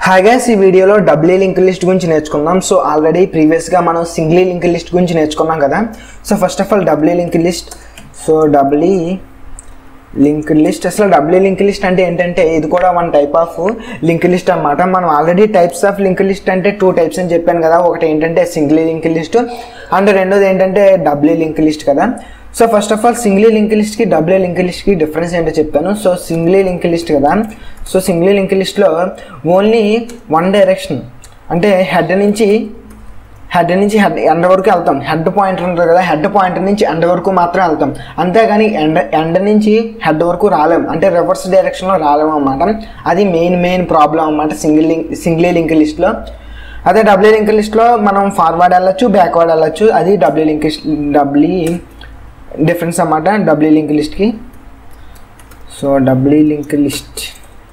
hi guys ఈ వీడియోలో doubly link list గురించి నేర్చుకుందాం సో ఆల్రెడీ ప్రీవియస్గా మనం సింగ్లీ లింక్ లిస్ట్ గురించి నేర్చుకున్నాం కదా so first of all doubly link list so doubly link list అసలు డబ్లీ లింక్ లిస్ట్ అంటే ఏంటంటే ఇది కూడా one type of link list అనమాట మనం already types of link list అంటే టూ టైప్స్ అని చెప్పాను కదా ఒకటి ఏంటంటే సింగిల్ లింక్ లిస్ట్ అండ్ రెండోది ఏంటంటే డబ్లీ లింక్ లిస్ట్ కదా so first of all single link లిస్ట్కి డబ్లీ లింక్ లిస్ట్కి డిఫరెన్స్ ఏంటో చెప్తాను సో సింగిల్ లింక్ లిస్ట్ కదా సో సింగిల్ లింక్ లిస్ట్లో ఓన్లీ వన్ డైరెక్షన్ అంటే హెడ్ నుంచి హెడ్ నుంచి హెడ్ ఎండ వరకు వెళ్తాం హెడ్ పాయింట్ ఉంటుంది కదా హెడ్ పాయింట్ నుంచి ఎండ వరకు మాత్రం వెళ్తాం అంతేగాని ఎండ ఎండ నుంచి హెడ్ వరకు రాలేం అంటే రివర్స్ డైరెక్షన్లో రాలేము అన్నమాట అది మెయిన్ మెయిన్ ప్రాబ్లం అన్నమాట సింగిల్ లింక్ సింగిల్ లింక్ లిస్ట్లో అదే డబ్ల్యూ లింక్ లిస్ట్లో మనం ఫార్వర్డ్ వెళ్ళొచ్చు బ్యాక్వర్డ్ వెళ్ళొచ్చు అది డబ్ల్యూ లింక్ డబ్ల్యూ డిఫరెన్స్ అన్నమాట డబ్ల్యూ లింక్ లిస్ట్కి so W link list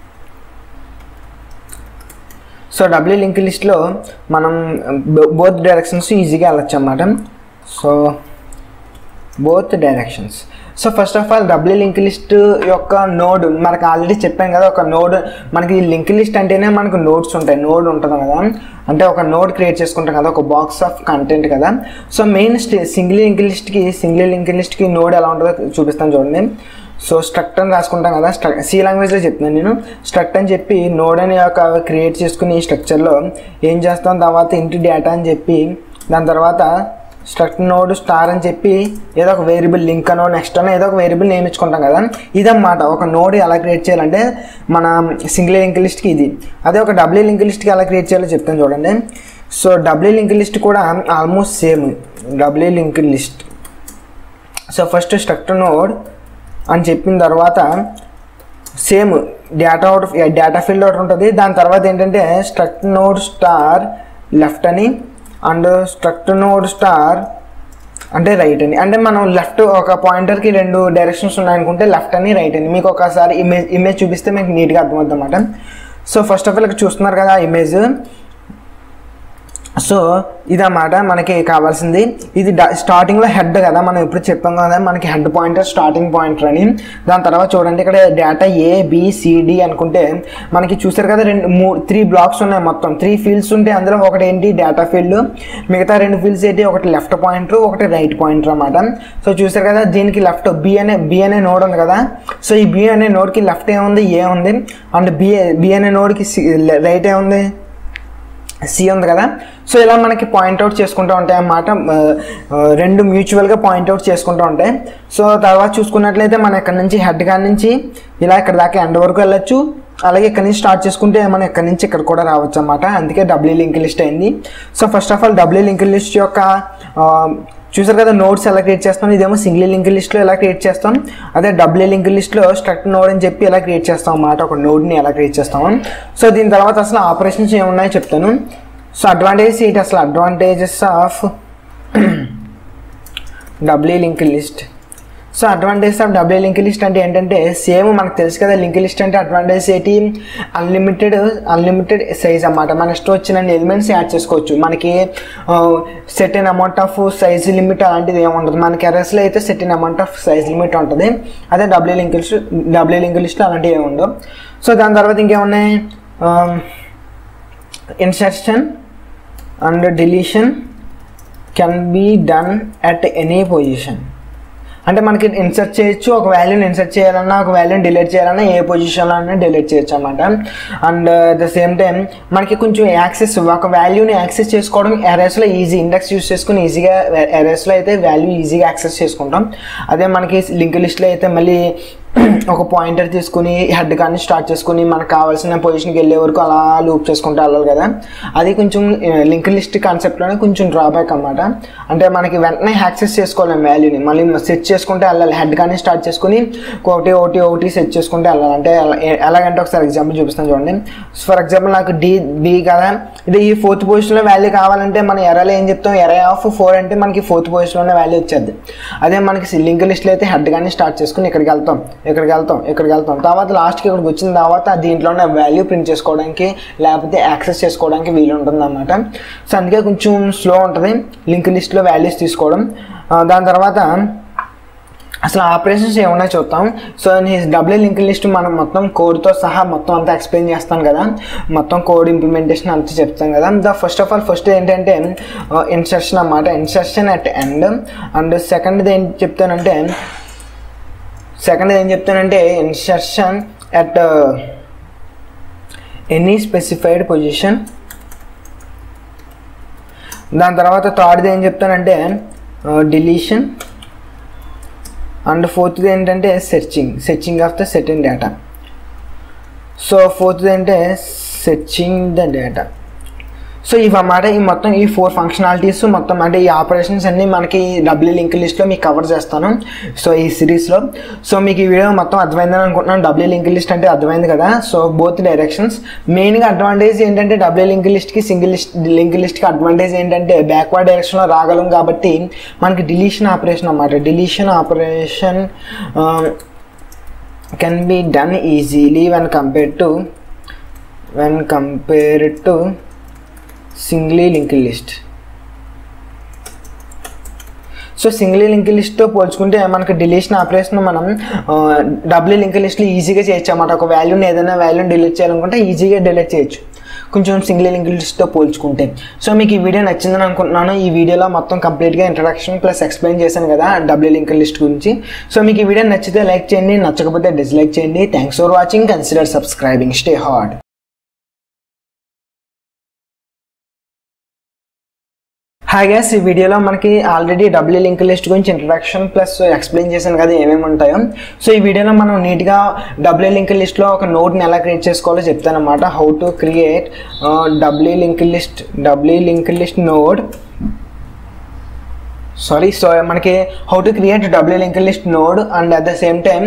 so W link లిస్ట్లో మనం బోత్ డైరెక్షన్స్ ఈజీగా వెళ్ళచ్చు అన్నమాట so both directions so first of all doubly link list యొక్క నోడ్ మనకు ఆల్రెడీ చెప్పాను కదా ఒక నోడ్ మనకి లింక్ లిస్ట్ అంటేనే మనకు నోట్స్ ఉంటాయి నోడ్ ఉంటుంది కదా అంటే ఒక నోడ్ క్రియేట్ చేసుకుంటాం కదా ఒక బాక్స్ ఆఫ్ కంటెంట్ కదా సో మెయిన్ సింగిల్ లింక్ లిస్ట్కి సింగిల్ లింక్ లిస్ట్కి నోడ్ ఎలా ఉంటుందో చూపిస్తాను చూడండి సో స్ట్రక్ట్ అని రాసుకుంటాం కదా స్ట్రక్ సి లాంగ్వేజ్లో చెప్తున్నాను నేను స్ట్రక్ట్ అని చెప్పి నోడ్ అని ఒక క్రియేట్ చేసుకుని ఈ స్ట్రక్చర్లో ఏం చేస్తాం తర్వాత ఇంటి డేటా అని చెప్పి దాని తర్వాత స్ట్రక్ట్ నోడ్ స్టార్ అని చెప్పి ఏదో ఒక వేరియబుల్ లింక్ అనో నెక్స్ట్ అనో ఏదో ఒక వేరియబుల్ నియమించుకుంటాం కదా ఇదన్నమాట ఒక నోడ్ ఎలా క్రియేట్ చేయాలంటే మన సింగిల్ లింక్ లిస్ట్కి ఇది అదే ఒక డబ్ల్యూ లింక్ లిస్ట్కి ఎలా క్రియేట్ చేయాలో చెప్తాను చూడండి సో డబ్ల్యూ లింక్ లిస్ట్ కూడా almost same doubly link list so first struct node అని చెప్పిన తర్వాత same data out data field ఒకటి ఉంటుంది దాని తర్వాత ఏంటంటే స్ట్రక్ట్ నోడ్ స్టార్ లెఫ్ట్ అని అండ్ స్ట్రక్ట్ నోడ్ స్టార్ అంటే రైట్ అని అంటే మనం లెఫ్ట్ ఒక పాయింటర్కి రెండు డైరెక్షన్స్ ఉన్నాయనుకుంటే లెఫ్ట్ అని రైట్ అని మీకు ఒకసారి ఇమేజ్ ఇమేజ్ చూపిస్తే మీకు నీట్గా అర్థమవుతుంది అనమాట సో ఫస్ట్ ఆఫ్ ఆల్ ఇక్కడ చూస్తున్నారు కదా ఇమేజ్ సో ఇదన్నమాట మనకి కావాల్సింది ఇది స్టార్టింగ్లో హెడ్ కదా మనం ఎప్పుడు చెప్పాం కదా మనకి హెడ్ పాయింటర్ స్టార్టింగ్ పాయింటర్ అని దాని తర్వాత చూడండి ఇక్కడ డేటా ఏ బిసిడి అనుకుంటే మనకి చూసారు కదా రెండు మూడు త్రీ బ్లాక్స్ ఉన్నాయి మొత్తం త్రీ ఫీల్డ్స్ ఉంటే అందులో ఒకటి ఏంటి డేటా ఫీల్డ్ మిగతా రెండు ఫీల్డ్స్ ఏంటి ఒకటి లెఫ్ట్ పాయింటర్ ఒకటి రైట్ పాయింటర్ అనమాట సో చూసారు కదా దీనికి లెఫ్ట్ బి అనే బి అనే నోడ్ ఉంది కదా సో ఈ బి అనే నోడ్కి లెఫ్ట్ ఏముంది ఏ ఉంది అండ్ బి బి అనే నోడ్కి రైట్ ఏముంది సి ఉంది కదా సో ఇలా మనకి పాయింట్అవుట్ చేసుకుంటూ ఉంటాయి అన్నమాట రెండు మ్యూచువల్గా పాయింట్అవుట్ చేసుకుంటూ ఉంటాయి సో తర్వాత చూసుకున్నట్లయితే మనం ఇక్కడ నుంచి హెడ్ కాడి నుంచి ఇలా ఇక్కడ దాకా ఎండ్ వరకు వెళ్ళొచ్చు అలాగే ఇక్కడ నుంచి స్టార్ట్ చేసుకుంటే మనం ఇక్కడ నుంచి ఇక్కడ కూడా రావచ్చు అన్నమాట అందుకే డబ్ల్యూ లింక్ లిస్ట్ అయింది so first of all doubly link list యొక్క చూసారు కదా నోట్స్ ఎలా క్రియేట్ చేస్తాం ఇదేమో సింగిల్ లింక్ లిస్ట్లో ఎలా క్రియేట్ చేస్తాం అదే డబ్ల్యూ లింక్ లిస్ట్లో స్ట్రక్ట్ నోడ్ అని చెప్పి ఎలా క్రియేట్ చేస్తాం అన్నమాట ఒక నోడ్ని ఎలా క్రియేట్ చేస్తాం సో దీని తర్వాత అసలు ఆపరేషన్స్ ఏమున్నాయో చెప్తాను సో అడ్వాంటేజెస్ ఏంటి అసలు advantages of doubly link list so advantage of doubly link list అంటే ఏంటంటే సేమ్ మనకు తెలుసు కదా లింక్ లిస్ట్ అంటే అడ్వాంటేజ్ ఏంటి అన్లిమిటెడ్ అన్లిమిటెడ్ సైజ్ అన్నమాట మన ఇష్టం వచ్చిన ఎలిమెంట్స్ యాడ్ చేసుకోవచ్చు మనకి set in amount of size limit అలాంటిది ఏమి ఉండదు మనకి ఎర్ఎస్లో అయితే set in amount of size limit ఉంటుంది అదే doubly link list doubly link లిస్ట్లో అలాంటివి ఏమి ఉండవు సో దాని తర్వాత ఇంకేమున్నాయి insertion and deletion can be done at any position అంటే మనకి ఇన్సర్ట్ చేయొచ్చు ఒక వాల్యూని ఇన్సర్ట్ చేయాలన్నా ఒక వాల్యూని డిలీట్ చేయాలన్నా ఏ పొజిషన్లో అయినా డిలీట్ చేయొచ్చు అనమాట అండ్ ద సేమ్ టైం మనకి కొంచెం యాక్సెస్ ఒక వాల్యూని యాక్సెస్ చేసుకోవడం ఎరేస్లో ఈజీ ఇండెక్స్ యూస్ చేసుకుని ఈజీగా ఎరేస్లో అయితే వాల్యూ ఈజీగా యాక్సెస్ చేసుకుంటాం అదే మనకి లింక్ లిస్ట్లో అయితే మళ్ళీ ఒక పాయింటర్ తీసుకుని హెడ్ కానీ స్టార్ట్ చేసుకుని మనకు కావాల్సిన పొజిషన్కి వెళ్ళే వరకు అలా లూప్ చేసుకుంటూ వెళ్ళాలి కదా అది కొంచెం లింక్ లిస్ట్ కాన్సెప్ట్లోనే కొంచెం డ్రాబ్యాక్ అనమాట అంటే మనకి వెంటనే యాక్సెస్ చేసుకోలేం వాల్యూని మళ్ళీ సెట్ చేసుకుంటే వెళ్ళాలి హెడ్ కానీ స్టార్ట్ చేసుకుని ఒకటి ఒకటి ఒకటి సెట్ చేసుకుంటే వెళ్ళాలి అంటే ఎలాగంటే ఒకసారి ఎగ్జాంపుల్ చూపిస్తాను చూడండి ఫర్ ఎగ్జాంపుల్ నాకు డి బి కదా ఇది ఈ ఫోర్త్ పొజిషన్లో వాల్యూ కావాలంటే మన ఎరలో ఏం చెప్తాం ఎరే ఆఫ్ ఫోర్ అంటే మనకి ఫోర్త్ పొజిషన్లోనే వాల్యూ వచ్చేది అదే మనకి లింక్ లిస్ట్లో అయితే హెడ్ కానీ స్టార్ట్ చేసుకుని ఇక్కడికి వెళ్తాం ఇక్కడికి వెళ్తాం ఇక్కడికి వెళ్తాం తర్వాత లాస్ట్కి ఇక్కడికి వచ్చిన తర్వాత దీంట్లోనే వాల్యూ ప్రింట్ చేసుకోవడానికి లేకపోతే యాక్సెస్ చేసుకోవడానికి వీలు ఉంటుంది అనమాట సో అందుకే కొంచెం స్లో ఉంటుంది లింక్ లిస్ట్లో వాల్యూస్ తీసుకోవడం దాని తర్వాత అసలు ఆపరేషన్స్ ఏమన్నా చూద్దాం సో నేను డబ్ల్యూ లింక్ లిస్ట్ మనం మొత్తం కోడ్తో సహా మొత్తం అంతా ఎక్స్ప్లెయిన్ చేస్తాను కదా మొత్తం కోడ్ ఇంప్లిమెంటేషన్ అంతా చెప్తాను కదా the first of all first ఏంటంటే ఇన్సర్షన్ అన్నమాట ఇన్సర్షన్ అట్ ఎండ్ అండ్ సెకండ్ది ఏం చెప్తానంటే సెకండ్ ఏం చెప్తానంటే insertion at any specified position దాని తర్వాత థర్డ్ది ఏం చెప్తానంటే డిలీషన్ అండ్ ఫోర్త్ది ఏంటంటే searching searching of the setting data so ఫోర్త్ది అంటే సెర్చింగ్ ద డేటా సో ఇవన్నమాట ఈ మొత్తం ఈ ఫోర్ ఫంక్షనాలిటీస్ మొత్తం అంటే ఈ ఆపరేషన్స్ అన్నీ మనకి డబ్ల్యూ లింక్ లిస్ట్లో మీకు కవర్ చేస్తాను సో ఈ సిరీస్లో సో మీకు ఈ వీడియో మొత్తం అర్థమైందని అనుకుంటున్నాను డబ్ల్యూ లింక్ లిస్ట్ అంటే అర్థమైంది కదా సో బోత్ డైరెక్షన్స్ మెయిన్గా అడ్వాంటేజ్ ఏంటంటే డబ్ల్యూ లింక్ లిస్ట్కి సింగిల్ లిస్ట్ లింక్ లిస్ట్కి అడ్వాంటేజ్ ఏంటంటే బ్యాక్వర్డ్ డైరెక్షన్లో రాగలం కాబట్టి మనకి డిలీషన్ ఆపరేషన్ అన్నమాట deletion operation can be done easily when compare to when compare to singly link list so single link లిస్ట్తో పోల్చుకుంటే మనకి డిలీషన్ ఆపరేషన్ మనం డబ్ల్యూ లింక్ లిస్ట్లో ఈజీగా చేయొచ్చు అన్నమాట ఒక వాల్యూని ఏదైనా వాల్యూని డిలీట్ చేయాలనుకుంటే ఈజీగా డిలీట్ చేయొచ్చు కొంచెం సింగిల్ లింక్ లిస్ట్తో పోల్చుకుంటే సో మీకు ఈ వీడియో నచ్చిందని అనుకుంటున్నాను ఈ వీడియోలో మొత్తం కంప్లీట్గా ఇంట్రడక్షన్ ప్లస్ ఎక్స్ప్లెయిన్ చేశాను కదా డబ్ల్యూ లింక్ లిస్ట్ గురించి సో మీకు ఈ వీడియో నచ్చితే లైక్ చేయండి నచ్చకపోతే డిస్లైక్ చేయండి thanks for watching consider subscribing stay hard hi guys ఈ వీడియోలో మనకి ఆల్రెడీ డబ్ల్యూ లింక్ లిస్ట్ గురించి ఇంట్రడక్షన్ ప్లస్ ఎక్స్ప్లెయిన్ చేశాను కదా ఏమేమి ఉంటాయో సో ఈ వీడియోలో మనం నీట్గా డబ్ల్యూ లింక్ లిస్ట్లో ఒక నోట్ని ఎలా క్రియేట్ చేసుకోవాలో చెప్తానమాట how to create doubly link list doubly link list node sorry so మనకి how to create doubly link list node and at the same time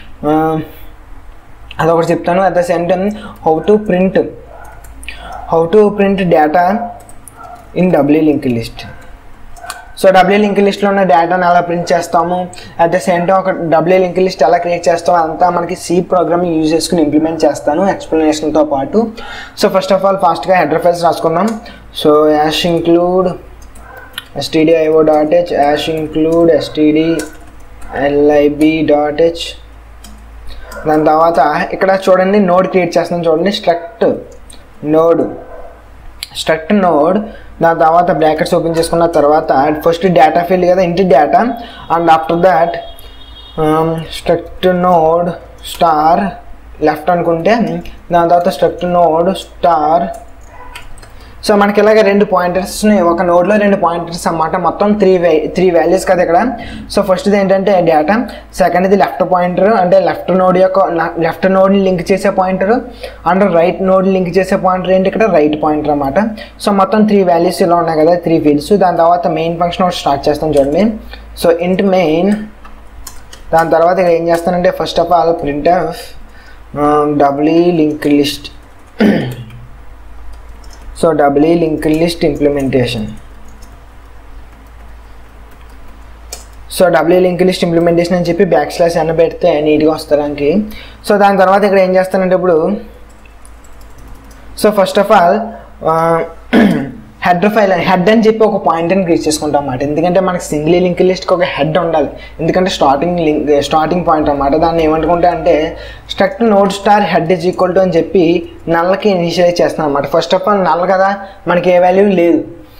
అదొకటి చెప్తాను at the same time how to print how to print data in W link list so W link లిస్ట్లో ఉన్న డేటాను ఎలా print చేస్తాము at the same time ఒక doubly link list ఎలా create చేస్తామో అంతా మనకి సి ప్రోగ్రామింగ్ యూజ్ చేసుకుని ఇంప్లిమెంట్ చేస్తాను ఎక్స్ప్లెనేషన్తో పాటు సో ఫస్ట్ ఆఫ్ ఆల్ ఫాస్ట్గా హెడర్ ఫైల్స్ రాసుకుందాం so hash include STD IO dot H hash include STD LIB dot H దాని తర్వాత ఇక్కడ చూడండి నోడ్ క్రియేట్ చేస్తున్నాం చూడండి స్ట్రక్ట్ నోడ్ స్ట్రక్ట్ నోడ్ దాని తర్వాత బ్రాకెట్స్ ఓపెన్ చేసుకున్న తర్వాత ఫస్ట్ డేటా ఫీల్డ్ కదా ఇంటి data and after that struct node star left అనుకుంటే దాని తర్వాత స్ట్రక్ట్ నోడ్ స్టార్ సో మనకి ఇలాగ రెండు పాయింటర్స్ని ఒక నోడ్లో రెండు పాయింటర్స్ అన్నమాట మొత్తం త్రీ వే త్రీ వాల్యూస్ కదా ఇక్కడ సో ఫస్ట్ది ఏంటంటే డేటా సెకండ్ది లెఫ్ట్ పాయింటర్ అంటే లెఫ్ట్ నోడ్ యొక్క లెఫ్ట్ నోడ్ని లింక్ చేసే pointer and right node link చేసే పాయింటర్ ఏంటి ఇక్కడ రైట్ పాయింటర్ అనమాట సో మొత్తం త్రీ వాల్యూస్ ఇలా ఉన్నాయి కదా త్రీ ఫీల్డ్స్ దాని తర్వాత మెయిన్ ఫంక్షన్ ఒకటి స్టార్ట్ చేస్తాం చూడండి సో ఇంట్ మెయిన్ దాని తర్వాత ఇక్కడ ఏం చేస్తానంటే first of all print of doubly link list so W link list implementation so W link list implementation అని చెప్పి బ్యాక్ స్లాష్ అన్న పెడితే నీట్గా వస్తానికి సో దాని తర్వాత ఇక్కడ ఏం చేస్తానంటే ఇప్పుడు so first of all head file head అని చెప్పి ఒక పాయింట్ని క్రియేట్ చేసుకుంటాం అన్నమాట ఎందుకంటే మనకి సింగిల్ లింక్ లిస్ట్కి ఒక హెడ్ ఉండాలి ఎందుకంటే స్టార్టింగ్ లింక్ స్టార్టింగ్ పాయింట్ అనమాట దాన్ని ఏమనుకుంటా అంటే struct node star head is equal to అని చెప్పి నల్లకి ఇనిషియలైజ్ చేస్తాం అనమాట ఫస్ట్ ఆఫ్ ఆల్ నల్ల కదా మనకి ఏ వాల్యూ లేదు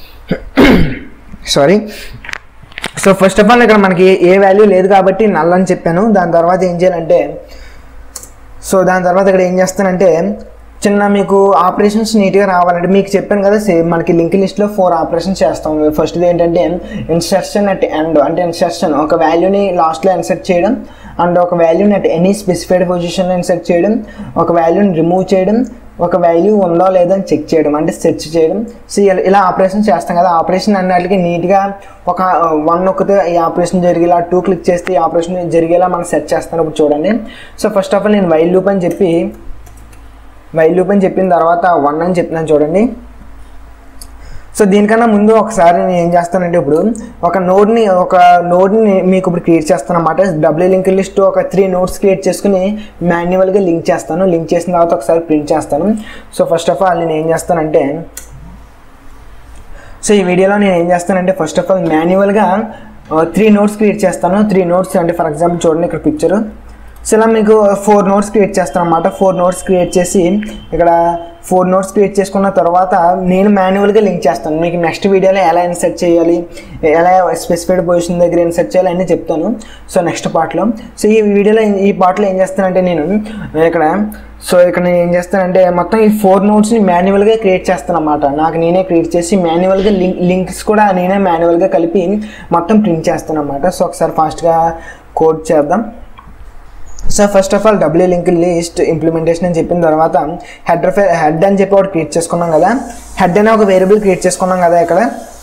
sorry so first of all ఇక్కడ మనకి ఏ వాల్యూ లేదు కాబట్టి నల్ అని చెప్పాను దాని తర్వాత ఏం చేయాలంటే సో దాని తర్వాత ఇక్కడ ఏం చేస్తానంటే చిన్న మీకు ఆపరేషన్స్ నీట్గా రావాలంటే మీకు చెప్పాను కదా సేమ్ మనకి లింక్ లిస్ట్లో ఫోర్ ఆపరేషన్స్ చేస్తాం ఫస్ట్ది ఏంటంటే ఇన్సర్షన్ అట్ ఎండ్ అంటే ఇన్సర్షన్ ఒక వాల్యూని లాస్ట్లో ఇన్సర్ట్ చేయడం అండ్ ఒక వాల్యూని అట్ ఎనీ స్పెసిఫైడ్ పొజిషన్లో ఇన్సర్ట్ చేయడం ఒక వాల్యూని రిమూవ్ చేయడం ఒక వాల్యూ ఉందో లేదో అని చెక్ చేయడం అంటే సెర్చ్ చేయడం సో ఇలా- ఇలా ఆపరేషన్ చేస్తాం కదా ఆపరేషన్ అన్నిటికీ నీట్గా ఒక వన్ నొక్కితే ఈ ఆపరేషన్ జరిగేలా టూ క్లిక్ చేస్తే ఈ ఆపరేషన్ జరిగేలా మనం సెర్చ్ చేస్తాను ఇప్పుడు చూడండి సో ఫస్ట్ ఆఫ్ ఆల్ నేను వైల్ లూప్ అని చెప్పి వైల్ లూప్ అని చెప్పిన తర్వాత వన్ అని చెప్తున్నాను చూడండి సో దీనికన్నా ముందు ఒకసారి నేను ఏం చేస్తానంటే ఇప్పుడు ఒక నోడ్ని ఒక నోడ్ని మీకు ఇప్పుడు క్రియేట్ చేస్తాను అనమాట డబ్ల్యూ లింక్ లిస్ట్ ఒక త్రీ నోట్స్ క్రియేట్ చేసుకుని మాన్యువల్గా లింక్ చేస్తాను లింక్ చేసిన తర్వాత ఒకసారి ప్రింట్ చేస్తాను సో ఫస్ట్ ఆఫ్ ఆల్ నేను ఏం చేస్తానంటే సో ఈ వీడియోలో నేను ఏం చేస్తానంటే ఫస్ట్ ఆఫ్ ఆల్ మాన్యువల్గా త్రీ నోట్స్ క్రియేట్ చేస్తాను త్రీ నోట్స్ అంటే ఫర్ ఎగ్జాంపుల్ చూడండి ఇక్కడ పిక్చర్ సో ఇలా మీకు ఫోర్ నోట్స్ క్రియేట్ చేస్తాను అనమాట ఫోర్ నోట్స్ క్రియేట్ చేసి ఇక్కడ ఫోర్ నోట్స్ క్రియేట్ చేసుకున్న తర్వాత నేను మాన్యువల్గా లింక్ చేస్తాను మీకు నెక్స్ట్ వీడియోలో ఎలా ఇన్సర్ట్ చేయాలి ఎలా స్పెసిఫైడ్ పొజిషన్ దగ్గర ఇన్సర్ట్ చేయాలి అన్నీ చెప్తాను సో నెక్స్ట్ పార్ట్లో సో ఈ వీడియోలో ఈ పార్ట్లో ఏం చేస్తానంటే నేను ఇక్కడ సో ఇక్కడ నేను ఏం చేస్తానంటే మొత్తం ఈ ఫోర్ నోట్స్ని మాన్యువల్గా క్రియేట్ చేస్తాను అనమాట నాకు నేనే క్రియేట్ చేసి మాన్యువల్గా లింక్ లింక్స్ కూడా నేనే మాన్యువల్గా కలిపి మొత్తం ప్రింట్ చేస్తాను అనమాట సో ఒకసారి ఫాస్ట్గా కోడ్ చేద్దాం so first of all doubly link list implementation అని చెప్పిన తర్వాత హెడ్ హెడ్ అని చెప్పి ఒకటి క్రియేట్ చేసుకున్నాం కదా హెడ్ అనే ఒక వేరియబుల్ క్రియేట్ చేసుకున్నాం కదా ఇక్కడ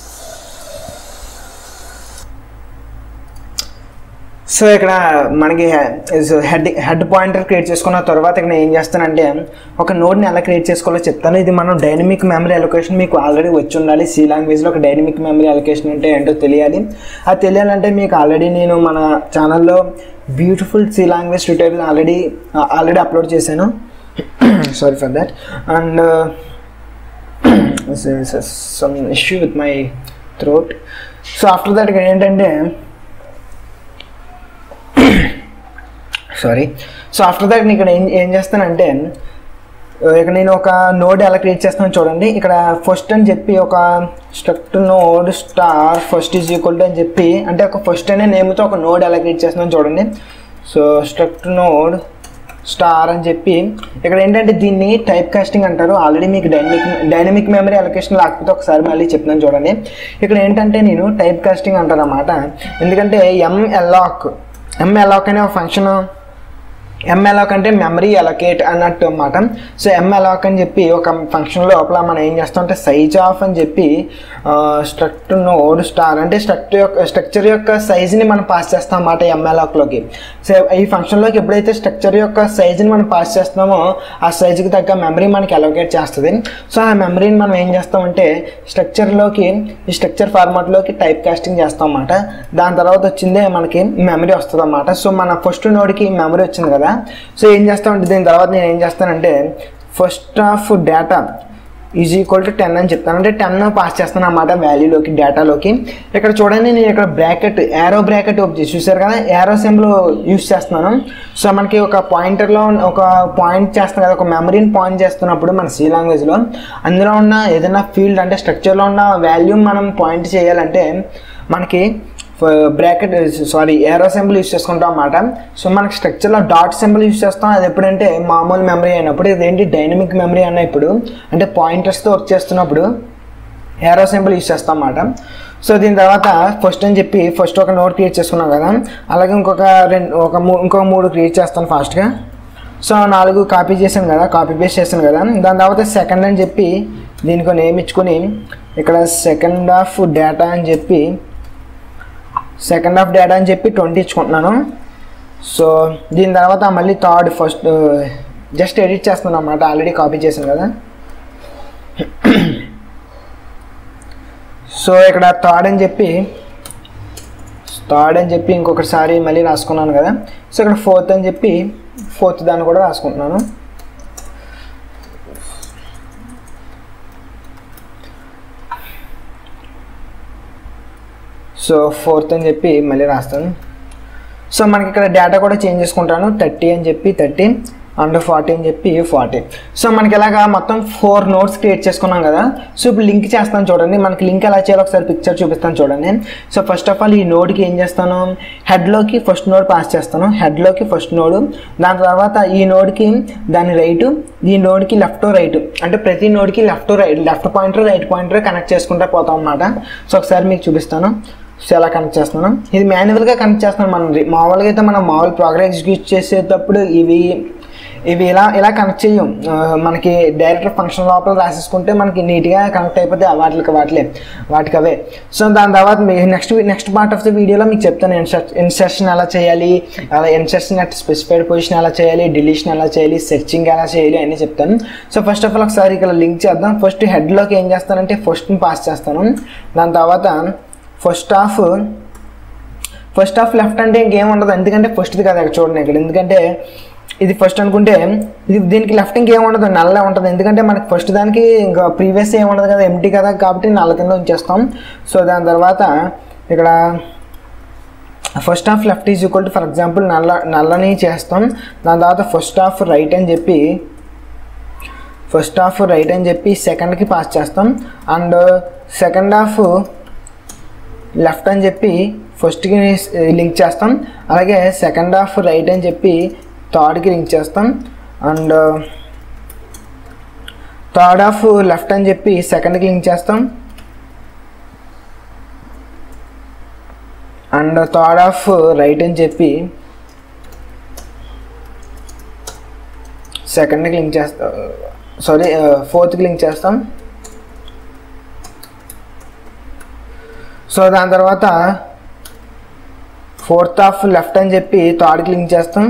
సో ఇక్కడ మనకి హెడ్ హెడ్ పాయింటర్ క్రియేట్ చేసుకున్న తర్వాత ఇక్కడ నేను ఏం చేస్తానంటే ఒక నోడ్ని ఎలా క్రియేట్ చేసుకోవాలో చెప్తాను ఇది మనం డైనమిక్ మెమరీ అలొకేషన్ మీకు ఆల్రెడీ వచ్చి ఉండాలి సి లాంగ్వేజ్లో ఒక డైనమిక్ మెమరీ అలొకేషన్ అంటే ఏంటో తెలియాలి అది తెలియాలంటే మీకు ఆల్రెడీ నేను మన ఛానల్లో beautiful C language tutorial already already upload చేశాను sorry for that and some issue with my throat so after that ఇక్కడ ఏంటంటే సారీ సో ఆఫ్టర్ దట్ నేను ఇక్కడ ఏం ఏం చేస్తానంటే ఇక్కడ నేను ఒక నోడ్ ఎలా క్రియేట్ చేస్తానో చూడండి ఇక్కడ ఫస్ట్ అని చెప్పి ఒక struct node star first is equal to అని చెప్పి అంటే ఒక ఫస్ట్ అనే నేమ్తో ఒక నోడ్ ఎలా క్రియేట్ చేస్తున్నాను చూడండి సో స్ట్రక్ట్ నోడ్ స్టార్ అని చెప్పి ఇక్కడ ఏంటంటే దీన్ని టైప్ కాస్టింగ్ అంటారు ఆల్రెడీ మీకు డైనమిక్ డైనమిక్ మెమరీ అలొకేషన్ లేకపోతే ఒకసారి మళ్ళీ చెప్తున్నాను చూడండి ఇక్కడ ఏంటంటే నేను టైప్ కాస్టింగ్ అంటాను అనమాట ఎందుకంటే ఎంఎల్లాక్ ఎంఎల్లాక్ అనే ఒక ఫంక్షన్ ఎంఎలాక్ అంటే మెమరీ అలొకేట్ అన్నట్టు అనమాట సో ఎంఎలాక్ అని చెప్పి ఒక ఫంక్షన్ లోపల మనం ఏం చేస్తాం అంటే సైజ్ ఆఫ్ అని చెప్పి స్ట్రక్ట్ నోడ్ స్టార్ అంటే స్ట్రక్ట్ యొక్క స్ట్రక్చర్ యొక్క సైజుని మనం పాస్ చేస్తాం అన్నమాట ఎంఎలాక్లోకి సో ఈ ఫంక్షన్లోకి ఎప్పుడైతే స్ట్రక్చర్ యొక్క సైజుని మనం పాస్ చేస్తున్నామో ఆ సైజుకి తగ్గ మెమరీ మనకి అలొకేట్ చేస్తుంది సో ఆ మెమరీని మనం ఏం చేస్తామంటే స్ట్రక్చర్లోకి ఈ స్ట్రక్చర్ ఫార్మాట్లోకి టైప్ కాస్టింగ్ చేస్తాం అన్నమాట దాని తర్వాత వచ్చిందే మనకి మెమరీ వస్తుంది అన్నమాట సో మన ఫస్ట్ నోడ్కి మెమరీ వచ్చింది కదా సో ఏం చేస్తామంటే దీని తర్వాత నేను ఏం చేస్తానంటే first of data is equal to ten అని చెప్తాను అంటే టెన్ పాస్ చేస్తాను అన్నమాట వాల్యూలోకి డేటాలోకి ఇక్కడ చూడండి నేను ఇక్కడ బ్రాకెట్ యారో బ్రాకెట్ చూసారు కదా యారో సింబల్ యూస్ చేస్తున్నాను సో మనకి ఒక పాయింటర్లో ఒక పాయింట్ చేస్తాం కదా ఒక మెమరీని పాయింట్ చేస్తున్నప్పుడు మన సి లాంగ్వేజ్లో అందులో ఉన్న ఏదైనా ఫీల్డ్ అంటే స్ట్రక్చర్లో ఉన్న వాల్యూ మనం పాయింట్ చేయాలంటే మనకి bracket sorry arrow symbol use చేసుకుంటాం అన్నమాట సో మనకి స్ట్రక్చర్లో డాట్ సింబల్ యూస్ చేస్తాం అది ఎప్పుడంటే మామూలు మెమరీ అయినప్పుడు ఇదేంటి డైనమిక్ మెమరీ అన్న ఇప్పుడు అంటే పాయింటర్స్తో వర్క్ చేస్తున్నప్పుడు ఏరో సింబల్ యూస్ చేస్తాం అన్నమాట సో దీని తర్వాత ఫస్ట్ అని చెప్పి ఫస్ట్ ఒక నోట్ క్రియేట్ చేసుకున్నాం కదా అలాగే ఇంకొక రెండు ఒక మూ ఇంకొక మూడు క్రియేట్ చేస్తాను ఫాస్ట్గా సో నాలుగు కాపీ చేశాను కదా కాపీ పేస్ట్ చేశాను కదా దాని తర్వాత సెకండ్ అని చెప్పి దీనికి నేమ్ ఇచ్చుకొని ఇక్కడ సెకండ్ ఆఫ్ డేటా అని చెప్పి సెకండ్ హాఫ్ డేటా అని చెప్పి ట్వంటీ ఇచ్చుకుంటున్నాను సో దీని తర్వాత మళ్ళీ థర్డ్ ఫస్ట్ జస్ట్ ఎడిట్ చేస్తున్నాను అన్నమాట ఆల్రెడీ కాపీ చేశాను కదా సో ఇక్కడ థర్డ్ అని చెప్పి థర్డ్ అని చెప్పి ఇంకొకసారి మళ్ళీ రాసుకున్నాను కదా సో ఇక్కడ ఫోర్త్ అని చెప్పి ఫోర్త్ దాన్ని కూడా రాసుకుంటున్నాను సో ఫోర్త్ అని చెప్పి మళ్ళీ రాస్తాను సో మనకి ఇక్కడ డేటా కూడా చేంజ్ చేసుకుంటాను థర్టీ అని చెప్పి థర్టీ అండ్ ఫార్టీ అని చెప్పి ఫార్టీ సో మనకి ఇలాగా మొత్తం ఫోర్ నోట్స్ క్రియేట్ చేసుకున్నాం కదా సో ఇప్పుడు లింక్ చేస్తాను చూడండి మనకి లింక్ ఎలా చేయాలో ఒకసారి పిక్చర్ చూపిస్తాను చూడండి సో ఫస్ట్ ఆఫ్ ఆల్ ఈ నోడ్కి ఏం చేస్తాను హెడ్లోకి ఫస్ట్ నోడ్ పాస్ చేస్తాను హెడ్లోకి ఫస్ట్ నోడ్ దాని తర్వాత ఈ నోడ్కి దాని రైట్ ఈ నోడ్కి లెఫ్ట్ రైట్ అంటే ప్రతి నోడ్కి left right left pointer right pointer connect చేసుకుంటా పోతాం అన్నమాట సో ఒకసారి మీకు చూపిస్తాను సో ఎలా కనెక్ట్ చేస్తున్నాను ఇది మాన్యువల్గా కనెక్ట్ చేస్తున్నాను మనం మామూలుగా అయితే మనం మామూలు ప్రోగ్రామ్ ఎగ్జిక్యూట్ చేసేటప్పుడు ఇవి ఇవి ఇలా ఇలా కనెక్ట్ చేయం ఆ, మనకి డైరెక్ట్ ఫంక్షన్ లోపల రాసేసుకుంటే మనకి నీట్గా కనెక్ట్ అయిపోతే వాటికి వాటిలే వాటికి అవే సో దాని తర్వాత next next part of the వీడియోలో మీకు చెప్తాను ఇన్సర్ ఇన్సర్షన్ ఎలా చేయాలి అలా ఇన్సర్షన్ అట్ స్పెసిఫైడ్ పొజిషన్ ఎలా చేయాలి డిలీషన్ ఎలా చేయాలి సెర్చింగ్ ఎలా చేయాలి అన్నీ చెప్తాను సో ఫస్ట్ ఆఫ్ ఆల్ ఒకసారి ఇక్కడ లింక్ చేద్దాం ఫస్ట్ హెడ్లోకి ఏం చేస్తానంటే ఫస్ట్ని పాస్ చేస్తాను దాని తర్వాత first half first half left అంటే ఇంకేం ఉండదు ఎందుకంటే ఫస్ట్ది కదా ఇక్కడ చూడండి ఇక్కడ ఎందుకంటే ఇది ఫస్ట్ అనుకుంటే ఇది దీనికి లెఫ్ట్ ఇంకేం ఉండదు నల్ల ఉంటుంది ఎందుకంటే మనకి ఫస్ట్ దానికి ఇంకా ప్రీవియస్ ఏం ఉండదు కదా ఎంటీ కదా కాబట్టి నల్ల కింద ఉంచేస్తాం సో దాని తర్వాత ఇక్కడ first half left is equal to for example నల్ల నల్లని చేస్తాం దాని తర్వాత ఫస్ట్ హాఫ్ రైట్ అని చెప్పి ఫస్ట్ హాఫ్ రైట్ అని చెప్పి సెకండ్కి పాస్ చేస్తాం అండ్ సెకండ్ హాఫ్ లెఫ్ట్ అని చెప్పి ఫస్ట్కి లింక్ చేస్తాం అలాగే సెకండ్ హాఫ్ రైట్ అని చెప్పి థర్డ్కి లింక్ చేస్తాం అండ్ థర్డ్ హాఫ్ లెఫ్ట్ అని చెప్పి సెకండ్కి లింక్ చేస్తాం అండ్ థర్డ్ హాఫ్ రైట్ అని చెప్పి సెకండ్కి లింక్ చేస్తాం సారీ ఫోర్త్కి లింక్ చేస్తాం సో దాని తర్వాత ఫోర్త్ హాఫ్ లెఫ్ట్ అని చెప్పి థర్డ్కి లింక్ చేస్తాం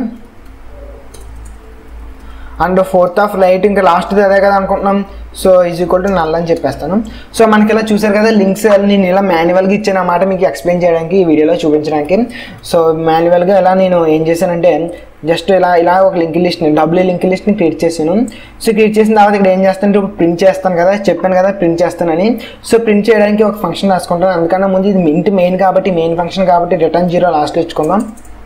అండ్ ఫోర్త్ హాఫ్ రైట్ ఇంకా లాస్ట్ అదే కదా అనుకుంటున్నాం so is equal to null అని చెప్పేస్తాను సో మనకి ఇలా చూసారు కదా లింక్స్ నేను ఇలా మాన్యువల్గా ఇచ్చిన మాట మీకు ఎక్స్ప్లెయిన్ చేయడానికి ఈ వీడియోలో చూపించడానికి సో మాన్యువల్గా ఇలా నేను ఏం చేశానంటే జస్ట్ ఇలా ఇలా ఒక లింక్ లిస్ట్ని డబ్ల్యూ లింక్ లిస్ట్ని క్రియేట్ చేశాను సో క్రియేట్ చేసిన తర్వాత ఇక్కడ ఏం చేస్తానంటే ఇప్పుడు ప్రింట్ చేస్తాను కదా చెప్పాను కదా ప్రింట్ చేస్తానని సో ప్రింట్ చేయడానికి ఒక ఫంక్షన్ రాసుకుంటాను అందుకన్నా ముందు ఇది ఇంటి మెయిన్ కాబట్టి మెయిన్ ఫంక్షన్ కాబట్టి రిటర్న్ జీరో లాస్ట్లో ఇచ్చుకుందాం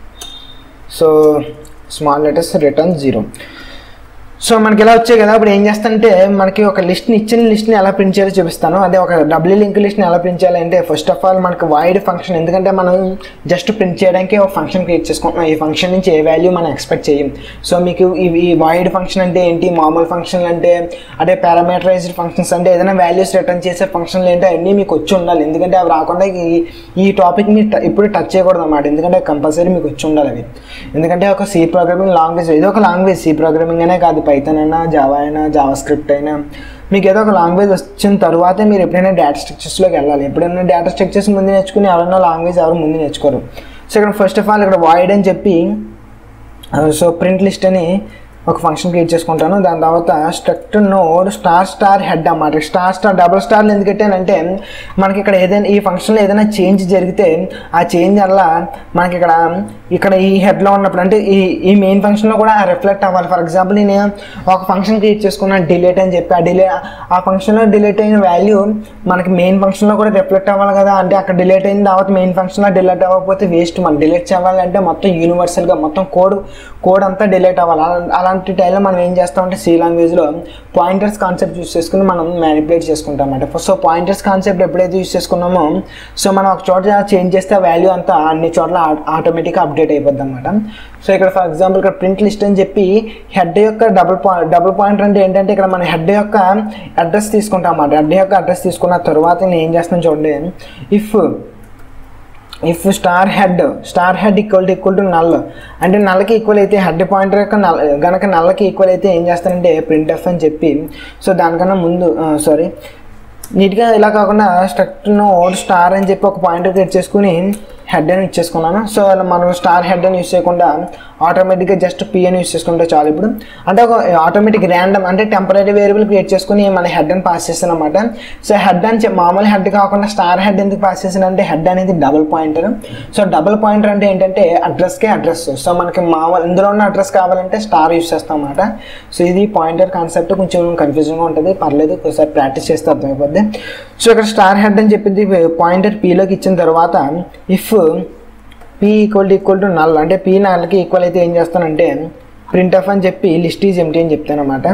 so small letters return zero so మనకి ఇలా వచ్చాయి కదా ఇప్పుడు ఏం చేస్తానంటే మనకి ఒక లిస్ట్ని ఇచ్చిన లిస్ట్ని ఎలా ప్రింట్ చేయాలో చూపిస్తాను అదే ఒక డబ్ల్యూ లింక్ లిస్ట్ని ఎలా ప్రింట్ చేయాలంటే ఫస్ట్ ఆఫ్ ఆల్ మనకి వైడ్ ఫంక్షన్ ఎందుకంటే మనం జస్ట్ ప్రింట్ చేయడానికి ఒక ఫంక్షన్ క్రియేట్ చేసుకుంటున్నాం ఈ ఫంక్షన్ నుంచి ఏ వాల్యూ మనం ఎక్స్పెక్ట్ చేయం సో మీకు ఇవి ఈ వైడ్ ఫంక్షన్ అంటే ఏంటి మామూలు ఫంక్షన్ అంటే అదే పారామీటరైజ్డ్ ఫంక్షన్స్ అంటే ఏదైనా వాల్యూస్ రిటర్న్ చేసే ఫంక్షన్లు ఏంటో అన్నీ మీకు వచ్చి ఉండాలి ఎందుకంటే అవి రాకుండా ఈ ఈ టాపిక్ మీరు ట- ఇప్పుడు టచ్ చేయకూడదు అన్నమాట ఎందుకంటే కంపల్సరీ మీకు వచ్చి ఉండాలి అవి ఎందుకంటే ఒక సి ప్రోగ్రామింగ్ లాంగ్వేజ్ ఏదో ఒక లాంగ్వేజ్ సి ప్రోగ్రామింగ్ అనే కాదు పైథాన్ అయినా జావా అయినా జావా స్క్రిప్ట్ అయినా మీకు ఏదో ఒక లాంగ్వేజ్ వచ్చిన తర్వాతే మీరు ఎప్పుడైనా డేటా స్ట్రక్చర్స్లోకి వెళ్ళాలి ఎప్పుడైనా డేటా స్ట్రక్చర్స్ ముందు నేర్చుకుని ఎవరైనా లాంగ్వేజ్ ఎవరు ముందు నేర్చుకోరు సో ఇక్కడ ఫస్ట్ ఆఫ్ ఆల్ ఇక్కడ వాయిడ్ అని చెప్పి సో ప్రింట్ లిస్ట్ అని ఒక ఫంక్షన్ క్రియేట్ చేసుకుంటాను దాని తర్వాత struct node star star head అన్నమాట స్టార్ స్టార్ డబుల్ స్టార్లు ఎందుకు పెట్టానంటే మనకి ఇక్కడ ఏదైనా ఈ ఫంక్షన్లో ఏదైనా చేంజ్ జరిగితే ఆ చేంజ్ వల్ల మనకి ఇక్కడ ఇక్కడ ఈ హెడ్లో ఉన్నప్పుడు అంటే ఈ ఈ మెయిన్ ఫంక్షన్లో కూడా రిఫ్లెక్ట్ అవ్వాలి ఫర్ ఎగ్జాంపుల్ నేను ఒక ఫంక్షన్ క్రియేట్ చేసుకున్నాను డిలేట్ అని చెప్పి ఆ డిలే ఆ ఫంక్షన్లో డిలేట్ అయిన వాల్యూ మనకి మెయిన్ ఫంక్షన్లో కూడా రిఫ్లెక్ట్ అవ్వాలి కదా అంటే అక్కడ డిలేట్ అయిన తర్వాత మెయిన్ ఫంక్షన్లో డిలేట్ అవ్వకపోతే వేస్ట్ మనం డిలేట్ చేయాలంటే మొత్తం యూనివర్సల్గా మొత్తం కోడ్ కోడ్ అంతా డిలేట్ అవ్వాలి అలా- అలాంటి టైంలో మనం ఏం చేస్తామంటే సి లాంగ్వేజ్లో పాయింటర్స్ కాన్సెప్ట్ యూస్ చేసుకుని మనం మ్యానిపులేట్ చేసుకుంటాం అన్నమాట సో పాయింటర్స్ కాన్సెప్ట్ ఎప్పుడైతే యూస్ చేసుకున్నామో సో మనం ఒక చోట చేంజ్ చేస్తే వాల్యూ అంతా అన్ని చోట్ల ఆటోమేటిక్గా అప్డేట్ అయిపోద్ది అనమాట సో ఇక్కడ ఫర్ ఎగ్జాంపుల్ ఇక్కడ ప్రింట్ లిస్ట్ అని చెప్పి హెడ్ యొక్క డబుల్ పాయింట్ డబుల్ పాయింటర్ అంటే ఏంటంటే ఇక్కడ మన హెడ్ యొక్క అడ్రస్ తీసుకుంటాం అన్నమాట హెడ్ యొక్క అడ్రస్ తీసుకున్న తర్వాత నేను ఏం చేస్తాను చూడండి if if star head star head equal to equal to null అంటే నల్లకి ఈక్వల్ అయితే హెడ్ పాయింటర్ యొక్క నల్ గనక నల్లకి ఈక్వల్ అయితే ఏం చేస్తానంటే ప్రింట్ ఎఫ్ అని చెప్పి సో దానికన్నా ముందు సారీ నీట్గా ఇలా కాకుండా స్ట్రక్ట్ నోడ్ స్టార్ అని చెప్పి ఒక పాయింట్ క్రియేట్ చేసుకుని హెడ్ అని ఇచ్చేసుకున్నాను సో అలా మనం స్టార్ హెడ్ అని యూస్ చేయకుండా ఆటోమేటిక్గా జస్ట్ పి అని యూస్ చేసుకుంటే చాలు ఇప్పుడు అంటే ఒక ఆటోమేటిక్ ర్యాండమ్ అంటే టెంపరీ వేరియబుల్ క్రియేట్ చేసుకుని మన హెడ్ అని పాస్ చేస్తాను అనమాట సో హెడ్ అని చెప్పి మామూలు హెడ్ కాకుండా స్టార్ హెడ్ ఎందుకు పాస్ చేసాను అంటే హెడ్ అనేది double pointer so double pointer అంటే ఏంటంటే అడ్రస్కే అడ్రస్ సో మనకి మామూలు ఇందులో ఉన్న అడ్రస్ కావాలంటే స్టార్ యూస్ చేస్తాం అనమాట సో ఇది పాయింటర్ కాన్సెప్ట్ కొంచెం కన్ఫ్యూజింగ్గా ఉంటుంది పర్లేదు ఒకసారి ప్రాక్టీస్ చేస్తే అర్థమైపోద్ది సో ఇక్కడ స్టార్ హెడ్ అని చెప్పింది పాయింటర్ పీలోకి ఇచ్చిన తర్వాత if P equal to equal to null అంటే పీ నల్కి ఈక్వల్ అయితే ఏం చేస్తానంటే ప్రింట్ ఎఫ్ అని చెప్పి లిస్ట్ ఈజ్ ఎంటీ అని చెప్తాను అనమాట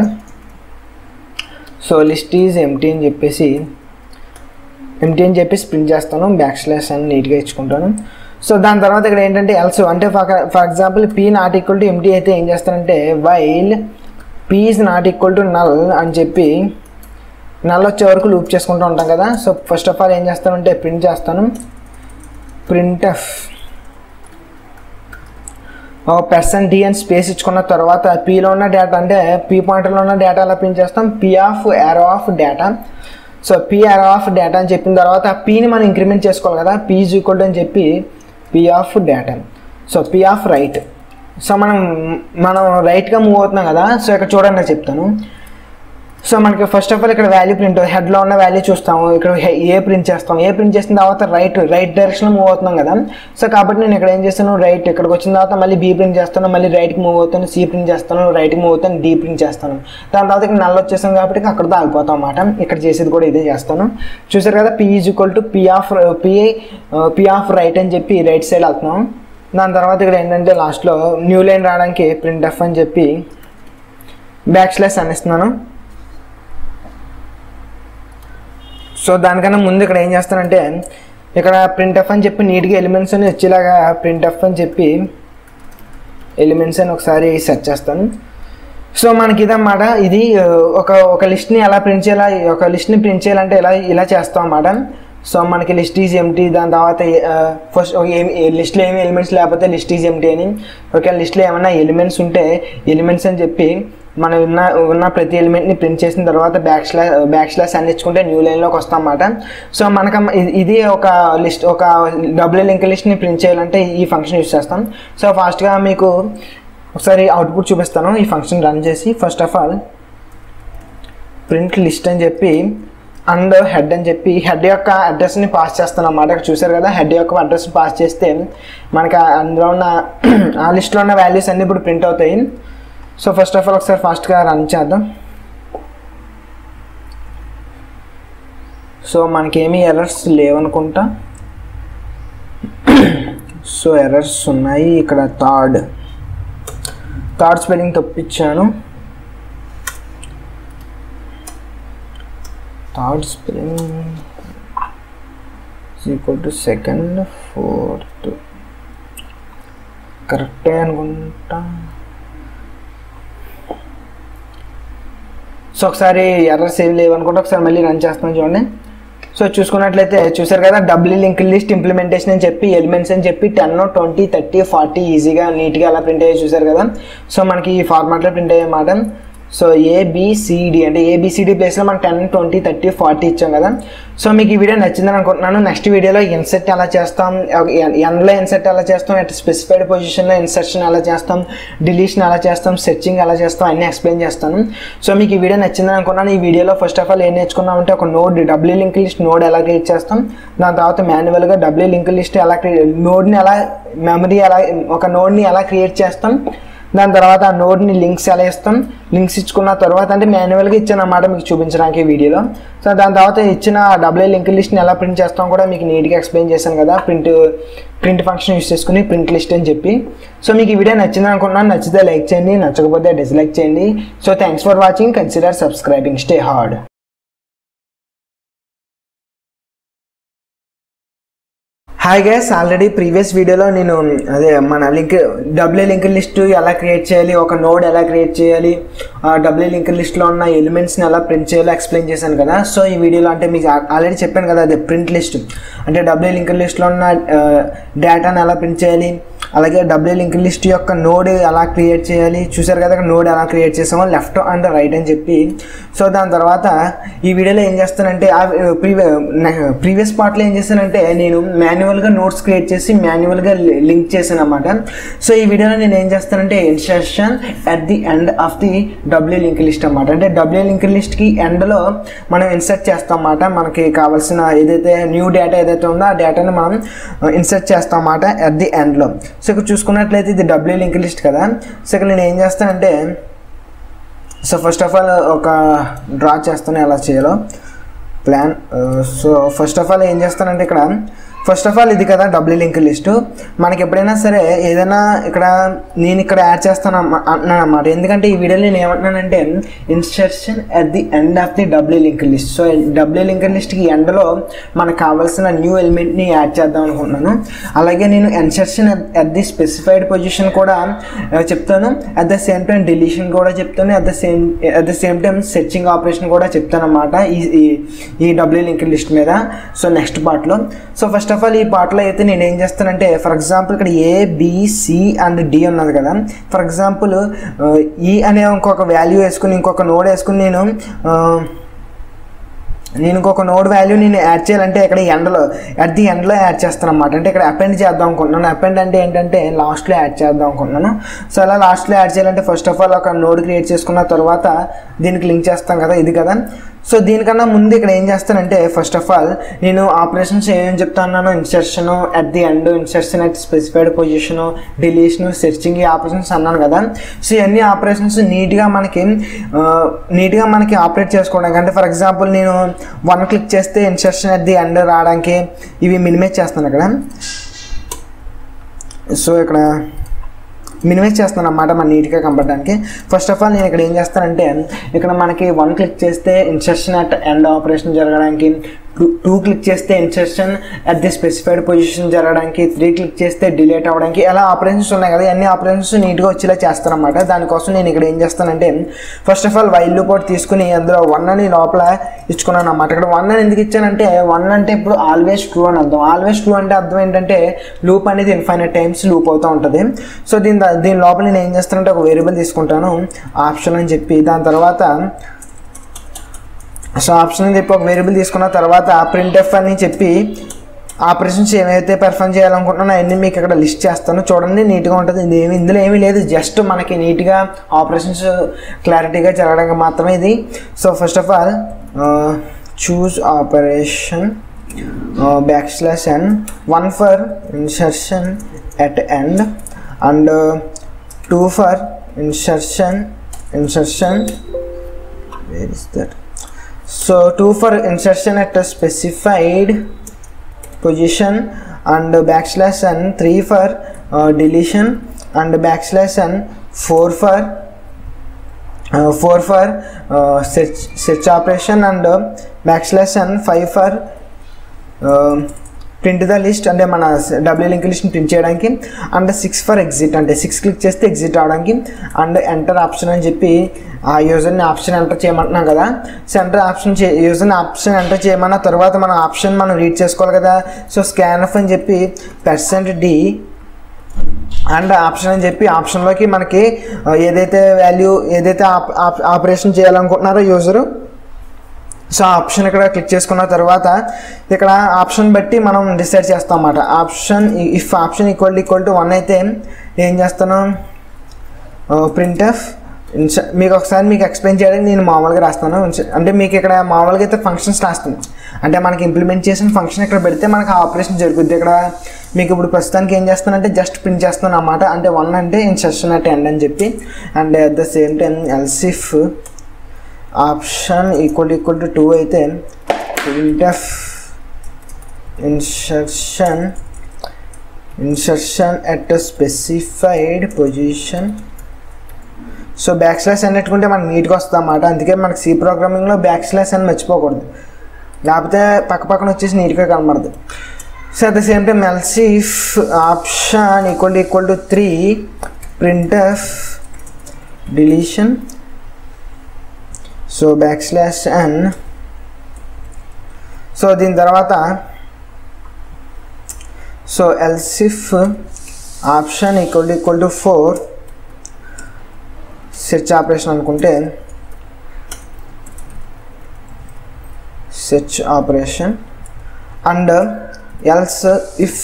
సో లిస్ట్ ఈజ్ ఎంటీ అని చెప్పేసి ఎంటీ అని చెప్పేసి ప్రింట్ చేస్తాను బ్యాక్ స్లాష్ అని నీట్గా ఇచ్చుకుంటాను సో దాని తర్వాత ఇక్కడ ఏంటంటే ఎల్స్ అంటే for example P not equal to empty అయితే ఏం చేస్తానంటే while P is not equal to null అని చెప్పి నల్ వచ్చే వరకు లూప్ చేసుకుంటూ ఉంటాం కదా సో ఫస్ట్ ఆఫ్ ఆల్ ఏం చేస్తానంటే ప్రింట్ చేస్తాను ప్రింట్ ఎఫ్ పర్సన్ డి అని స్పేస్ ఇచ్చుకున్న తర్వాత పీలో ఉన్న డేటా అంటే పీ పాయింటర్లో ఉన్న డేటా ఎలా ప్రింట్ చేస్తాం P of arrow of data so P arrow of data అని చెప్పిన తర్వాత పీని మనం ఇంక్రిమెంట్ చేసుకోవాలి కదా పీ ఈజ్ ఈక్వల్ అని చెప్పి P of data so P of right so మనం మనం రైట్గా మూవ్ అవుతున్నాం కదా సో ఇక్కడ చూడండి నేను చెప్తాను సో మనకి ఫస్ట్ ఆఫ్ ఆల్ ఇక్కడ వాల్యూ ప్రింట్ హెడ్లో ఉన్న వాల్యూ చూస్తాము ఇక్కడ హె- ఏ ప్రింట్ చేస్తాం ఏ ప్రింట్ చేసిన తర్వాత రైట్ రైట్ డైరెక్షన్లో మూవ్ అవుతున్నాం కదా సో కాబట్టి నేను ఇక్కడ ఏం చేస్తాను రైట్ ఇక్కడికి వచ్చిన తర్వాత మళ్ళీ బీ ప్రింట్ చేస్తాను మళ్ళీ రైట్కి మూవ్ అవుతాను సి ప్రింట్ చేస్తాను రైట్కి మూవ్ అవుతాను డి ప్రింట్ చేస్తాను దాని తర్వాత ఇక్కడ నల్ల వచ్చేసాం కాబట్టి అక్కడతో ఆగిపోతాం అన్నమాట ఇక్కడ చేసేది కూడా ఇదే చేస్తాను చూసారు కదా P is equal to P of P P of right అని చెప్పి రైట్ సైడ్ వెళ్తున్నాం దాని తర్వాత ఇక్కడ ఏంటంటే లాస్ట్లో న్యూ లైన్ రావడానికి ప్రింట్ ఎఫ్ అని చెప్పి బ్యాక్ స్లాష్ అనేస్తున్నాను సో దానికన్నా ముందు ఇక్కడ ఏం చేస్తానంటే ఇక్కడ ప్రింట్ ఎఫ్ అని చెప్పి నీట్గా ఎలిమెంట్స్ అని వచ్చేలాగా ప్రింట్ ఎఫ్ అని చెప్పి ఎలిమెంట్స్ అని ఒకసారి సెర్చ్ చేస్తాను సో మనకి ఇదన్నమాట ఇది ఆ, ఒక ఒక లిస్ట్ని ఎలా ప్రింట్ చేయాలా ఒక లిస్ట్ని ప్రింట్ చేయాలంటే ఇలా ఇలా చేస్తాం అన్నమాట సో మనకి లిస్ట్ ఈజ్ ఎంటీ దాని తర్వాత ఫస్ట్ ఏమి లిస్ట్లో ఏమి ఎలిమెంట్స్ లేకపోతే లిస్ట్ ఈజ్ ఎంటీ అని ఒకవేళ లిస్ట్లో ఏమైనా ఎలిమెంట్స్ ఉంటే ఎలిమెంట్స్ అని చెప్పి మనం ఉన్న ఉన్న ప్రతి ఎలిమెంట్ని ప్రింట్ చేసిన తర్వాత బ్యాక్ స్లాష్ బ్యాక్ స్లాష్ అని ఇచ్చుకుంటే న్యూ లైన్లోకి వస్తాం అన్నమాట సో మనకు ఇది ఒక లిస్ట్ ఒక డబుల్ లింక్ లిస్ట్ని ప్రింట్ చేయాలంటే ఈ ఫంక్షన్ యూస్ చేస్తాం సో ఫాస్ట్గా మీకు ఒకసారి అవుట్పుట్ చూపిస్తాను ఈ ఫంక్షన్ రన్ చేసి first of all print list అని చెప్పి అండ్ హెడ్ అని చెప్పి హెడ్ యొక్క అడ్రస్ని పాస్ చేస్తాను అన్నమాట ఇక్కడ చూసారు కదా హెడ్ యొక్క అడ్రస్ పాస్ చేస్తే మనకి ఆ- అందులో ఉన్న ఆ లిస్ట్లో ఉన్న వాల్యూస్ అన్నీ ఇప్పుడు ప్రింట్ అవుతాయి సో ఫస్ట్ ఆఫ్ ఆల్ ఒకసారి ఫాస్ట్గా రన్ చేద్దాం సో మనకేమీ ఎర్రర్స్ లేవనుకుంటా సో ఎర్రర్స్ ఉన్నాయి ఇక్కడ థర్డ్ థర్డ్ స్పెల్లింగ్ తప్పించాను third spelling equal to second fourth కరెక్టే అనుకుంటా సో ఒకసారి ఎర్రర్స్ ఏం లేవు అనుకుంటే ఒకసారి మళ్ళీ రన్ చేస్తాను చూడండి సో చూసుకున్నట్లయితే చూసారు కదా డబ్ల్యూ లింక్ లిస్ట్ ఇంప్లిమెంటేషన్ అని చెప్పి ఎలిమెంట్స్ అని చెప్పి టెన్ ట్వంటీ థర్టీ ఫార్టీ ఈజీగా నీట్గా అలా ప్రింట్ అయ్యి చూసారు కదా సో మనకి ఈ ఫార్మాట్లో ప్రింట్ అయ్యే మాట సో ఏబిసిడి అంటే ఏబిసిడి ప్లేస్లో మనం టెన్ ట్వంటీ థర్టీ ఫార్టీ ఇచ్చాం కదా సో మీకు ఈ వీడియో నచ్చిందని అనుకుంటున్నాను నెక్స్ట్ వీడియోలో ఇన్సెట్ ఎలా చేస్తాం ఎండ్లో ఇన్సెట్ ఎలా చేస్తాం అట్ స్పెసిఫైడ్ పొజిషన్లో ఇన్సర్షన్ ఎలా చేస్తాం డిలీషన్ ఎలా చేస్తాం సెర్చింగ్ ఎలా చేస్తాం అన్నీ ఎక్స్ప్లెయిన్ చేస్తాను సో మీకు ఈ వీడియో నచ్చిందని అనుకున్నాను ఈ వీడియోలో ఫస్ట్ ఆఫ్ ఆల్ ఏం నేర్చుకున్నామంటే ఒక node doubly link list node ఎలా క్రియేట్ చేస్తాం దాని తర్వాత మాన్యువల్గా డబ్ల్యూ లింక్ లిస్ట్ ఎలా క్రియేట్ నోడ్ని ఎలా మెమరీ ఎలా ఒక నోడ్ని ఎలా క్రియేట్ చేస్తాం దాని తర్వాత ఆ నోడ్ని లింక్స్ ఎలా ఇస్తాం లింక్స్ ఇచ్చుకున్న తర్వాత అంటే మాన్యువల్గా ఇచ్చాను అన్నమాట మీకు చూపించడానికి ఈ వీడియోలో సో దాని తర్వాత ఇచ్చిన డబ్ల్యూ లింక్ లిస్ట్ని ఎలా ప్రింట్ చేస్తాం కూడా మీకు నీట్గా ఎక్స్ప్లెయిన్ చేశాను కదా ప్రింట్ ప్రింట్ ఫంక్షన్ యూస్ చేసుకుని ప్రింట్ లిస్ట్ అని చెప్పి సో మీకు ఈ వీడియో నచ్చింది అనుకున్నాను నచ్చితే లైక్ చేయండి నచ్చకపోతే డిస్లైక్ చేయండి so thanks for watching consider subscribing stay hard hi guys already previous వీడియోలో నేను అదే మన లింక్ డబ్ల్యూ లింక్ లిస్ట్ ఎలా క్రియేట్ చేయాలి ఒక నోడ్ ఎలా క్రియేట్ చేయాలి డబ్ల్యూ లింక్ లిస్ట్లో ఉన్న ఎలిమెంట్స్ని ఎలా ప్రింట్ చేయాలో ఎక్స్ప్లెయిన్ చేశాను కదా సో ఈ వీడియోలో అంటే మీకు ఆల్రెడీ చెప్పాను కదా అదే ప్రింట్ లిస్ట్ అంటే డబ్ల్యూ లింక్ లిస్ట్లో ఉన్న డేటాను ఎలా ప్రింట్ చేయాలి అలాగే డబ్ల్యూ లింక్ లిస్ట్ యొక్క నోడ్ ఎలా క్రియేట్ చేయాలి చూసారు కదా నోడ్ ఎలా క్రియేట్ చేసామో లెఫ్ట్ అండ్ రైట్ అని చెప్పి సో దాని తర్వాత ఈ వీడియోలో ఏం చేస్తానంటే ఆ ప్రీవియస్ పార్ట్లో ఏం చేస్తానంటే నేను మాన్యువల్గా నోట్స్ క్రియేట్ చేసి మాన్యువల్గా లింక్ చేశాను అనమాట సో ఈ వీడియోలో నేను ఏం చేస్తానంటే instruction at the end of the doubly link list అనమాట అంటే డబ్ల్యూ లింక్ లిస్ట్కి ఎండ్లో మనం ఇన్సర్ట్ చేస్తాం అన్నమాట మనకి కావాల్సిన ఏదైతే న్యూ డేటా ఏదైతే ఉందో ఆ డేటాని మనం ఇన్సర్ట్ చేస్తాం అన్నమాట అట్ ది ఎండ్లో సో ఇక్కడ చూసుకున్నట్లయితే ఇది డబ్ల్యూ లింక్ లిస్ట్ కదా సో ఇక్కడ నేను ఏం చేస్తానంటే సో ఫస్ట్ ఆఫ్ ఆల్ ఒక డ్రా చేస్తాను ఎలా చేయాలో plan so first of all ఏం చేస్తానంటే ఇక్కడ ఫస్ట్ ఆఫ్ ఆల్ ఇది కదా డబ్ల్యూ లింక్ లిస్టు మనకి ఎప్పుడైనా సరే ఏదైనా ఇక్కడ నేను ఇక్కడ యాడ్ చేస్తాను అమ్మ- అంటున్నాను అనమాట ఎందుకంటే ఈ వీడియోలో నేను ఏమంటున్నానంటే instruction at the end of the doubly link list so W link లిస్ట్కి ఎండ్లో మనకు కావాల్సిన న్యూ ఎలిమెంట్ని యాడ్ చేద్దాం అనుకుంటున్నాను అలాగే నేను insertion at the specified position కూడా ఆ, చెప్తాను at the same time deletion కూడా చెప్తాను at the same at the same time searching operation కూడా చెప్తాను అనమాట ఈ ఈ- ఈ డబ్ల్యూ లింక్ లిస్ట్ మీద సో నెక్స్ట్ పార్ట్లో సో ఫస్ట్ ఆఫ్ ఆల్ ఈ పార్ట్లో అయితే నేను ఏం చేస్తానంటే ఫర్ ఎగ్జాంపుల్ ఇక్కడ ఏ బిసి అండ్ డి ఉన్నది కదా ఫర్ ఎగ్జాంపుల్ ఈ అనే ఇంకొక వాల్యూ వేసుకుని ఇంకొక నోడ్ వేసుకుని నేను ఆ, నేను ఇంకొక నోడ్ వాల్యూ నేను యాడ్ చేయాలంటే ఇక్కడ ఎండ్లో అట్ ది ఎండ్లో యాడ్ చేస్తాను అనమాట అంటే ఇక్కడ అపెండ్ చేద్దాం అనుకుంటున్నాను అపెండ్ అంటే ఏంటంటే లాస్ట్లో యాడ్ చేద్దాం అనుకుంటున్నాను సో అలా లాస్ట్లో యాడ్ చేయాలంటే ఫస్ట్ ఆఫ్ ఆల్ ఒక నోడ్ క్రియేట్ చేసుకున్న తర్వాత దీనికి లింక్ చేస్తాం కదా ఇది కదా సో దీనికన్నా ముందు ఇక్కడ ఏం చేస్తానంటే ఫస్ట్ ఆఫ్ ఆల్ నేను ఆపరేషన్స్ ఏమేమి చెప్తా ఉన్నాను insertion at the end insertion at specified position deletion searching ఈ ఆపరేషన్స్ అన్నాను కదా సో ఇవన్నీ ఆపరేషన్స్ నీట్గా మనకి ఆ, నీట్గా మనకి ఆపరేట్ చేసుకోవడానికి అంటే ఫర్ ఎగ్జాంపుల్ నేను వన్ క్లిక్ చేస్తే ఇన్సర్షన్ అట్ ది ఎండ్ రావడానికి ఇవి మినిమైజ్ చేస్తాను ఇక్కడ సో ఇక్కడ మినిమైజ్ చేస్తాను అన్నమాట మన నీట్గా కనపడడానికి ఫస్ట్ ఆఫ్ ఆల్ నేను ఇక్కడ ఏం చేస్తానంటే ఇక్కడ మనకి వన్ క్లిక్ చేస్తే ఇన్సర్షన్ అట్ ఎండ్ ఆపరేషన్ జరగడానికి టూ టూ క్లిక్ చేస్తే insertion at the specified position జరగడానికి త్రీ క్లిక్ చేస్తే డిలేట్ అవ్వడానికి ఎలా ఆపరేషన్స్ ఉన్నాయి కదా అన్ని ఆపరేషన్స్ నీట్గా వచ్చేలా చేస్తానమాట దానికోసం నేను ఇక్కడ ఏం చేస్తానంటే first of all while loop ఒకటి తీసుకుని అందులో వన్ అని లోపల ఇచ్చుకున్నాను అన్నమాట ఇక్కడ వన్ అని ఎందుకు ఇచ్చానంటే వన్ అంటే ఇప్పుడు ఆల్వేస్ ట్రూ అని అర్థం ఆల్వేస్ ట్రూ అంటే అర్థం ఏంటంటే లూప్ అనేది ఇన్ఫైనట్ టైమ్స్ లూప్ అవుతూ ఉంటుంది సో దీని ద- దీని లోపల నేను ఏం చేస్తానంటే ఒక వేరియబుల్ తీసుకుంటాను ఆప్షన్ అని చెప్పి దాని తర్వాత సో ఆప్షన్ అని చెప్పి ఒక వేరియబుల్ తీసుకున్న తర్వాత ప్రింట్ ఎఫ్ అని చెప్పి ఆపరేషన్స్ ఏమైతే పెర్ఫామ్ చేయాలనుకుంటున్నానో అవన్నీ మీకు ఇక్కడ లిస్ట్ చేస్తాను చూడండి నీట్గా ఉంటుంది ఇది ఏమి ఇందులో ఏమీ లేదు జస్ట్ మనకి నీట్గా ఆపరేషన్స్ క్లారిటీగా జరగడానికి మాత్రమే ఇది so first of all choose operation back slash N one for insertion at end and two for insertion insertion where is that so 2 for insertion at a specified position and backslash n 3 for uh, deletion and backslash n 4 for uh, 4 for uh, search, search operation and uh, backslash n 5 for print the list అంటే మన doubly link లిస్ట్ని print చేయడానికి and six for exit అంటే six click చేస్తే exit అవడానికి and enter option అని చెప్పి ఆ యూజర్ని ఆప్షన్ ఎంటర్ చేయమంటున్నాం కదా సో ఎంటర్ ఆప్షన్ చే యూజర్ని ఆప్షన్ ఎంటర్ చేయమన్న తర్వాత మన ఆప్షన్ మనం రీడ్ చేసుకోవాలి కదా సో స్కాన్ ఆఫ్ అని చెప్పి పర్సెంట్ డి అండ్ ఆప్షన్ అని చెప్పి ఆప్షన్లోకి మనకి ఆ, ఏదైతే వాల్యూ ఏదైతే ఆప్- ఆప్- ఆపరేషన్ చేయాలనుకుంటున్నారో యూజరు సో ఆ ఆప్షన్ ఇక్కడ క్లిక్ చేసుకున్న తర్వాత ఇక్కడ ఆప్షన్ బట్టి మనం డిసైడ్ చేస్తాం అన్నమాట option if option equal equal to one అయితే ఏం చేస్తాను ప్రింట్ ఎఫ్ మీకు ఒకసారి మీకు ఎక్స్ప్లెయిన్ చేయడానికి నేను మామూలుగా రాస్తాను ఇన్స్- అంటే మీకు ఇక్కడ మామూలుగా అయితే ఫంక్షన్స్ రాస్తాను అంటే మనకి ఇంప్లిమెంట్ చేసిన ఫంక్షన్ ఇక్కడ పెడితే మనకి ఆపరేషన్ జరుగుద్ది ఇక్కడ మీకు ఇప్పుడు ప్రస్తుతానికి ఏం చేస్తానంటే జస్ట్ ప్రింట్ చేస్తాను అన్నమాట అంటే వన్ అంటే ఇన్సెషన్ అట్ ఎండ్ అని చెప్పి and at the same time else if option equal equal to two అయితే printf insertion insertion at specified position so back slash అని పెట్టుకుంటే మనకు నీట్గా వస్తుంది అన్నమాట అందుకే మనకి సి ప్రోగ్రామింగ్లో బ్యాక్ స్లాష్ అని మర్చిపోకూడదు లేకపోతే పక్క పక్కన వచ్చేసి నీట్గా కనబడదు so at the same time else if option equal equal to three printf deletion so back slash N so దీని తర్వాత so else if option equal equal to four search operation అనుకుంటే search operation and else if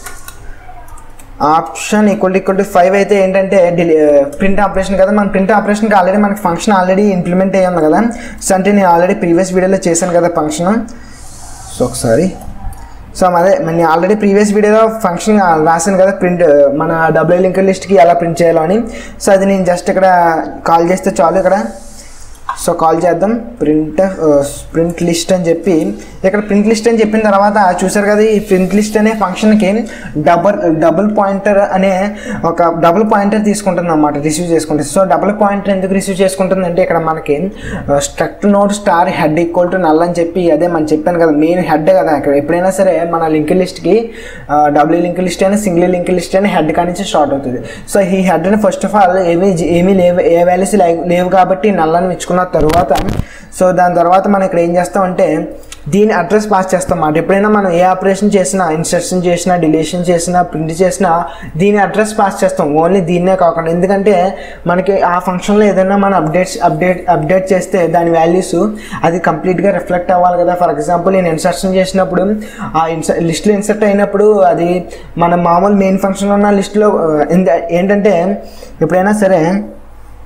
option equal equal to five అయితే ఏంటంటే delay print operation కదా మన print ఆపరేషన్కి already మనకి function already implement అయ్యింది కదా సో అంటే నేను ఆల్రెడీ ప్రీవియస్ వీడియోలో చేశాను కదా ఫంక్షన్ సో ఒకసారి సో అదే నేను ఆల్రెడీ ప్రీవియస్ వీడియోలో ఫంక్షన్ రాశాను కదా ప్రింట్ మన డబ్ల్యూ లింక్ లిస్ట్కి ఎలా ప్రింట్ చేయాలో అని సో అది నేను జస్ట్ ఇక్కడ కాల్ చేస్తే చాలు ఇక్కడ సో కాల్ చేద్దాం ప్రింట్ ప్రింట్ లిస్ట్ అని చెప్పి ఇక్కడ ప్రింట్ లిస్ట్ అని చెప్పిన తర్వాత చూసారు కదా ఈ ప్రింట్ లిస్ట్ అనే ఫంక్షన్కి డబల్ డబుల్ పాయింటర్ అనే ఒక డబుల్ పాయింటర్ తీసుకుంటుంది అనమాట రిసీవ్ చేసుకుంటుంది సో డబుల్ పాయింటర్ ఎందుకు రిసీవ్ చేసుకుంటుంది అంటే ఇక్కడ మనకి struct node star head equal to null అని చెప్పి అదే మనం చెప్పాను కదా మెయిన్ హెడ్ కదా ఇక్కడ ఎప్పుడైనా సరే మన లింక్ లిస్ట్కి డబ్ల్యూ లింక్ లిస్ట్ అయినా సింగిల్ లింక్ లిస్ట్ అయినా హెడ్ కానించి స్టార్ట్ అవుతుంది సో ఈ హెడ్ని ఫస్ట్ ఆఫ్ ఆల్ ఏమీ ఏమీ లేవు ఏ వాల్యూస్ లేవు కాబట్టి నల్లని ఇచ్చుకున్న తర్వాత సో దాని తర్వాత మనం ఇక్కడ ఏం చేస్తామంటే దీని అడ్రస్ పాస్ చేస్తాం అన్నమాట ఎప్పుడైనా మనం ఏ ఆపరేషన్ చేసినా ఇన్సర్షన్ చేసినా డిలీషన్ చేసినా ప్రింట్ చేసినా దీని అడ్రస్ పాస్ చేస్తాం ఓన్లీ దీన్నే కాకుండా ఎందుకంటే మనకి ఆ ఫంక్షన్లో ఏదైనా మనం అప్డేట్స్ అప్డేట్ అప్డేట్ చేస్తే దాని వాల్యూస్ అది కంప్లీట్గా రిఫ్లెక్ట్ అవ్వాలి కదా ఫర్ ఎగ్జాంపుల్ నేను ఇన్సర్షన్ చేసినప్పుడు ఆ ఇన్సర్ లిస్ట్లో ఇన్సర్ట్ అయినప్పుడు అది మన మామూలు మెయిన్ ఫంక్షన్లో ఉన్న లిస్ట్లో ఏంటంటే ఎప్పుడైనా సరే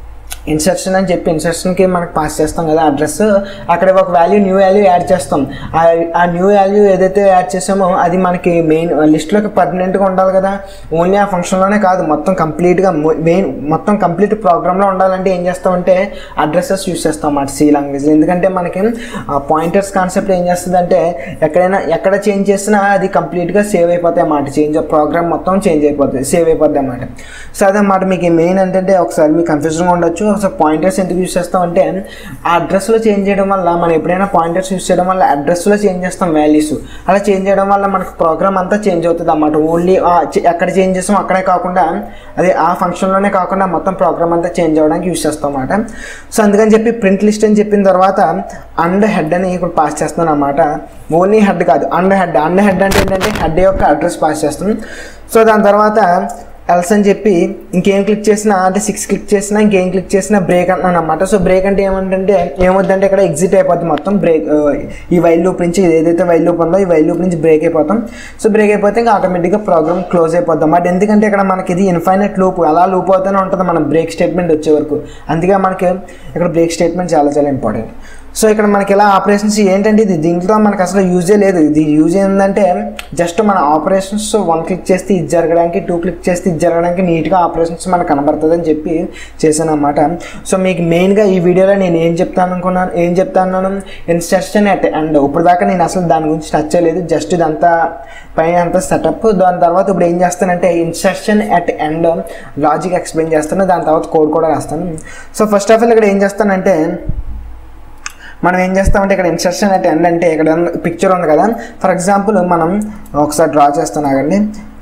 ఇన్సర్షన్ అని చెప్పి ఇన్సర్షన్కి మనకు పాస్ చేస్తాం కదా అడ్రస్ అక్కడ ఒక వాల్యూ న్యూ వాల్యూ యాడ్ చేస్తాం ఆ ఆ న్యూ వాల్యూ ఏదైతే యాడ్ చేసామో అది మనకి మెయిన్ లిస్ట్లోకి పర్మనెంట్గా ఉండాలి కదా ఓన్లీ ఆ ఫంక్షన్లోనే కాదు మొత్తం కంప్లీట్గా మెయిన్ మొత్తం కంప్లీట్ ప్రోగ్రామ్లో ఉండాలంటే ఏం చేస్తామంటే అడ్రసెస్ యూస్ చేస్తాం అన్నమాట సి లాంగ్వేజ్ ఎందుకంటే మనకి పాయింటర్స్ కాన్సెప్ట్ ఏం చేస్తుందంటే ఎక్కడైనా ఎక్కడ చేంజ్ చేసినా అది కంప్లీట్గా సేవ్ అయిపోతాయి అన్నమాట చేంజ్ ప్రోగ్రామ్ మొత్తం చేంజ్ అయిపోతుంది సేవ్ అయిపోద్ది అన్నమాట సో అదన్నమాట మీకు మెయిన్ ఏంటంటే ఒకసారి మీకు కన్ఫ్యూజన్గా ఉండొచ్చు ఒకసారి పాయింటర్స్ ఎందుకు యూస్ చేస్తామంటే ఆ అడ్రస్లో చేంజ్ చేయడం వల్ల మనం ఎప్పుడైనా పాయింటర్స్ యూస్ చేయడం వల్ల అడ్రస్లో చేంజ్ చేస్తాం వాల్యూస్ అలా చేంజ్ చేయడం వల్ల మనకు ప్రోగ్రామ్ అంతా చేంజ్ అవుతుంది అన్నమాట ఓన్లీ ఎక్కడ చేంజ్ చేస్తాం అక్కడే కాకుండా అదే ఆ ఫంక్షన్లోనే కాకుండా మొత్తం ప్రోగ్రామ్ అంతా చేంజ్ అవ్వడానికి యూస్ చేస్తాం అన్నమాట సో అందుకని చెప్పి ప్రింట్ లిస్ట్ అని చెప్పిన తర్వాత అండ్ హెడ్ అని ఇప్పుడు పాస్ చేస్తున్నాను అనమాట ఓన్లీ హెడ్ కాదు అండ్ హెడ్ అండ్ హెడ్ అంటే ఏంటంటే హెడ్ యొక్క అడ్రస్ పాస్ చేస్తాం సో దాని తర్వాత ఎల్స్ అని చెప్పి ఇంకేం క్లిక్ చేసినా అంటే సిక్స్ క్లిక్ చేసినా ఇంకేం క్లిక్ చేసినా బ్రేక్ అంటున్నాను అనమాట సో బ్రేక్ అంటే ఏమంటే ఏమవుతుందంటే ఇక్కడ ఎగ్జిట్ అయిపోద్ది మొత్తం బ్రేక్ ఈ వైల్ లూప్ నుంచి ఏదైతే వైల్ లూప్ ఉందో ఈ వైల్ లూప్ నుంచి బ్రేక్ అయిపోతాం సో బ్రేక్ అయిపోతే ఇంకా ఆటోమేటిక్గా ప్రోగ్రామ్ క్లోజ్ అయిపోద్ది అన్నమాట ఎందుకంటే ఇక్కడ మనకి ఇది ఇన్ఫైనట్ లూప్ అలా లూప్ అవుతూనే ఉంటుంది మన బ్రేక్ స్టేట్మెంట్ వచ్చే వరకు అందుకే మనకి ఇక్కడ బ్రేక్ స్టేట్మెంట్ చాలా చాలా ఇంపార్టెంట్ సో ఇక్కడ మనకి ఇలా ఆపరేషన్స్ ఏంటంటే ఇది దీంట్లో మనకి అసలు యూజే లేదు ఇది యూజ్ ఏంటంటే జస్ట్ మన ఆపరేషన్స్ వన్ క్లిక్ చేస్తే ఇది జరగడానికి టూ క్లిక్ చేస్తే ఇది జరగడానికి నీట్గా ఆపరేషన్స్ మనకు కనబడుతుంది అని చెప్పి చేశాను అనమాట సో మీకు మెయిన్గా ఈ వీడియోలో నేను ఏం చెప్తాను అనుకున్నాను ఏం చెప్తాను ఇన్స్ట్రక్షన్ అట్ అండ్ ఇప్పుడు దాకా నేను అసలు దాని గురించి టచ్ చేయలేదు జస్ట్ ఇదంతా పైన అంతా సెటప్ దాని తర్వాత ఇప్పుడు ఏం చేస్తానంటే instruction at end logic explain చేస్తాను దాని తర్వాత కోడ్ కూడా రాస్తాను సో ఫస్ట్ ఆఫ్ ఆల్ ఇక్కడ ఏం చేస్తానంటే మనం ఏం చేస్తామంటే ఇక్కడ ఇన్సర్షన్ అంటే ఎండ్ అంటే ఇక్కడ పిక్చర్ ఉంది కదా ఫర్ ఎగ్జాంపుల్ మనం ఒకసారి డ్రా చేస్తాను ఆగండి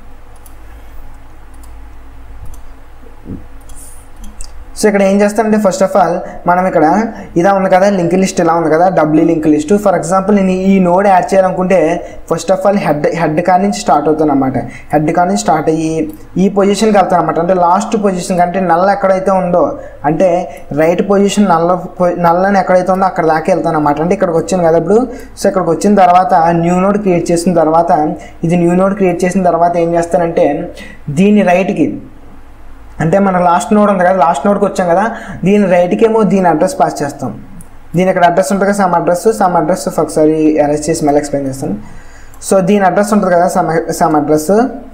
సో ఇక్కడ ఏం చేస్తానంటే ఫస్ట్ ఆఫ్ ఆల్ మనం ఇక్కడ ఇలా ఉంది కదా లింక్ లిస్ట్ ఇలా ఉంది కదా W link list for example నేను ఈ నోడ్ యాడ్ చేయాలనుకుంటే first of all head head కాడ నుంచి స్టార్ట్ అవుతాను అనమాట హెడ్ కాడ నుంచి స్టార్ట్ అయ్యి ఈ పొజిషన్కి వెళ్తాను అనమాట అంటే లాస్ట్ పొజిషన్ అంటే నల్ల ఎక్కడైతే ఉందో అంటే రైట్ పొజిషన్ నల్ల నల్లని ఎక్కడైతే ఉందో అక్కడ దాకా వెళ్తాను అనమాట అంటే ఇక్కడికి వచ్చాను కదా ఇప్పుడు సో ఇక్కడికి వచ్చిన తర్వాత న్యూ నోడ్ క్రియేట్ చేసిన తర్వాత ఇది న్యూ నోడ్ క్రియేట్ చేసిన తర్వాత ఏం చేస్తానంటే దీన్ని రైట్కి అంటే మన లాస్ట్ నోడ్ ఉంది కదా లాస్ట్ నోడ్కి వచ్చాం కదా దీని రైట్కి ఏమో దీని అడ్రస్ పాస్ చేస్తాం దీని ఇక్కడ అడ్రస్ ఉంటుంది కదా సమ్ అడ్రస్ సమ్ అడ్రస్ ఒకసారి అరెస్ట్ చేసి మళ్ళీ ఎక్స్ప్లెయిన్ చేస్తాను సో దీని అడ్రస్ ఉంటుంది కదా సమ్ సమ్ అడ్రస్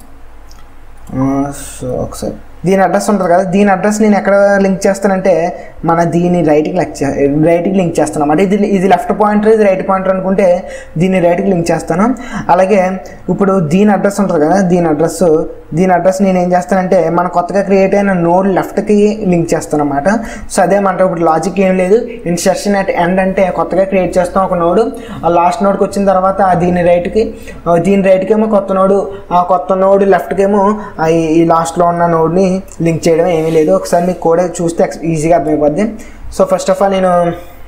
సో ఒకసారి దీని అడ్రస్ ఉంటుంది కదా దీని అడ్రస్ నేను ఎక్కడ లింక్ చేస్తానంటే మన దీని రైట్కి లింక్ చే రైట్కి లింక్ చేస్తాను అన్నమాట ఇది ఇది లెఫ్ట్ పాయింటర్ ఇది రైట్ పాయింటర్ అనుకుంటే దీన్ని రైట్కి లింక్ చేస్తాను అలాగే ఇప్పుడు దీని అడ్రస్ ఉంటుంది కదా దీని అడ్రస్ దీని అడ్రస్ నేను ఏం చేస్తానంటే మన కొత్తగా క్రియేట్ అయిన నోడ్ లెఫ్ట్కి లింక్ చేస్తాను అనమాట సో అదేమంట ఇప్పుడు లాజిక్ ఏం లేదు ఇన్సర్షన్ అట్ ఎండ్ అంటే కొత్తగా క్రియేట్ చేస్తాం ఒక నోడు ఆ లాస్ట్ నోడ్కి వచ్చిన తర్వాత దీని రైట్కి దీని రైట్కి ఏమో కొత్త నోడు ఆ కొత్త నోడు లెఫ్ట్కి ఏమో ఈ లాస్ట్లో ఉన్న నోడ్ని లింక్ చేయడం ఏమీ లేదు ఒకసారి మీకు కోడే చూస్తే ఈజీగా అర్థమైపోద్ది సో ఫస్ట్ ఆఫ్ ఆల్ నేను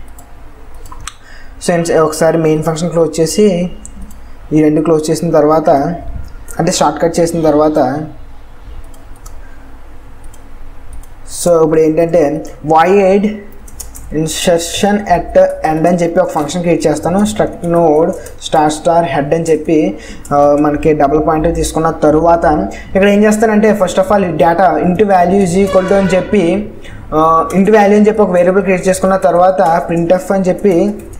సో ఒకసారి మెయిన్ ఫంక్షన్ క్లోజ్ చేసి ఈ రెండు క్లోజ్ చేసిన తర్వాత అంటే షార్ట్ కట్ చేసిన తర్వాత సో ఇప్పుడు ఏంటంటే వాయిడ్ ఇన్సర్షన్ ఎట్ ఎండ్ అని చెప్పి ఒక ఫంక్షన్ క్రియేట్ చేస్తాను struct node star star head అని చెప్పి మనకి డబుల్ పాయింటర్ తీసుకున్న తరువాత ఇక్కడ ఏం చేస్తానంటే first of all data int value is equal to అని చెప్పి ఇంటూ వాల్యూ అని చెప్పి ఒక వేరియబుల్ క్రియేట్ చేసుకున్న తర్వాత ప్రింట్ ఎఫ్ అని చెప్పి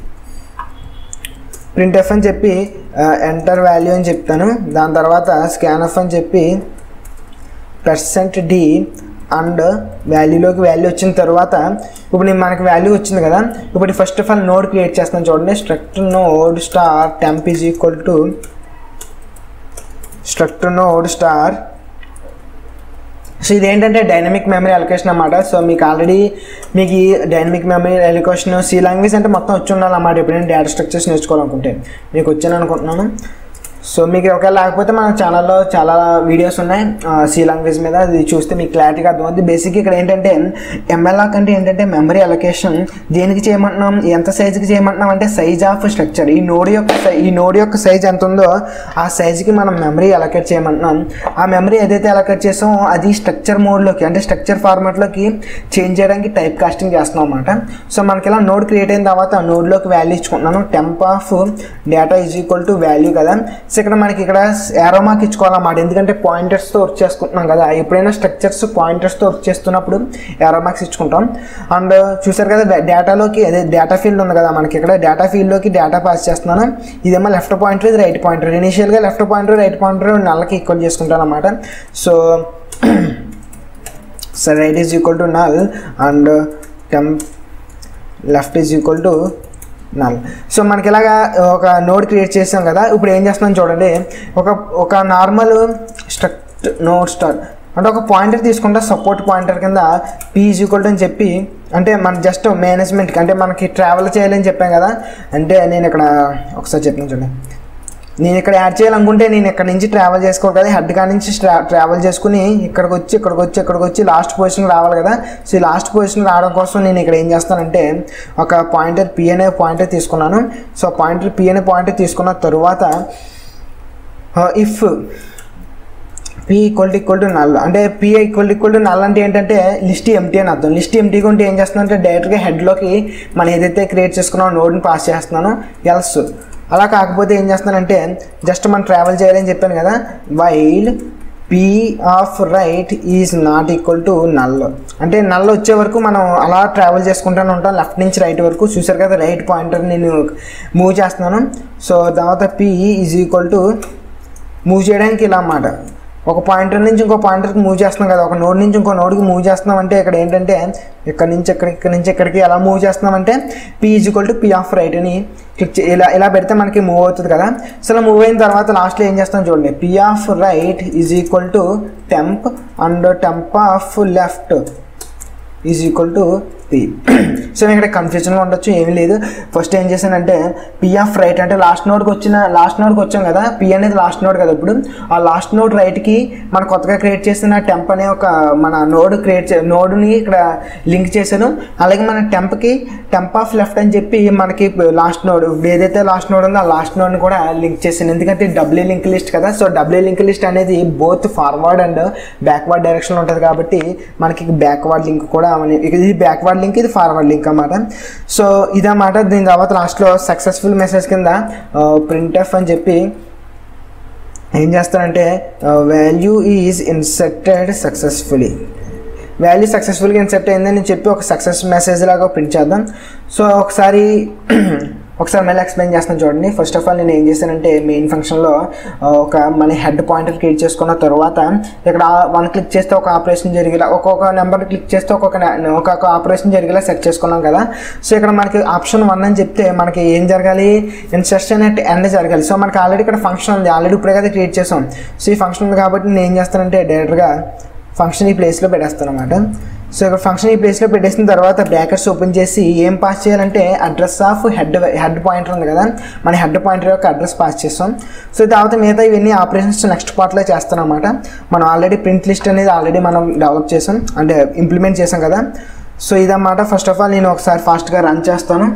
ప్రింట్ ఎఫ్ అని చెప్పి ఎంటర్ వాల్యూ అని చెప్తాను దాని తర్వాత స్కాన్ ఎఫ్ అని చెప్పి పర్సెంట్ డి అండ్ వాల్యూలోకి వాల్యూ వచ్చిన తర్వాత ఇప్పుడు నేను మనకి వాల్యూ వచ్చింది కదా ఇప్పుడు first of all node create చేస్తాను చూడండి struct node star temp is equal to struct node star so ఇదేంటంటే డైనమిక్ మెమరీ అలొకేషన్ అన్నమాట సో మీకు ఆల్రెడీ మీకు ఈ dynamic memory allocation C language అంటే మొత్తం వచ్చి ఉండాలన్నమాట ఎప్పుడైనా డేటా స్ట్రక్చర్స్ నేర్చుకోవాలనుకుంటే మీకు వచ్చాను అనుకుంటున్నాను సో మీకు ఒకవేళ లేకపోతే మన ఛానల్లో చాలా వీడియోస్ ఉన్నాయి సి లాంగ్వేజ్ మీద అది చూస్తే మీకు క్లారిటీగా అర్థమవుతుంది బేసిక్ ఇక్కడ ఏంటంటే ఎంఎల్ఆక్ అంటే ఏంటంటే మెమరీ అలొకేషన్ దేనికి చేయమంటున్నాం ఎంత సైజుకి చేయమంటున్నాం అంటే సైజ్ ఆఫ్ స్ట్రక్చర్ ఈ నోడ్ యొక్క సై- ఈ నోడ్ యొక్క సైజ్ ఎంత ఉందో ఆ సైజుకి మనం మెమరీ అలొకేట్ చేయమంటున్నాం ఆ మెమరీ ఏదైతే అలొకేట్ చేసామో అది స్ట్రక్చర్ మోడ్లోకి అంటే స్ట్రక్చర్ ఫార్మాట్లోకి చేంజ్ చేయడానికి టైప్ కాస్టింగ్ చేస్తున్నాం అనమాట సో మనకి ఇలా నోడ్ క్రియేట్ అయిన తర్వాత ఆ నోడ్లోకి వాల్యూ ఇచ్చుకుంటున్నాను temp of data is equal to value కదా సో ఇక్కడ మనకి ఇక్కడ ఏరో మార్క్ ఇచ్చుకోవాలన్నమాట ఎందుకంటే పాయింటర్స్తో వర్క్ చేసుకుంటున్నాం కదా ఎప్పుడైనా స్ట్రక్చర్స్ పాయింటర్స్తో వర్క్ చేస్తున్నప్పుడు ఏరో మార్క్స్ ఇచ్చుకుంటాం అండ్ చూసారు కదా డేటాలోకి అదే డేటా ఫీల్డ్ ఉంది కదా మనకి ఇక్కడ డేటా ఫీల్డ్లోకి డేటా పాస్ చేస్తున్నాను ఇదేమో లెఫ్ట్ పాయింటర్ ఇది రైట్ పాయింటర్ ఇనిషియల్గా లెఫ్ట్ పాయింటర్ రైట్ పాయింటర్ నల్లకి ఈక్వల్ చేసుకుంటాను అనమాట so so right is equal to null and temp left is equal to null so మనకి ఇలాగా ఒక నోడ్ క్రియేట్ చేసాం కదా ఇప్పుడు ఏం చేస్తున్నాం చూడండి ఒక ఒక నార్మల్ స్ట్రక్ట్ నోడ్ స్టార్ అంటే ఒక పాయింటర్ తీసుకుంటే సపోర్ట్ పాయింటర్ కింద పీ ఈజ్ ఈక్వల్ టు అని చెప్పి అంటే మన జస్ట్ మేనేజ్మెంట్కి అంటే మనకి ట్రావెల్ చేయాలని చెప్పాం కదా అంటే నేను ఇక్కడ ఒకసారి చెప్పిన చూడండి నేను ఇక్కడ యాడ్ చేయాలనుకుంటే నేను ఇక్కడ నుంచి ట్రావెల్ చేసుకోవాలి కదా హెడ్ కాడ నుంచి ట్రా ట్రావెల్ చేసుకుని ఇక్కడికి వచ్చి ఇక్కడికి వచ్చి ఇక్కడికి వచ్చి లాస్ట్ పొజిషన్ రావాలి కదా సో ఈ లాస్ట్ పొజిషన్ రావడం కోసం నేను ఇక్కడ ఏం చేస్తానంటే ఒక పాయింటర్ పి అనే పాయింటర్ తీసుకున్నాను సో పాయింటర్ పి అనే పాయింటర్ తీసుకున్న తరువాత if P equal to equal to null అంటే P equal to equal to null అంటే ఏంటంటే లిస్ట్ ఎంటీ అని అర్థం లిస్ట్ ఎంటీగా ఉంటే ఏం చేస్తున్నానంటే డైరెక్ట్గా హెడ్లోకి మనం ఏదైతే క్రియేట్ చేసుకున్నామో నోడ్ని పాస్ చేస్తున్నానో ఎల్స్ అలా కాకపోతే ఏం చేస్తున్నానంటే జస్ట్ మనం ట్రావెల్ చేయాలని చెప్పాను కదా while P of right is not equal to null అంటే నల్ వచ్చే వరకు మనం అలా ట్రావెల్ చేసుకుంటూనే ఉంటాం లెఫ్ట్ నుంచి రైట్ వరకు చూసారు కదా రైట్ పాయింటర్ నేను మూవ్ చేస్తున్నాను సో తర్వాత P is equal to move చేయడానికి ఇలా అన్నమాట ఒక పాయింటర్ నుంచి ఇంకో పాయింటర్కి మూవ్ చేస్తున్నాం కదా ఒక నోడ్ నుంచి ఇంకో నోడ్కి మూవ్ చేస్తున్నాం అంటే ఇక్కడ ఏంటంటే ఇక్కడ నుంచి ఇక్కడ ఇక్కడ నుంచి ఇక్కడికి ఎలా మూవ్ చేస్తున్నాం అంటే P is equal to P of right అని క్లిక్ ఇలా ఇలా పెడితే మనకి మూవ్ అవుతుంది కదా సో ఇలా మూవ్ అయిన తర్వాత లాస్ట్లో ఏం చేస్తాం చూడండి P of right is equal to temp and temp of left is equal to P so నేను ఇక్కడ కన్ఫ్యూజన్గా ఉండొచ్చు ఏమీ లేదు ఫస్ట్ ఏం చేశానంటే పి ఆఫ్ రైట్ అంటే లాస్ట్ నోడ్కి వచ్చిన లాస్ట్ నోడ్కి వచ్చాం కదా పి అనేది లాస్ట్ నోడ్ కదా ఇప్పుడు ఆ లాస్ట్ నోడ్ రైట్కి మనం కొత్తగా క్రియేట్ చేసిన టెంప్ అనే ఒక మన నోడ్ క్రియేట్ చే నోడ్ని ఇక్కడ లింక్ చేశాను అలాగే మన టెంప్కి టెంప్ ఆఫ్ లెఫ్ట్ అని చెప్పి మనకి లాస్ట్ నోడ్ ఏదైతే లాస్ట్ నోడ్ ఉందో ఆ లాస్ట్ నోడ్ని కూడా లింక్ చేశాను ఎందుకంటే డబ్ల్యూ లింక్ లిస్ట్ కదా సో డబ్ల్యూ లింక్ లిస్ట్ అనేది both forward and backward direction ఉంటుంది కాబట్టి మనకి బ్యాక్వర్డ్ లింక్ కూడా మన- ఇది బ్యాక్వర్డ్ లింక్ ఇది ఫార్వర్డ్ లింక్ అన్నమాట సో ఇదన్నమాట దీని తర్వాత లాస్ట్లో సక్సెస్ఫుల్ మెసేజ్ కింద ప్రింట్ ఎఫ్ అని చెప్పి ఏం చేస్తానంటే value is inserted successfully value సక్సెస్ఫుల్గా ఇన్సర్ట్ అయిందని చెప్పి ఒక సక్సెస్ మెసేజ్ లాగా ప్రింట్ చేద్దాం సో ఒకసారి ఒకసారి మళ్ళీ ఎక్స్ప్లెయిన్ చేస్తాను చూడండి ఫస్ట్ ఆఫ్ ఆల్ నేను ఏం చేశానంటే మెయిన్ ఫంక్షన్లో ఒక మన హెడ్ పాయింటర్ క్రియేట్ చేసుకున్న తర్వాత ఇక్కడ వన్ క్లిక్ చేస్తే ఒక ఆపరేషన్ జరిగేలా ఒక్కొక్క నెంబర్ క్లిక్ చేస్తే ఒక్కొక్క నె- ఒక్కొక్క ఆపరేషన్ జరిగేలా సెట్ చేసుకున్నాం కదా సో ఇక్కడ మనకి ఆప్షన్ వన్ అని చెప్తే మనకి ఏం జరగాలి ఇన్సెషన్ అట్ ఎండ్ జరగాలి సో మనకి ఆల్రెడీ ఇక్కడ ఫంక్షన్ ఉంది ఆల్రెడీ ఇప్పుడే కదా క్రియేట్ చేసాం సో ఈ ఫంక్షన్ ఉంది కాబట్టి నేను ఏం చేస్తానంటే డైరెక్ట్గా ఫంక్షన్ ఈ ప్లేస్లో పెట్టేస్తాను అనమాట సో ఇక్కడ ఫంక్షన్ ఈ ప్లేస్లో పెట్టేసిన తర్వాత బ్రాకెట్స్ ఓపెన్ చేసి ఏం పాస్ చేయాలంటే address of head head pointer ఉంది కదా మన హెడ్ పాయింటర్ యొక్క అడ్రస్ పాస్ చేస్తాం సో తర్వాత మిగతా ఇవన్నీ ఆపరేషన్స్ నెక్స్ట్ పార్ట్లో చేస్తాం అనమాట మనం ఆల్రెడీ ప్రింట్ లిస్ట్ అనేది ఆల్రెడీ మనం డెవలప్ చేసాం అంటే ఇంప్లిమెంట్ చేసాం కదా సో ఇదన్నమాట ఫస్ట్ ఆఫ్ ఆల్ నేను ఒకసారి ఫాస్ట్గా రన్ చేస్తాను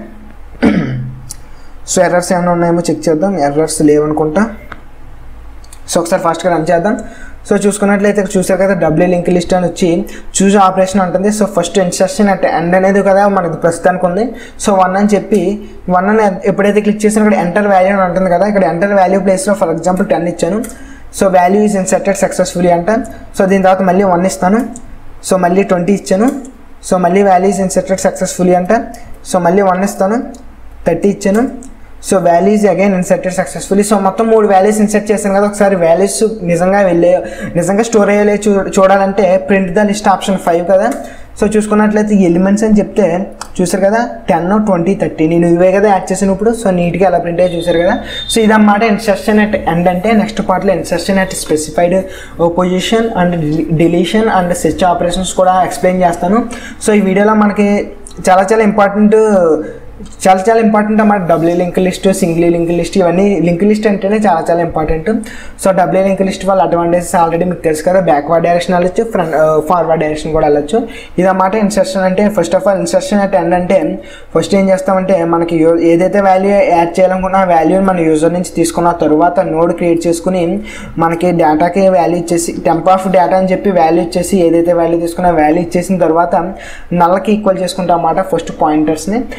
సో ఎర్రర్స్ ఏమైనా ఉన్నాయేమో చెక్ చేద్దాం ఎర్రర్స్ లేవనుకుంటా సో ఒకసారి ఫాస్ట్గా రన్ చేద్దాం సో చూసుకున్నట్లయితే ఇక్కడ చూసారు కదా డబ్ల్యూ లింక్ లిస్ట్ అని వచ్చి చూస్ ఆపరేషన్ ఉంటుంది సో ఫస్ట్ ఇన్స్ట్రక్షన్ అంటే ఎండ్ అనేది కదా మనకి ప్రస్తుతానికి ఉంది సో వన్ అని చెప్పి వన్ అని ఎప్పుడైతే క్లిక్ చేసినా ఇక్కడ ఎంటర్ వాల్యూ అని ఉంటుంది కదా ఇక్కడ ఎంటర్ వాల్యూ ప్లేస్లో ఫర్ ఎగ్జాంపుల్ టెన్ ఇచ్చాను so value is inserted successfully అంట సో దీని తర్వాత మళ్ళీ వన్ ఇస్తాను సో మళ్ళీ ట్వంటీ ఇచ్చాను సో మళ్ళీ వాల్యూ ఈజ్ ఇన్సర్టెడ్ సక్సెస్ఫుల్లీ అంట సో మళ్ళీ వన్ ఇస్తాను థర్టీ ఇచ్చాను so values again inserted successfully so మొత్తం మూడు వాల్యూస్ ఇన్సర్ట్ చేశాను కదా ఒకసారి వాల్యూస్ నిజంగా వెళ్ళే నిజంగా స్టోర్ అయ్యే చూ చూడాలంటే print the list option five కదా సో చూసుకున్నట్లయితే ఎలిమెంట్స్ అని చెప్తే చూసారు కదా టెన్ ట్వంటీ థర్టీ నేను ఇవే కదా యాడ్ చేసాను ఇప్పుడు సో నీట్గా అలా ప్రింట్ అయ్యి చూసారు కదా సో ఇదన్నమాట ఇన్సర్షన్ అట్ ఎండ్ అంటే నెక్స్ట్ పార్ట్లో insertion at specified position and deletion and search operations కూడా ఎక్స్ప్లెయిన్ చేస్తాను సో ఈ వీడియోలో మనకి చాలా చాలా ఇంపార్టెంట్ చాలా చాలా ఇంపార్టెంట్ అన్నమాట doubly link list single link list ఇవన్నీ లింక్ లిస్ట్ అంటేనే చాలా చాలా important so W link list వాళ్ళ అడ్వాంటేజెస్ ఆల్రెడీ మీకు తెలుసు కదా బ్యాక్వర్డ్ డైరెక్షన్ వెళ్ళొచ్చు ఫ్రంట్ ఫార్వర్డ్ డైరెక్షన్ కూడా వెళ్ళొచ్చు ఇదన్నమాట ఇన్సర్షన్ అంటే first of all insertion at end అంటే ఫస్ట్ ఏం చేస్తామంటే మనకి యూ- ఏదైతే వాల్యూ యాడ్ చేయాలనుకున్న ఆ వాల్యూని మన యూజర్ నుంచి తీసుకున్న తర్వాత నోడ్ క్రియేట్ చేసుకుని మనకి డేటాకి వాల్యూ ఇచ్చేసి టెంప్ ఆఫ్ డేటా అని చెప్పి వాల్యూ ఇచ్చేసి ఏదైతే వాల్యూ తీసుకున్న వాల్యూ ఇచ్చేసిన తర్వాత నల్లకి ఈక్వల్ చేసుకుంటాం అన్నమాట ఫస్ట్ పాయింటర్స్ని అదే మనకి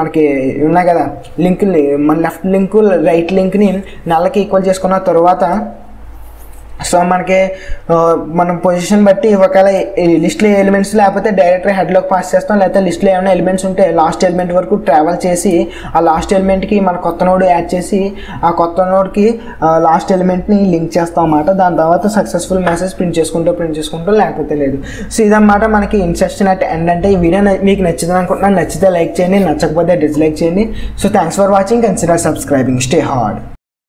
మనకి ఉన్నాయి కదా లింక్ మన లెఫ్ట్ లింక్ రైట్ లింక్ని నల్లకి ఈక్వల్ చేసుకున్న తర్వాత సో మనకి ఆ, మనం పొజిషన్ బట్టి ఒకవేళ ఈ లిస్ట్లో ఎలిమెంట్స్ లేకపోతే డైరెక్ట్గా హెడ్లోకి పాస్ చేస్తాం లేకపోతే లిస్ట్లో ఏమైనా ఎలిమెంట్స్ ఉంటే లాస్ట్ ఎలిమెంట్ వరకు ట్రావెల్ చేసి ఆ లాస్ట్ ఎలిమెంట్కి మన కొత్త నోడ్ యాడ్ చేసి ఆ కొత్త నోడ్కి లాస్ట్ ఎలిమెంట్ని లింక్ చేస్తాం అన్నమాట దాని తర్వాత సక్సెస్ఫుల్ మెసేజ్ ప్రింట్ చేసుకుంటూ ప్రింట్ చేసుకుంటూ లేకపోతే లేదు సో ఇదన్నమాట మనకి ఇన్సెక్షన్ అట్ ఎండ్ అంటే ఈ వీడియో న- మీకు నచ్చింది అనుకుంటున్నాను నచ్చితే లైక్ చేయండి నచ్చకపోతే డిస్లైక్ చేయండి so thanks for watching consider subscribing stay hard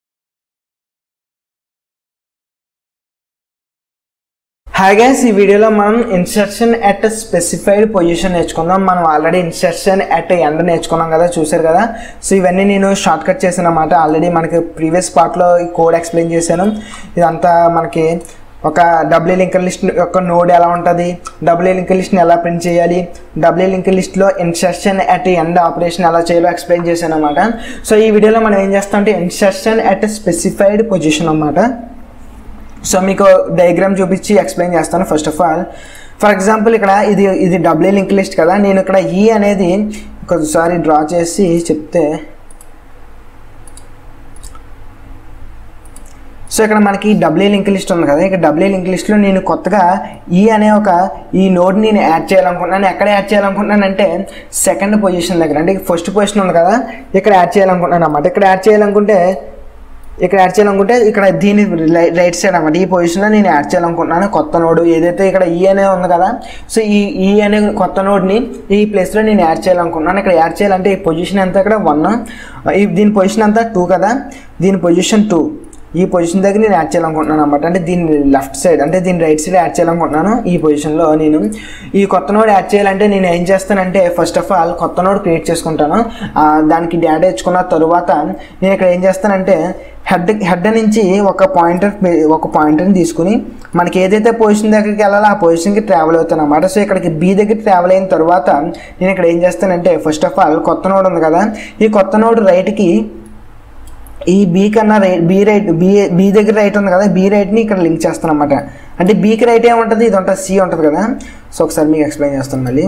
hi guys ఈ వీడియోలో మనం ఇన్సర్షన్ అట్ స్పెసిఫైడ్ పొజిషన్ నేర్చుకుందాం మనం ఆల్రెడీ ఇన్సర్షన్ అట్ ఎండ్ నేర్చుకున్నాం కదా చూసారు కదా సో ఇవన్నీ నేను షార్ట్ కట్ చేశాను అన్నమాట ఆల్రెడీ మనకి ప్రీవియస్ పార్ట్లో ఈ కోడ్ ఎక్స్ప్లెయిన్ చేశాను ఇదంతా మనకి ఒక డబ్ల్యూ లింక్ లిస్ట్ యొక్క నోడ్ ఎలా ఉంటుంది డబ్ల్యూ లింక్ లిస్ట్ని ఎలా ప్రింట్ చేయాలి డబ్ల్యూ లింక్ లిస్ట్లో ఇన్సర్షన్ అట్ ఎండ్ ఆపరేషన్ ఎలా చేయాలో ఎక్స్ప్లెయిన్ చేశాను అనమాట సో ఈ వీడియోలో మనం ఏం చేస్తాం అంటే ఇన్సర్షన్ అట్ స్పెసిఫైడ్ పొజిషన్ అన్నమాట సో మీకు డయాగ్రామ్ చూపించి ఎక్స్ప్లెయిన్ చేస్తాను first of all for example ఇక్కడ ఇది ఇది డబ్ల్యూ లింక్ లిస్ట్ కదా నేను ఇక్కడ ఈ అనేది ఒకసారి డ్రా చేసి చెప్తే సో ఇక్కడ మనకి డబ్ల్యూ లింక్ లిస్ట్ ఉంది కదా ఇక్కడ డబ్ల్యూ లింక్ లిస్ట్లో నేను కొత్తగా ఈ అనే ఒక ఈ నోడ్ని నేను యాడ్ చేయాలనుకుంటున్నాను ఎక్కడ యాడ్ చేయాలనుకుంటున్నాను అంటే సెకండ్ పొజిషన్ దగ్గర అంటే ఫస్ట్ పొజిషన్ ఉంది కదా ఇక్కడ యాడ్ చేయాలనుకుంటున్నాను అన్నమాట ఇక్కడ యాడ్ చేయాలనుకుంటే ఇక్కడ యాడ్ చేయాలనుకుంటే ఇక్కడ దీని రై- రైట్ సైడ్ అన్నమాట ఈ పొజిషన్లో నేను యాడ్ చేయాలనుకుంటున్నాను కొత్త నోడ్ ఏదైతే ఇక్కడ ఈ అనే ఉంది కదా సో ఈ ఈ అనే కొత్త నోడ్ని ఈ ప్లేస్లో నేను యాడ్ చేయాలనుకుంటున్నాను ఇక్కడ యాడ్ చేయాలంటే ఈ పొజిషన్ అంతా ఇక్కడ వన్ ఈ దీని పొజిషన్ అంతా టూ కదా దీని పొజిషన్ టూ ఈ పొజిషన్ దగ్గర నేను యాడ్ చేయాలనుకుంటున్నాను అనమాట అంటే దీని లెఫ్ట్ సైడ్ అంటే దీని రైట్ సైడ్ యాడ్ చేయాలనుకుంటున్నాను ఈ పొజిషన్లో నేను ఈ కొత్త నోడ్ యాడ్ చేయాలంటే నేను ఏం చేస్తానంటే ఫస్ట్ ఆఫ్ ఆల్ కొత్త నోడ్ క్రియేట్ చేసుకుంటాను ఆ, దానికి డేటా ఇచ్చుకున్న తరువాత నేను ఇక్కడ ఏం చేస్తానంటే హెడ్ హెడ్ నుంచి ఒక పాయింటర్ ఒక పాయింటర్ని తీసుకుని మనకి ఏదైతే పొజిషన్ దగ్గరికి వెళ్ళాలో ఆ పొజిషన్కి ట్రావెల్ అవుతాను అనమాట సో ఇక్కడికి బీ దగ్గర ట్రావెల్ అయిన తర్వాత నేను ఇక్కడ ఏం చేస్తానంటే ఫస్ట్ ఆఫ్ ఆల్ కొత్త నోడ్ ఉంది కదా ఈ కొత్త నోడ్ రైట్కి ఈ బీ కన్నా right B right B B దగ్గర రైట్ ఉంది కదా బీ రైట్ని ఇక్కడ లింక్ చేస్తాను అనమాట అంటే బీకి రైట్ ఏముంటుంది ఇది ఉంటుంది సి ఉంటుంది కదా సో ఒకసారి మీకు ఎక్స్ప్లెయిన్ చేస్తాను మళ్ళీ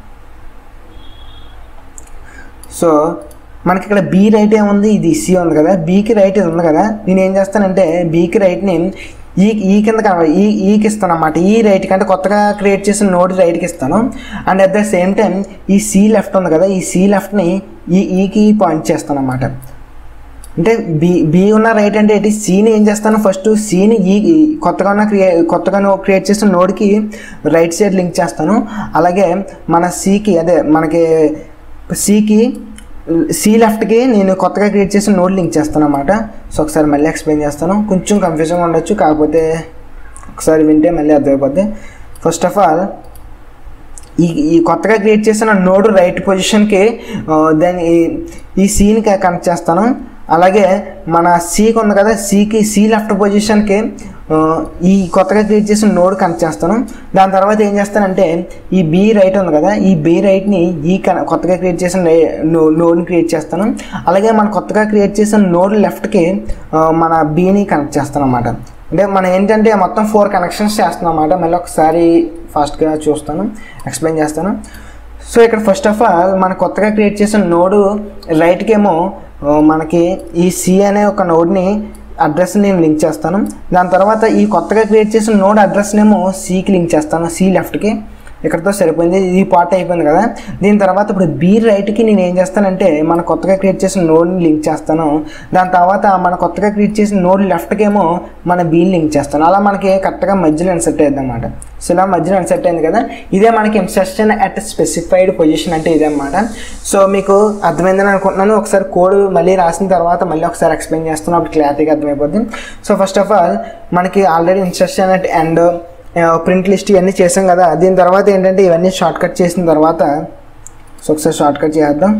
సో మనకి ఇక్కడ బీ రైట్ ఏముంది ఇది సి ఉంది కదా బీకి రైట్ ఇది ఉంది కదా నేను ఏం చేస్తానంటే బీకి రైట్ని ఈ ఈ కింద కనబడి ఈ ఈకి ఇస్తాను అనమాట ఈ రైట్ కంటే కొత్తగా క్రియేట్ చేసిన నోట్ రైట్కి ఇస్తాను and at the same time ఈ సి లెఫ్ట్ ఉంది కదా ఈ సి లెఫ్ట్ని ఈ ఈకి పాయింట్ చేస్తాను అనమాట అంటే బి బి ఉన్న రైట్ అంటే ఏంటి సీని ఏం చేస్తాను ఫస్ట్ సీని ఈ ఈ కొత్తగా ఉన్న క్రియే కొత్తగా క్రియేట్ చేసిన నోడ్కి రైట్ సైడ్ లింక్ చేస్తాను అలాగే మన సికి అదే మనకి సికి సి లెఫ్ట్కి నేను కొత్తగా క్రియేట్ చేసిన నోడ్ లింక్ చేస్తాను అనమాట సో ఒకసారి మళ్ళీ ఎక్స్ప్లెయిన్ చేస్తాను కొంచెం కన్ఫ్యూజన్గా ఉండొచ్చు కాకపోతే ఒకసారి వింటే మళ్ళీ అర్థమైపోద్ది ఫస్ట్ ఆఫ్ ఆల్ ఈ ఈ కొత్తగా క్రియేట్ చేసిన నోడ్ రైట్ పొజిషన్కి దాని ఈ- ఈ సీని కనెక్ట్ చేస్తాను అలాగే మన సీకి ఉంది కదా సీకి సి లెఫ్ట్ పొజిషన్కి ఆ, ఈ కొత్తగా క్రియేట్ చేసిన నోడ్ కనెక్ట్ చేస్తాను దాని తర్వాత ఏం చేస్తానంటే ఈ బి రైట్ ఉంది కదా ఈ బి రైట్ని ఈ కన కొత్తగా క్రియేట్ చేసిన రై- నో నోడ్ని క్రియేట్ చేస్తాను అలాగే మన కొత్తగా క్రియేట్ చేసిన నోడ్ లెఫ్ట్కి ఆ, మన బీని కనెక్ట్ చేస్తాను అన్నమాట అంటే మనం ఏంటంటే మొత్తం ఫోర్ కనెక్షన్స్ చేస్తున్నాం అన్నమాట మళ్ళీ ఒకసారి ఫాస్ట్గా చూస్తాను ఎక్స్ప్లెయిన్ చేస్తాను సో ఇక్కడ ఫస్ట్ ఆఫ్ ఆల్ మన కొత్తగా క్రియేట్ చేసిన నోడు రైట్కి ఏమో ఆ, మనకి ఈ సి అనే ఒక నోడ్ని అడ్రస్ నేను లింక్ చేస్తాను దాని తర్వాత ఈ కొత్తగా క్రియేట్ చేసిన నోడ్ అడ్రస్నేమో సికి లింక్ చేస్తాను సి లెఫ్ట్కి ఇక్కడతో సరిపోయింది ఇది పార్ట్ అయిపోయింది కదా దీని తర్వాత ఇప్పుడు బీ రైట్కి నేను ఏం చేస్తానంటే మన కొత్తగా క్రియేట్ చేసిన నోడ్ని లింక్ చేస్తాను దాని తర్వాత మన కొత్తగా క్రియేట్ చేసిన నోడ్ లెఫ్ట్కి ఏమో మన బీని లింక్ చేస్తాను అలా మనకి కరెక్ట్గా మధ్యలో ఇన్సెట్ అయ్యింది అనమాట సో ఇలా మధ్యలో ఇన్సెట్ అయింది కదా ఇదే మనకి ఇన్సెషన్ అట్ స్పెసిఫైడ్ పొజిషన్ అంటే ఇదే అనమాట సో మీకు అర్థమైందని అనుకుంటున్నాను ఒకసారి కోడ్ మళ్ళీ రాసిన తర్వాత మళ్ళీ ఒకసారి ఎక్స్ప్లెయిన్ చేస్తాను అప్పుడు క్లారిటీగా అర్థమైపోద్ది సో ఫస్ట్ ఆఫ్ ఆల్ మనకి already insertion at and print list ఇవన్నీ చేసాం కదా దీని తర్వాత ఏంటంటే ఇవన్నీ షార్ట్ కట్ చేసిన తర్వాత సో ఒకసారి షార్ట్ కట్ చేద్దాం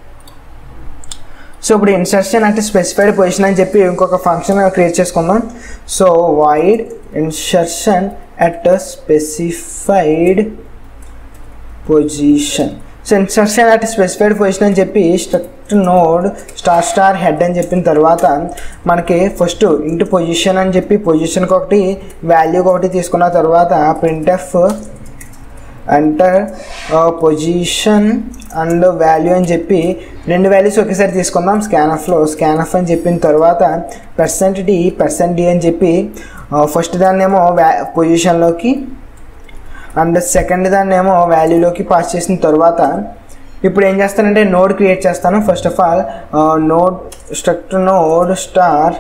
సో ఇప్పుడు ఇన్సర్షన్ అంటే స్పెసిఫైడ్ పొజిషన్ అని చెప్పి ఇంకొక ఫంక్షన్ క్రియేట్ చేసుకుందాం so void insertion at specified position so insertion at specified position అని చెప్పి struct node star star head అని చెప్పిన తర్వాత మనకి ఫస్ట్ ఇంటూ పొజిషన్ అని చెప్పి పొజిషన్కి ఒకటి వాల్యూకి ఒకటి తీసుకున్న తర్వాత printf enter position and value అని చెప్పి రెండు వాల్యూస్ ఒకేసారి తీసుకుందాం స్కానఫ్లో స్కానఫ్ అని చెప్పిన తర్వాత పర్సెంట్ డి పర్సెంట్ డి అని చెప్పి ఫస్ట్ దాన్ని ఏమో వ్యా పొజిషన్లోకి అండ్ సెకండ్ దాన్ని ఏమో వాల్యూలోకి పాస్ చేసిన తర్వాత ఇప్పుడు ఏం చేస్తానంటే నోడ్ క్రియేట్ చేస్తాను first of all node struct node star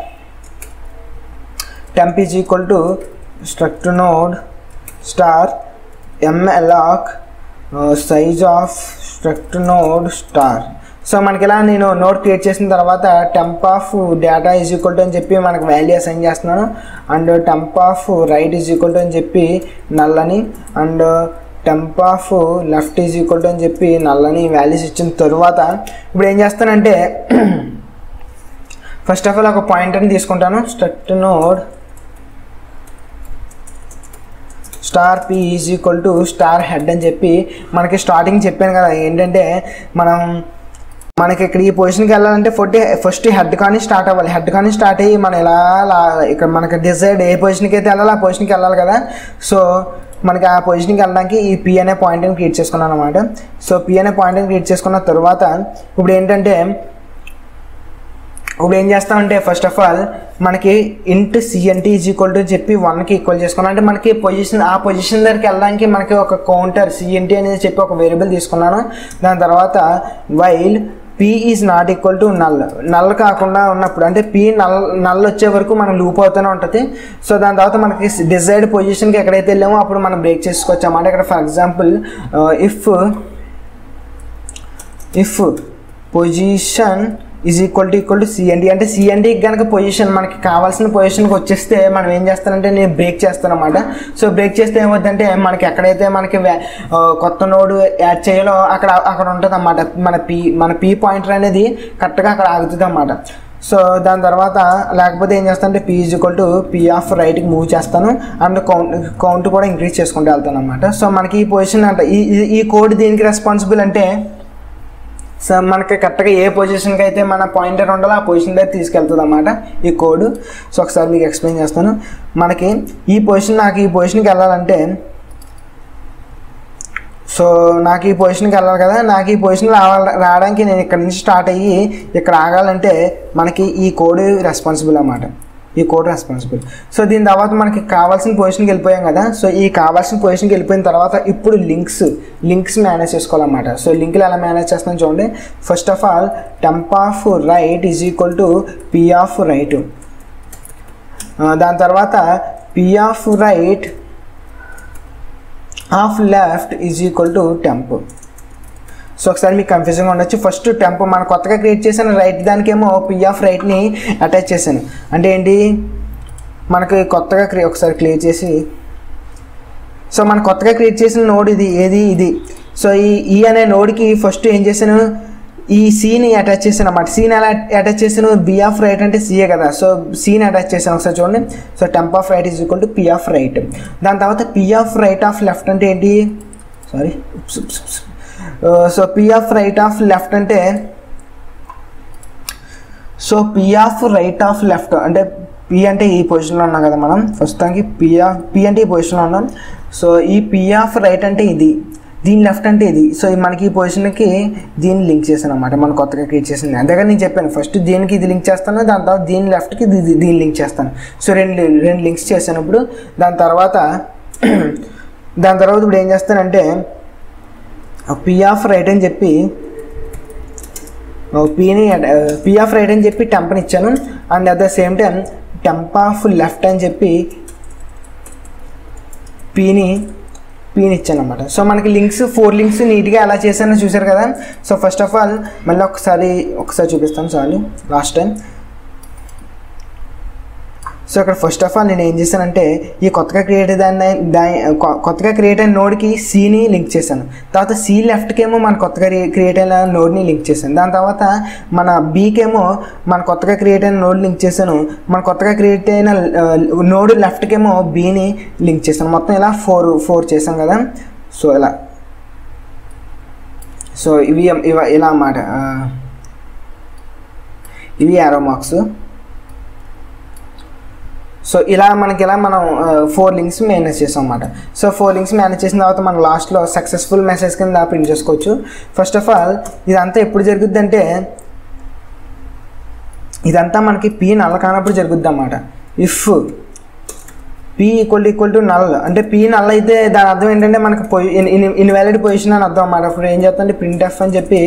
temp is equal to struct node star malloc size of struct node star so మనకి ఇలా నేను నోట్ క్రియేట్ చేసిన తర్వాత temp of data is equal to అని చెప్పి మనకు value assign చేస్తున్నాను and temp of right is equal to అని చెప్పి నల్లని and temp of left is equal to అని చెప్పి నల్లని వాల్యూస్ ఇచ్చిన తర్వాత ఇప్పుడు ఏం చేస్తానంటే ఫస్ట్ ఆఫ్ ఆల్ ఒక పాయింటర్ని తీసుకుంటాను struct node star P is equal to star head అని చెప్పి మనకి స్టార్టింగ్ చెప్పాను కదా ఏంటంటే మనం మనకి ఇక్కడ ఈ పొజిషన్కి వెళ్ళాలంటే ఫస్ట్ ఫస్ట్ హెడ్ కానీ స్టార్ట్ అవ్వాలి హెడ్ కానీ స్టార్ట్ అయ్యి మనం ఎలా లా- ఇక్కడ మనకి డిసైడ్ ఏ పొజిషన్కి అయితే వెళ్ళాలి ఆ పొజిషన్కి వెళ్ళాలి కదా సో మనకి ఆ పొజిషన్కి వెళ్ళడానికి ఈ పి అనే పాయింట్ని క్రియేట్ చేసుకున్నాను అనమాట సో పి అనే పాయింట్ని క్రియేట్ చేసుకున్న తర్వాత ఇప్పుడు ఏంటంటే ఇప్పుడు ఏం చేస్తామంటే ఫస్ట్ ఆఫ్ ఆల్ మనకి ఇంట్ సిఎన్టీ ఈజ్ ఈక్వల్ టు చెప్పి వన్కి ఈక్వల్ చేసుకున్నాం అంటే మనకి పొజిషన్ ఆ పొజిషన్ దగ్గరికి వెళ్ళడానికి మనకి ఒక కౌంటర్ సిఎన్టీ అనేది చెప్పి ఒక వేరియబుల్ తీసుకున్నాను దాని తర్వాత while P is not equal to null null కాకుండా ఉన్నప్పుడు అంటే పి నల్ నల్ వచ్చే వరకు మనం లూప్ అవుతూనే ఉంటుంది సో దాని తర్వాత మనకి డిజైర్డ్ పొజిషన్కి ఎక్కడైతే వెళ్ళామో అప్పుడు మనం బ్రేక్ చేసుకోవచ్చు అన్నమాట ఇక్కడ for example if if position is equal to equal to CND అంటే సిఎన్డికి కనుక పొజిషన్ మనకి కావాల్సిన పొజిషన్కి వచ్చేస్తే మనం ఏం చేస్తానంటే నేను బ్రేక్ చేస్తాను అనమాట సో బ్రేక్ చేస్తే ఏమవుతుందంటే మనకి ఎక్కడైతే మనకి వ్యా- ఆ, కొత్త నోడ్ యాడ్ చేయాలో అక్కడ అక్కడ ఉంటుంది అన్నమాట మన పీ మన పీ పాయింటర్ అనేది కరెక్ట్గా అక్కడ ఆగుతుంది అన్నమాట సో దాని తర్వాత లేకపోతే ఏం చేస్తానంటే P is equal to P of రైట్కి మూవ్ చేస్తాను అండ్ కౌంట్ కౌంట్ కూడా ఇంక్రీజ్ చేసుకుంటూ వెళ్తాను అనమాట సో మనకి ఈ పొజిషన్ అంటే ఈ ఈ- ఈ కోడ్ దీనికి రెస్పాన్సిబుల్ అంటే సో మనకి కరెక్ట్గా ఏ పొజిషన్కి అయితే మన పాయింటర్ ఉండాలో ఆ పొజిషన్ దగ్గర తీసుకెళ్తుంది అన్నమాట ఈ కోడ్ సో ఒకసారి మీకు ఎక్స్ప్లెయిన్ చేస్తాను మనకి ఈ పొజిషన్ నాకు ఈ పొజిషన్కి వెళ్ళాలంటే సో నాకు ఈ పొజిషన్కి వెళ్ళాలి కదా నాకు ఈ పొజిషన్ రావాలి రావడానికి నేను ఇక్కడ నుంచి స్టార్ట్ అయ్యి ఇక్కడ ఆగాలంటే మనకి ఈ కోడ్ రెస్పాన్సిబుల్ అన్నమాట ఈ కోడ్ రెస్పాన్సిబుల్ సో దీని తర్వాత మనకి కావాల్సిన పొజిషన్కి వెళ్ళిపోయాం కదా సో ఈ కావాల్సిన పొజిషన్కి వెళ్ళిపోయిన తర్వాత ఇప్పుడు లింక్స్ లింక్స్ మేనేజ్ చేసుకోవాలన్నమాట సో లింక్లు ఎలా మేనేజ్ చేస్తాను చూడండి first of all temp of right is equal to P of right దాని తర్వాత P of right of left is equal to temp so ఒకసారి మీకు కన్ఫ్యూజన్గా ఉండొచ్చు ఫస్ట్ టెంప్ మనం కొత్తగా క్రియేట్ చేసిన రైట్ దానికేమో పి ఆఫ్ రైట్ని అటాచ్ చేశాను అంటే ఏంటి మనకి కొత్తగా క్రియ ఒకసారి క్లియర్ చేసి సో మనం కొత్తగా క్రియేట్ చేసిన నోడ్ ఇది ఏది ఇది సో ఈ ఈ అనే నోడ్కి ఫస్ట్ ఏం చేశాను ఈ సీని అటాచ్ చేశాను అన్నమాట సీన్ ఎలా అటాచ్ చేశాను బి ఆఫ్ రైట్ అంటే సీఏ కదా సో సీన్ అటాచ్ చేశాను ఒకసారి చూడండి so temp of right is equal to P of right దాని తర్వాత P of right of left అంటే ఏంటి sorry so P of right of left అంటే so P of right of left అంటే పి అంటే ఈ పొజిషన్లో ఉన్నాం కదా మనం ప్రస్తుతానికి పి ఆఫ్ పి అంటే ఈ పొజిషన్లో ఉన్నాం సో ఈ పి ఆఫ్ రైట్ అంటే ఇది దీని లెఫ్ట్ అంటే ఇది సో ఇది మనకి ఈ పొజిషన్కి దీన్ని లింక్ చేశాను అనమాట మనం కొత్తగా క్రియేట్ చేసింది అంతేగా నేను చెప్పాను ఫస్ట్ దీనికి ఇది లింక్ చేస్తాను దాని తర్వాత దీని లెఫ్ట్కి ఇది ఇది- దీన్ని లింక్ చేస్తాను సో రెండు రెండు లింక్స్ చేశాను ఇప్పుడు దాని తర్వాత దాని తర్వాత ఇప్పుడు ఏం చేస్తానంటే పి ఆఫ్ రైట్ అని చెప్పి పీని పి ఆఫ్ రైట్ అని చెప్పి టెంప్ని ఇచ్చాను and at the same time temp of left అని చెప్పి పీని పీని ఇచ్చాను అనమాట సో మనకి లింక్స్ ఫోర్ లింక్స్ నీట్గా ఎలా చేశానో చూసారు కదా సో ఫస్ట్ ఆఫ్ ఆల్ మళ్ళీ ఒకసారి ఒకసారి చూపిస్తాను చాలు లాస్ట్ టైం సో ఇక్కడ ఫస్ట్ ఆఫ్ ఆల్ నేను ఏం చేశానంటే ఈ కొత్తగా క్రియేట్ దాన్ని దాని కొ- కొత్తగా క్రియేట్ అయిన నోడ్కి సీని లింక్ చేశాను తర్వాత సి లెఫ్ట్కి ఏమో మన కొత్తగా క్రియేట్ అయిన నోడ్ని లింక్ చేశాను దాని తర్వాత మన బీకేమో మన కొత్తగా క్రియేట్ అయిన నోడ్ లింక్ చేశాను మన కొత్తగా క్రియేట్ అయిన నోడ్ లెఫ్ట్కేమో బీని లింక్ చేశాను మొత్తం ఇలా ఫోర్ ఫోర్ చేశాం కదా సో ఇలా సో ఇవి ఇవ ఇలా అన్నమాట ఆ, ఇవి యారో మార్క్స్ సో ఇలా మనకి ఇలా మనం ఫోర్ లింక్స్ మేనేజ్ చేసాం అన్నమాట సో ఫోర్ లింక్స్ మేనేజ్ చేసిన తర్వాత మనం లాస్ట్లో సక్సెస్ఫుల్ మెసేజ్ కింద ప్రింట్ చేసుకోవచ్చు ఫస్ట్ ఆఫ్ ఆల్ ఇదంతా ఎప్పుడు జరుగుద్ది అంటే ఇదంతా మనకి పీ నల్ల కానప్పుడు జరుగుద్ది అన్నమాట if P equal equal to null అంటే పీ నల్ అయితే దాని అర్థం ఏంటంటే మనకి పొయి ఇన్వాలిడ్ పొజిషన్ అని అర్థం అన్నమాట అప్పుడు ఏం చేస్తాం అంటే ప్రింట్ ఎఫ్ అని చెప్పి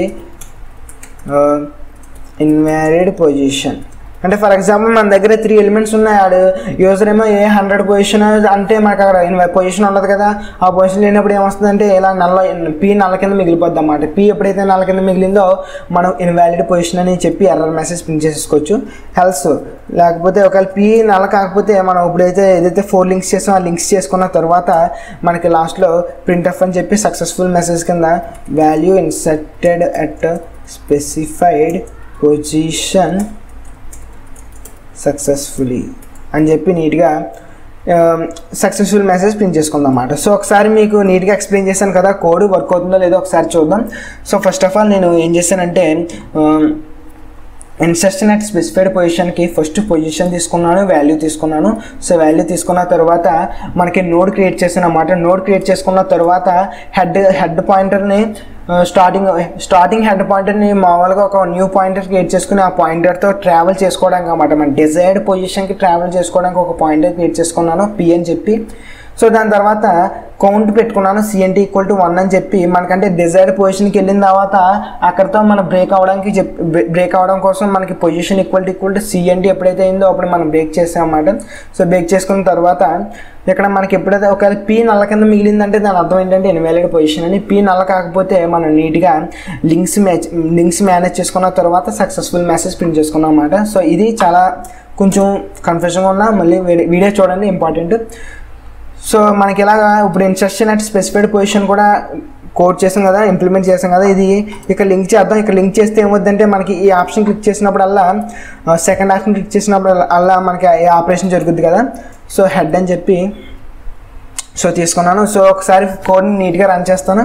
ఇన్వాలిడ్ పొజిషన్ అంటే ఫర్ ఎగ్జాంపుల్ మన దగ్గర త్రీ ఎలిమెంట్స్ ఉన్నాయి ఆడు యూజర్ ఏమో ఏ హండ్రెడ్ పొజిషన్ అంటే మనకు అక్కడ పొజిషన్ ఉండదు కదా ఆ పొజిషన్ లేనప్పుడు ఏమొస్తుందంటే ఇలా నల్ల పీ నల్ల కింద మిగిలిపోద్ది అన్నమాట పీ ఎప్పుడైతే నల్ల కింద మిగిలిందో మనం ఇన్వాలిడ్ పొజిషన్ అని చెప్పి ఎర్రర్ మెసేజ్ ప్రింట్ చేసేసుకోవచ్చు హెల్స్ లేకపోతే ఒకవేళ పీ నల్ల కాకపోతే మనం ఇప్పుడైతే ఏదైతే ఫోర్ లింక్స్ చేసామో ఆ లింక్స్ చేసుకున్న తర్వాత మనకి లాస్ట్లో ప్రింట్ ఎఫ్ అని చెప్పి సక్సెస్ఫుల్ మెసేజ్ కింద value inserted at specified position successfully అని చెప్పి నీట్గా సక్సెస్ఫుల్ మెసేజ్ ప్రింట్ చేసుకుందాం అన్నమాట సో ఒకసారి మీకు నీట్గా ఎక్స్ప్లెయిన్ చేశాను కదా కోడ్ వర్క్ అవుతుందో లేదో ఒకసారి చూద్దాం సో ఫస్ట్ ఆఫ్ ఆల్ నేను ఏం చేశానంటే ఇన్సర్షన్ అట్ స్పెసిఫైడ్ పొజిషన్కి ఫస్ట్ పొజిషన్ తీసుకున్నాను వాల్యూ తీసుకున్నాను సో వాల్యూ తీసుకున్న తర్వాత మనకి నోడ్ క్రియేట్ చేసాను అన్నమాట నోడ్ క్రియేట్ చేసుకున్న తర్వాత హెడ్ హెడ్ పాయింటర్ని స్టార్టింగ్ స్టార్టింగ్ హెడ్ పాయింటర్ని మామూలుగా ఒక న్యూ పాయింటర్ క్రియేట్ చేసుకుని ఆ పాయింటర్తో ట్రావెల్ చేసుకోవడానికి అనమాట మన డిజైర్డ్ పొజిషన్కి ట్రావెల్ చేసుకోవడానికి ఒక పాయింటర్ క్రియేట్ చేసుకున్నాను పి అని చెప్పి సో దాని తర్వాత కౌంట్ పెట్టుకున్నాను సిఎన్టీ ఈక్వల్ టు వన్ అని చెప్పి మనకంటే డిజైర్డ్ పొజిషన్కి వెళ్ళిన తర్వాత అక్కడితో మనం బ్రేక్ అవ్వడానికి చెప్ బ్రేక్ అవ్వడం కోసం మనకి position equal to equal to CNT ఎప్పుడైతే అయిందో అప్పుడు మనం బ్రేక్ చేసాం అన్నమాట సో బ్రేక్ చేసుకున్న తర్వాత ఇక్కడ మనకి ఎప్పుడైతే ఒకవేళ పీ నల్ల కింద మిగిలిందంటే దాని అర్థం ఏంటంటే ఇన్వాలిడ్ పొజిషన్ అని పీ నల్ల కాకపోతే మనం నీట్గా లింక్స్ మ్యాచ్ లింక్స్ మేనేజ్ చేసుకున్న తర్వాత సక్సెస్ఫుల్ మెసేజ్ ప్రింట్ చేసుకున్నాం అన్నమాట సో ఇది చాలా కొంచెం కన్ఫ్యూజన్గా ఉన్నా మళ్ళీ వీడియో చూడండి ఇంపార్టెంట్ సో మనకి ఇలాగా ఇప్పుడు ఇన్సర్షన్ అట్ స్పెసిఫైడ్ పొజిషన్ కూడా కోడ్ చేసాం కదా ఇంప్లిమెంట్ చేసాం కదా ఇది ఇక్కడ లింక్ చేద్దాం ఇక్కడ లింక్ చేస్తే ఏమవుద్దంటే మనకి ఈ ఆప్షన్ క్లిక్ చేసినప్పుడల్లా సెకండ్ ఆప్షన్ క్లిక్ చేసినప్పుడు అలా మనకి ఈ ఆపరేషన్ జరుగుద్ది కదా సో హెడ్ అని చెప్పి సో తీసుకున్నాను సో ఒకసారి కోడ్ని నీట్గా రన్ చేస్తాను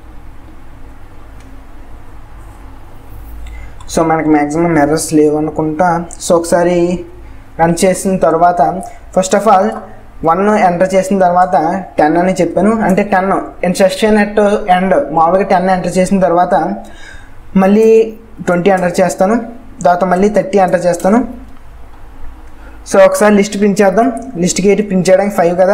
సో మనకి మ్యాక్సిమం ఎర్రర్స్ లేవు అనుకుంటా సో ఒకసారి రన్ చేసిన తర్వాత first of all one enter చేసిన తర్వాత టెన్ అని చెప్పాను అంటే టెన్ ఇన్సెషన్ ఎట్ ఎండ్ మామూలుగా టెన్ ఎంటర్ చేసిన తర్వాత మళ్ళీ ట్వంటీ ఎంటర్ చేస్తాను తర్వాత మళ్ళీ థర్టీ ఎంటర్ చేస్తాను సో ఒకసారి లిస్ట్ ప్రింట్ చేద్దాం లిస్ట్కి ఏంటి ప్రింట్ చేయడానికి ఫైవ్ కదా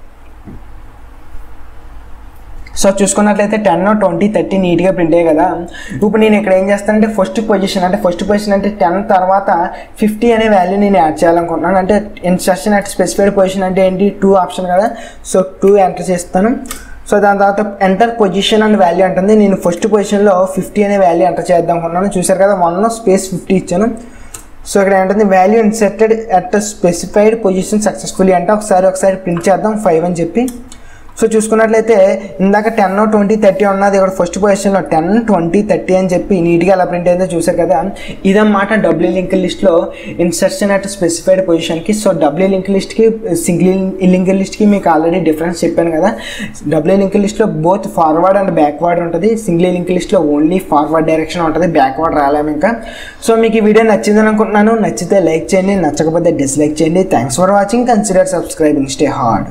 సో చూసుకున్నట్లయితే టెన్ ట్వంటీ థర్టీ నీట్గా ప్రింట్ అయ్యాయి కదా ఇప్పుడు నేను ఇక్కడ ఏం చేస్తానంటే ఫస్ట్ పొజిషన్ అంటే ఫస్ట్ పొజిషన్ అంటే టెన్ తర్వాత ఫిఫ్టీ అనే వాల్యూ నేను యాడ్ చేయాలనుకుంటున్నాను అంటే ఇన్స్ట్రక్షన్ అట్ స్పెసిఫైడ్ పొజిషన్ అంటే ఏంటి టూ ఆప్షన్ కదా సో టూ ఎంటర్ చేస్తాను సో దాని తర్వాత ఎంటర్ పొజిషన్ అండ్ వాల్యూ అంటుంది నేను ఫస్ట్ పొజిషన్లో ఫిఫ్టీ అనే వాల్యూ ఎంటర్ చేద్దాం అనుకున్నాను చూసారు కదా వన్ స్పేస్ ఫిఫ్టీ ఇచ్చాను సో ఇక్కడ ఏంటంటే value inserted at specified position successfully అంటే ఒకసారి ఒకసారి ప్రింట్ చేద్దాం ఫైవ్ అని చెప్పి సో చూసుకున్నట్లయితే ఇందాక టెన్ ట్వంటీ థర్టీ ఉన్నది ఇక్కడ ఫస్ట్ పొజిషన్లో టెన్ ట్వంటీ థర్టీ అని చెప్పి నీట్గా ఎలా ప్రింట్ అయిందో చూసారు కదా ఇదన్నమాట డబ్ల్యూ లింక్ లిస్ట్లో ఇన్సర్షన్ అట్ స్పెసిఫైడ్ పొజిషన్కి సో డబ్ల్యూ లింక్ లిస్ట్కి సింగిల్ లింక్ లిస్ట్కి మీకు ఆల్రెడీ డిఫరెన్స్ చెప్పాను కదా డబ్ల్యూ లింక్ లిస్ట్లో బోత్ ఫార్వర్డ్ అండ్ బ్యాక్వర్డ్ ఉంటుంది సింగిల్ లింక్ లిస్ట్లో ఓన్లీ ఫార్వర్డ్ డైరెక్షన్ ఉంటుంది బ్యాక్వర్డ్ రాలేము ఇంకా సో మీకు ఈ వీడియో నచ్చిందని అనుకుంటున్నాను నచ్చితే లైక్ చేయండి నచ్చకపోతే డిస్లైక్ చేయండి thanks for watching consider subscribing stay hard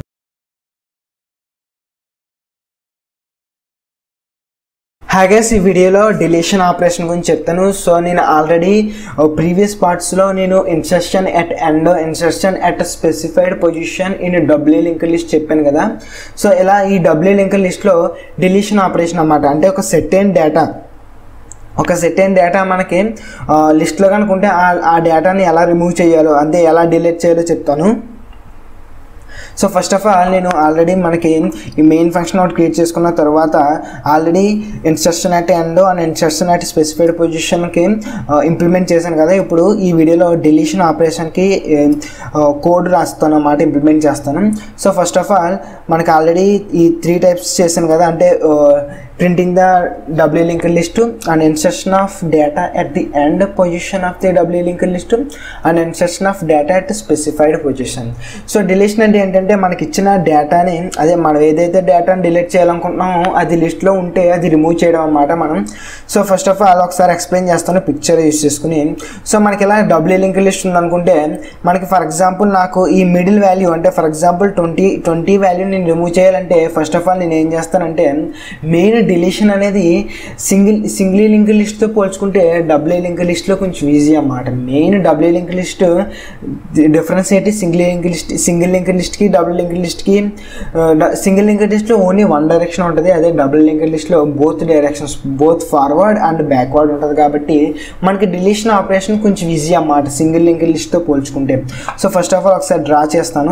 hackers ఈ వీడియోలో డిలీషన్ ఆపరేషన్ గురించి చెప్తాను సో నేను ఆల్రెడీ ప్రీవియస్ పార్ట్స్లో నేను insertion at end insertion at specified position in W link list చెప్పాను కదా సో ఇలా ఈ డబ్ల్యూ లింక్ లిస్ట్లో డిలీషన్ ఆపరేషన్ అన్నమాట అంటే ఒక సెట్ అయిన డేటా ఒక సెట్ అయిన డేటా మనకి లిస్ట్లో కనుకుంటే ఆ డేటాని ఎలా రిమూవ్ చేయాలో అంటే ఎలా డిలీట్ చేయాలో చెప్తాను సో ఫస్ట్ ఆఫ్ ఆల్ నేను ఆల్రెడీ మనకి ఈ మెయిన్ ఫంక్షన్ ఒకటి క్రియేట్ చేసుకున్న తర్వాత already instruction at end and instruction at specified పొజిషన్కి ఇంప్లిమెంట్ చేశాను కదా ఇప్పుడు ఈ వీడియోలో డిలీషన్ ఆపరేషన్కి కోడ్ రాస్తాను అన్నమాట ఇంప్లిమెంట్ చేస్తాను సో ఫస్ట్ ఆఫ్ ఆల్ మనకి ఆల్రెడీ ఈ త్రీ టైప్స్ చేశాను కదా అంటే printing the W linked list and insertion of data at the end position of the W linked list and insertion of data at specified position so deletion అంటే ఏంటంటే మనకి ఇచ్చిన డేటాని అదే మనం ఏదైతే డేటాని డిలీట్ చేయాలనుకుంటున్నామో అది లిస్ట్లో ఉంటే అది రిమూవ్ చేయడం అన్నమాట మనం సో ఫస్ట్ ఆఫ్ ఆల్ ఒకసారి ఎక్స్ప్లెయిన్ చేస్తాను పిక్చర్ యూస్ చేసుకుని సో మనకి ఇలా డబ్ల్యూ లింక్ లిస్ట్ ఉందనుకుంటే మనకి ఫర్ ఎగ్జాంపుల్ నాకు ఈ మిడిల్ వాల్యూ అంటే for example twenty twenty value నేను రిమూవ్ చేయాలంటే ఫస్ట్ ఆఫ్ ఆల్ నేను ఏం చేస్తానంటే మెయిన్ డిలీషన్ అనేది సింగిల్ సింగిల్ లింక్ లిస్ట్తో పోల్చుకుంటే డబ్ల్యూ లింక్ లిస్ట్లో కొంచెం ఈజీ అన్నమాట main W link list difference ఏంటి single link list single link లిస్ట్కి డబుల్ లింక్ లిస్ట్కి సింగిల్ లింక్ లిస్ట్లో ఓన్లీ వన్ డైరెక్షన్ ఉంటుంది అదే డబుల్ లింక్ లిస్ట్లో both directions both forward and backward ఉంటుంది కాబట్టి మనకి డిలీషన్ ఆపరేషన్ కొంచెం ఈజీ అన్నమాట సింగిల్ లింక్ లిస్ట్తో పోల్చుకుంటే సో ఫస్ట్ ఆఫ్ ఆల్ ఒకసారి డ్రా చేస్తాను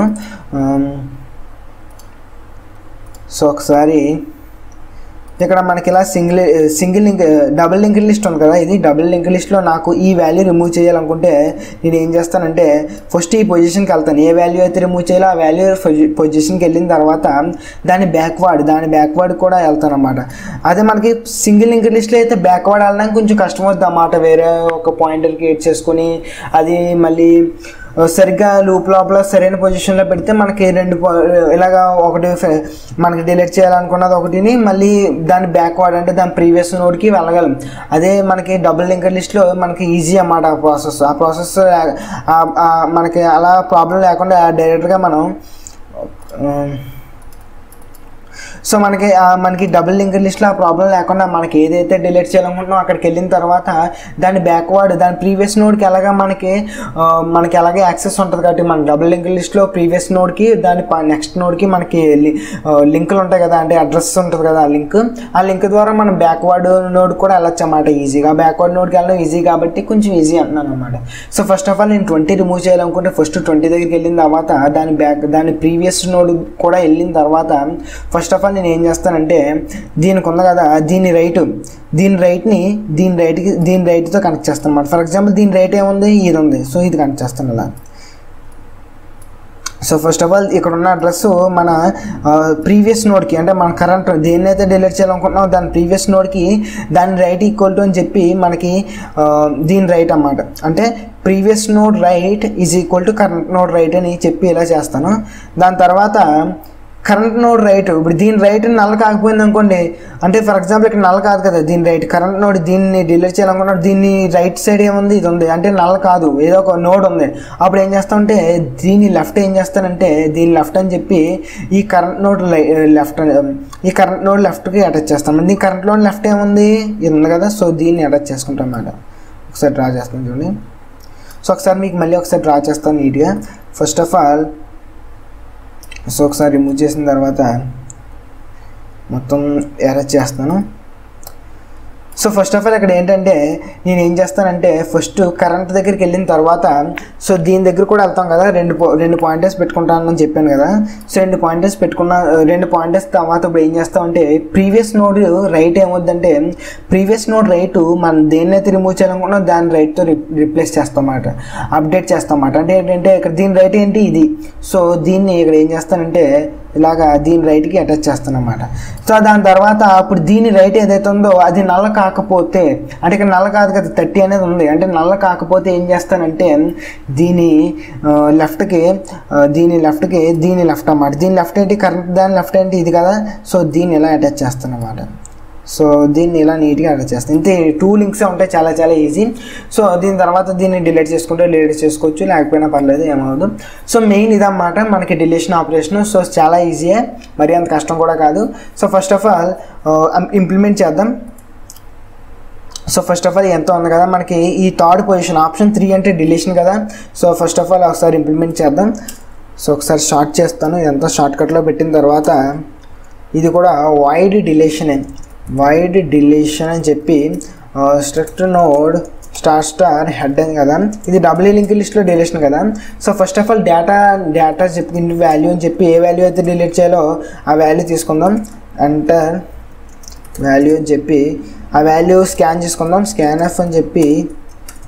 సో ఒకసారి ఇక్కడ మనకి ఇలా single single link double link list ఉంది కదా ఇది డబుల్ లింక్ లిస్ట్లో నాకు ఈ వాల్యూ రిమూవ్ చేయాలనుకుంటే నేను ఏం చేస్తానంటే ఫస్ట్ ఈ పొజిషన్కి వెళ్తాను ఏ వాల్యూ అయితే రిమూవ్ చేయాలో ఆ వాల్యూ పొజిషన్కి వెళ్ళిన తర్వాత దాని బ్యాక్వర్డ్ దాని బ్యాక్వర్డ్ కూడా వెళ్తాను అనమాట అదే మనకి సింగిల్ లింక్ లిస్ట్లో అయితే బ్యాక్వర్డ్ వెళ్ళడానికి కొంచెం కష్టం అవుతుంది అన్నమాట వేరే ఒక పాయింటర్ క్రియేట్ చేసుకొని అది మళ్ళీ సరిగ్గా లూప్ లోపల సరైన పొజిషన్లో పెడితే మనకి రెండు పో- ఇలాగా ఒకటి ఫె- మనకి డిలీట్ చేయాలనుకున్నది ఒకటిని మళ్ళీ దాని బ్యాక్వర్డ్ అంటే దాని ప్రీవియస్ నోడ్కి వెళ్ళగలం అదే మనకి డబుల్ లింకర్ లిస్ట్లో మనకి ఈజీ అన్నమాట ఆ ప్రాసెస్ ఆ ప్రాసెస్ మనకి అలా ప్రాబ్లం లేకుండా డైరెక్ట్గా మనం ఆ, సో మనకి ఆ మనకి డబుల్ లింక్ లిస్ట్లో ఆ ప్రాబ్లం లేకుండా మనకి ఏదైతే డిలీట్ చేయాలనుకుంటున్నామో అక్కడికి వెళ్ళిన తర్వాత దాని బ్యాక్వర్డ్ దాని ప్రీవియస్ నోడ్కి ఎలాగా మనకి ఆ, మనకి ఎలాగే యాక్సెస్ ఉంటుంది కాబట్టి మన డబుల్ లింక్ లిస్ట్లో ప్రీవియస్ నోడ్కి దాని నెక్స్ట్ నోడ్కి మనకి లింకులు ఉంటాయి కదా అంటే అడ్రస్ ఉంటుంది కదా ఆ లింక్ ఆ లింక్ ద్వారా మనం బ్యాక్వర్డ్ నోడ్ కూడా వెళ్ళొచ్చు అన్నమాట ఈజీగా బ్యాక్వర్డ్ నోడ్కి వెళ్ళడం ఈజీ కాబట్టి కొంచెం ఈజీ అంటున్నాను అనమాట సో ఫస్ట్ ఆఫ్ ఆల్ నేను ట్వంటీ రిమూవ్ చేయాలనుకుంటే ఫస్ట్ ట్వంటీ దగ్గరికి వెళ్ళిన తర్వాత దాని బ్యాక్ దాని ప్రీవియస్ నోడ్ కూడా వెళ్ళిన తర్వాత ఫస్ట్ ఆఫ్ ఆల్ నేను ఏం చేస్తానంటే దీనికి ఉంది కదా దీని రైట్ దీని రైట్ని దీని రైట్కి దీని రైట్తో కనెక్ట్ చేస్తాను అనమాట ఫర్ ఎగ్జాంపుల్ దీని రైట్ ఏముంది ఇది ఉంది సో ఇది కనెక్ట్ చేస్తాను అలా సో ఫస్ట్ ఆఫ్ ఆల్ ఇక్కడ ఉన్న అడ్రస్ మన ప్రీవియస్ నోడ్కి అంటే మన కరెంట్ దేన్ని అయితే డిలీట్ చేయాలనుకుంటున్నామో దాని ప్రీవియస్ నోడ్కి దాని రైట్ ఈక్వల్ టు అని చెప్పి మనకి ఆ, దీని రైట్ అన్నమాట అంటే previous node right is equal to current node right అని చెప్పి ఇలా చేస్తాను దాని తర్వాత కరెంట్ నోడ్ రైట్ ఇప్పుడు దీని రైట్ నల్ల కాకపోయింది అనుకోండి అంటే ఫర్ ఎగ్జాంపుల్ ఇక్కడ నల్ల కాదు కదా దీని రైట్ కరెంట్ నోడ్ దీన్ని డిలీట్ చేయాలనుకున్నాడు దీన్ని రైట్ సైడ్ ఏముంది ఇది ఉంది అంటే నల్ల కాదు ఏదో ఒక నోడ్ ఉంది అప్పుడు ఏం చేస్తామంటే దీని లెఫ్ట్ ఏం చేస్తానంటే దీని లెఫ్ట్ అని చెప్పి ఈ కరెంట్ నోడ్ లెఫ్ట్ ఈ కరెంట్ నోడ్ లెఫ్ట్కి అటాచ్ చేస్తాం దీని కరెంట్ నోడ్ లెఫ్ట్ ఏముంది ఇది ఉంది కదా సో దీన్ని అటాచ్ చేసుకుంటాం అన్నమాట ఒకసారి డ్రా చేస్తాను చూడండి సో ఒకసారి మీకు మళ్ళీ ఒకసారి డ్రా చేస్తాను నీట్గా ఫస్ట్ ఆఫ్ ఆల్ సో ఒకసారి రిమూవ్ చేసిన తర్వాత మొత్తం అరేంజ్ చేస్తాను సో ఫస్ట్ ఆఫ్ ఆల్ ఇక్కడ ఏంటంటే నేను ఏం చేస్తానంటే ఫస్ట్ కరెంట్ దగ్గరికి వెళ్ళిన తర్వాత సో దీని దగ్గర కూడా వెళ్తాం కదా రెండు పా- రెండు పాయింటర్స్ పెట్టుకుంటానని చెప్పాను కదా సో రెండు పాయింటర్స్ పెట్టుకున్న రెండు పాయింటర్స్ తర్వాత ఇప్పుడు ఏం చేస్తామంటే ప్రీవియస్ నోడ్ రైట్ ఏమవుద్దంటే ప్రీవియస్ నోడ్ రైట్ మనం దేన్నైతే రిమూవ్ చేయాలనుకున్నా దాని రైట్తో రిప్లేస్ చేస్తాం అన్నమాట అప్డేట్ చేస్తాం అన్నమాట అంటే ఏంటంటే ఇక్కడ దీని రైట్ ఏంటి ఇది సో దీన్ని ఇక్కడ ఏం చేస్తానంటే ఇలాగా దీని రైట్కి అటాచ్ చేస్తాను అనమాట సో దాని తర్వాత ఇప్పుడు దీని రైట్ ఏదైతే ఉందో అది నల్ల కాకపోతే అంటే ఇక్కడ నల్ల కాదు కదా థర్టీ అనేది ఉంది అంటే నల్ల కాకపోతే ఏం చేస్తానంటే దీని లెఫ్ట్కి దీని లెఫ్ట్కి దీని లెఫ్ట్ అన్నమాట దీని లెఫ్ట్ ఏంటి కరెంట్ దాని లెఫ్ట్ ఏంటి ఇది కదా సో దీన్ని ఇలా అటాచ్ చేస్తాను అనమాట సో దీన్ని ఇలా నీట్గా అటాచ్ చేస్తాను ఇంతే టూ లింక్స్ ఉంటాయి చాలా చాలా ఈజీ సో దీని తర్వాత దీన్ని డిలీట్ చేసుకుంటే డిలీట్ చేసుకోవచ్చు లేకపోయినా పర్లేదు ఏమవుదు సో మెయిన్ ఇదన్నమాట మనకి డిలీషన్ ఆపరేషన్ సో చాలా ఈజీయే మరి అంత కష్టం కూడా కాదు so first of all implement చేద్దాం సో ఫస్ట్ ఆఫ్ ఆల్ ఎంత ఉంది కదా మనకి ఈ థర్డ్ పొజిషన్ ఆప్షన్ త్రీ అంటే డిలీషన్ కదా సో ఫస్ట్ ఆఫ్ ఆల్ ఒకసారి ఇంప్లిమెంట్ చేద్దాం సో ఒకసారి షార్ట్ చేస్తాను ఇదంతా షార్ట్ కట్లో పెట్టిన తర్వాత ఇది కూడా వైడ్ డిలేషన్ వైడ్ డిలేషన్ అని చెప్పి struct node star star head అని కదా ఇది డబుల్ లింక్ లిస్ట్లో డిలేషన్ కదా so first of all data data చెప్పి వాల్యూ అని చెప్పి ఏ వాల్యూ అయితే డిలీట్ చేయాలో ఆ వాల్యూ తీసుకుందాం ఎంటర్ వాల్యూ అని చెప్పి ఆ వాల్యూ స్కాన్ చేసుకుందాం స్కాన్ ఎఫ్ అని చెప్పి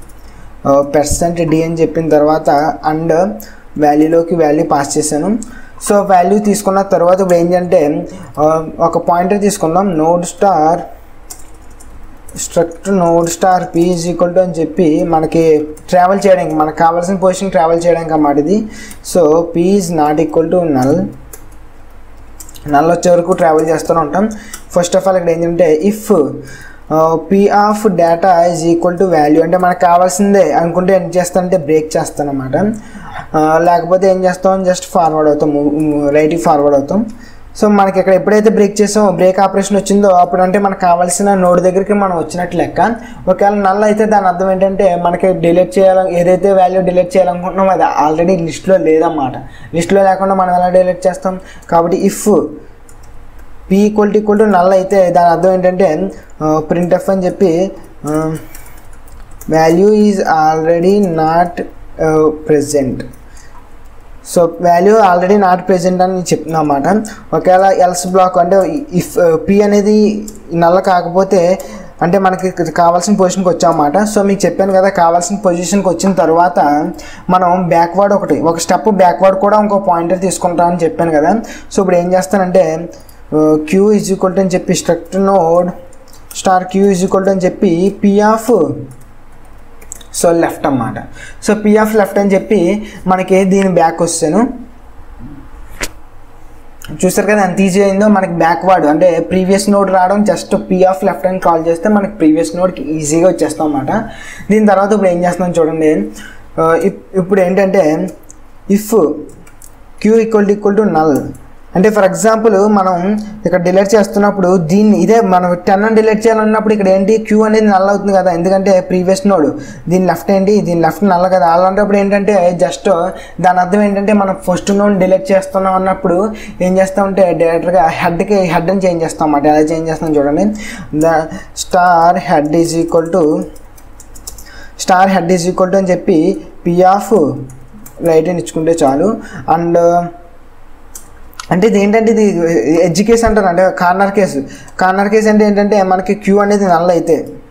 పర్సెంట్ డి అని చెప్పిన తర్వాత అండ్ వాల్యూలోకి వాల్యూ పాస్ చేశాను సో వాల్యూ తీసుకున్న తర్వాత ఇప్పుడు ఏంటంటే ఆ, ఒక పాయింటర్ తీసుకుందాం node star struct node star P is equal to అని చెప్పి మనకి ట్రావెల్ చేయడానికి మనకు కావాల్సిన పొజిషన్ ట్రావెల్ చేయడానికి అన్నమాట ఇది so P is not equal to null null వచ్చే వరకు ట్రావెల్ చేస్తూనే ఉంటాం ఫస్ట్ ఆఫ్ ఆల్ ఇక్కడ ఏంటంటే if P of data is equal to value అంటే మనకు కావాల్సిందే అనుకుంటే ఏం చేస్తానంటే బ్రేక్ చేస్తాను అనమాట లేకపోతే ఏం చేస్తాం జస్ట్ ఫార్వర్డ్ అవుతాం రైట్కి ఫార్వర్డ్ అవుతాం సో మనకి ఇక్కడ ఎప్పుడైతే బ్రేక్ చేసామో బ్రేక్ ఆపరేషన్ వచ్చిందో అప్పుడు అంటే మనకు కావాల్సిన నోడ్ దగ్గరికి మనం వచ్చినట్టు లెక్క ఒకవేళ నల్ అయితే దాని అర్థం ఏంటంటే మనకి డిలీట్ చేయాల ఏదైతే వాల్యూ డిలీట్ చేయాలనుకుంటున్నామో అది ఆల్రెడీ లిస్ట్లో లేదన్నమాట లిస్ట్లో లేకుండా మనం ఎలా డిలీట్ చేస్తాం కాబట్టి if P equal to equal to null అయితే దాని అర్థం ఏంటంటే ప్రింట్ ఎఫ్ అని చెప్పి value is already not present so value already not present అని చెప్తున్నా అన్నమాట ఒకవేళ ఎల్స్ బ్లాక్ అంటే ఇఫ్ పి అనేది నల్ల కాకపోతే అంటే మనకి కావాల్సిన పొజిషన్కి వచ్చామన్నమాట సో మీకు చెప్పాను కదా కావాల్సిన పొజిషన్కి వచ్చిన తర్వాత మనం బ్యాక్వర్డ్ ఒకటి ఒక స్టెప్ బ్యాక్వర్డ్ కూడా ఇంకో పాయింటర్ తీసుకుంటామని చెప్పాను కదా సో ఇప్పుడు ఏం చేస్తానంటే క్యూ ఈజ్ ఈక్వల్ టు అని చెప్పి struct node star Q is equal to అని చెప్పి పి ఆఫ్ సో లెఫ్ట్ అన్నమాట సో పి ఆఫ్ లెఫ్ట్ అని చెప్పి మనకి దీని బ్యాక్ వస్తాను చూసారు కదా ఎంత ఈజీ అయిందో మనకి బ్యాక్వర్డ్ అంటే ప్రీవియస్ నోడ్ రావడం జస్ట్ పి ఆఫ్ లెఫ్ట్ అని కాల్ చేస్తే మనకి ప్రీవియస్ నోడ్కి ఈజీగా వచ్చేస్తాం అన్నమాట దీని తర్వాత ఇప్పుడు ఏం చేస్తున్నాం చూడండి ఆ, ఇప్- ఇప్పుడు ఏంటంటే if Q equal to equal to null అంటే ఫర్ ఎగ్జాంపుల్ మనం ఇక్కడ డిలీట్ చేస్తున్నప్పుడు దీన్ని ఇదే మనం టెన్ అని డిలీట్ చేయాలన్నప్పుడు ఇక్కడ ఏంటి క్యూ అనేది నల్ల అవుతుంది కదా ఎందుకంటే ప్రీవియస్ నోడ్ దీని లెఫ్ట్ ఏంటి దీని లెఫ్ట్ నల్ల కదా అలాంటప్పుడు ఏంటంటే జస్ట్ దాని అర్థం ఏంటంటే మనం ఫస్ట్ నోడ్ డిలీట్ చేస్తున్నాం అన్నప్పుడు ఏం చేస్తామంటే డైరెక్ట్గా హెడ్కి హెడ్ అని చేంజ్ చేస్తాం అన్నమాట ఎలా చేంజ్ చేస్తాం చూడండి the star head is equal to star head is equal to అని చెప్పి పి ఆఫ్ రైట్ అని ఇచ్చుకుంటే చాలు అండ్ అంటే ఇది ఏంటంటే ఇది ఎడ్జ్ కేస్ అంటారు అంటే కార్నర్ కేసు కార్నర్ కేసు అంటే ఏంటంటే మనకి క్యూ అనేది నల్ల అయితే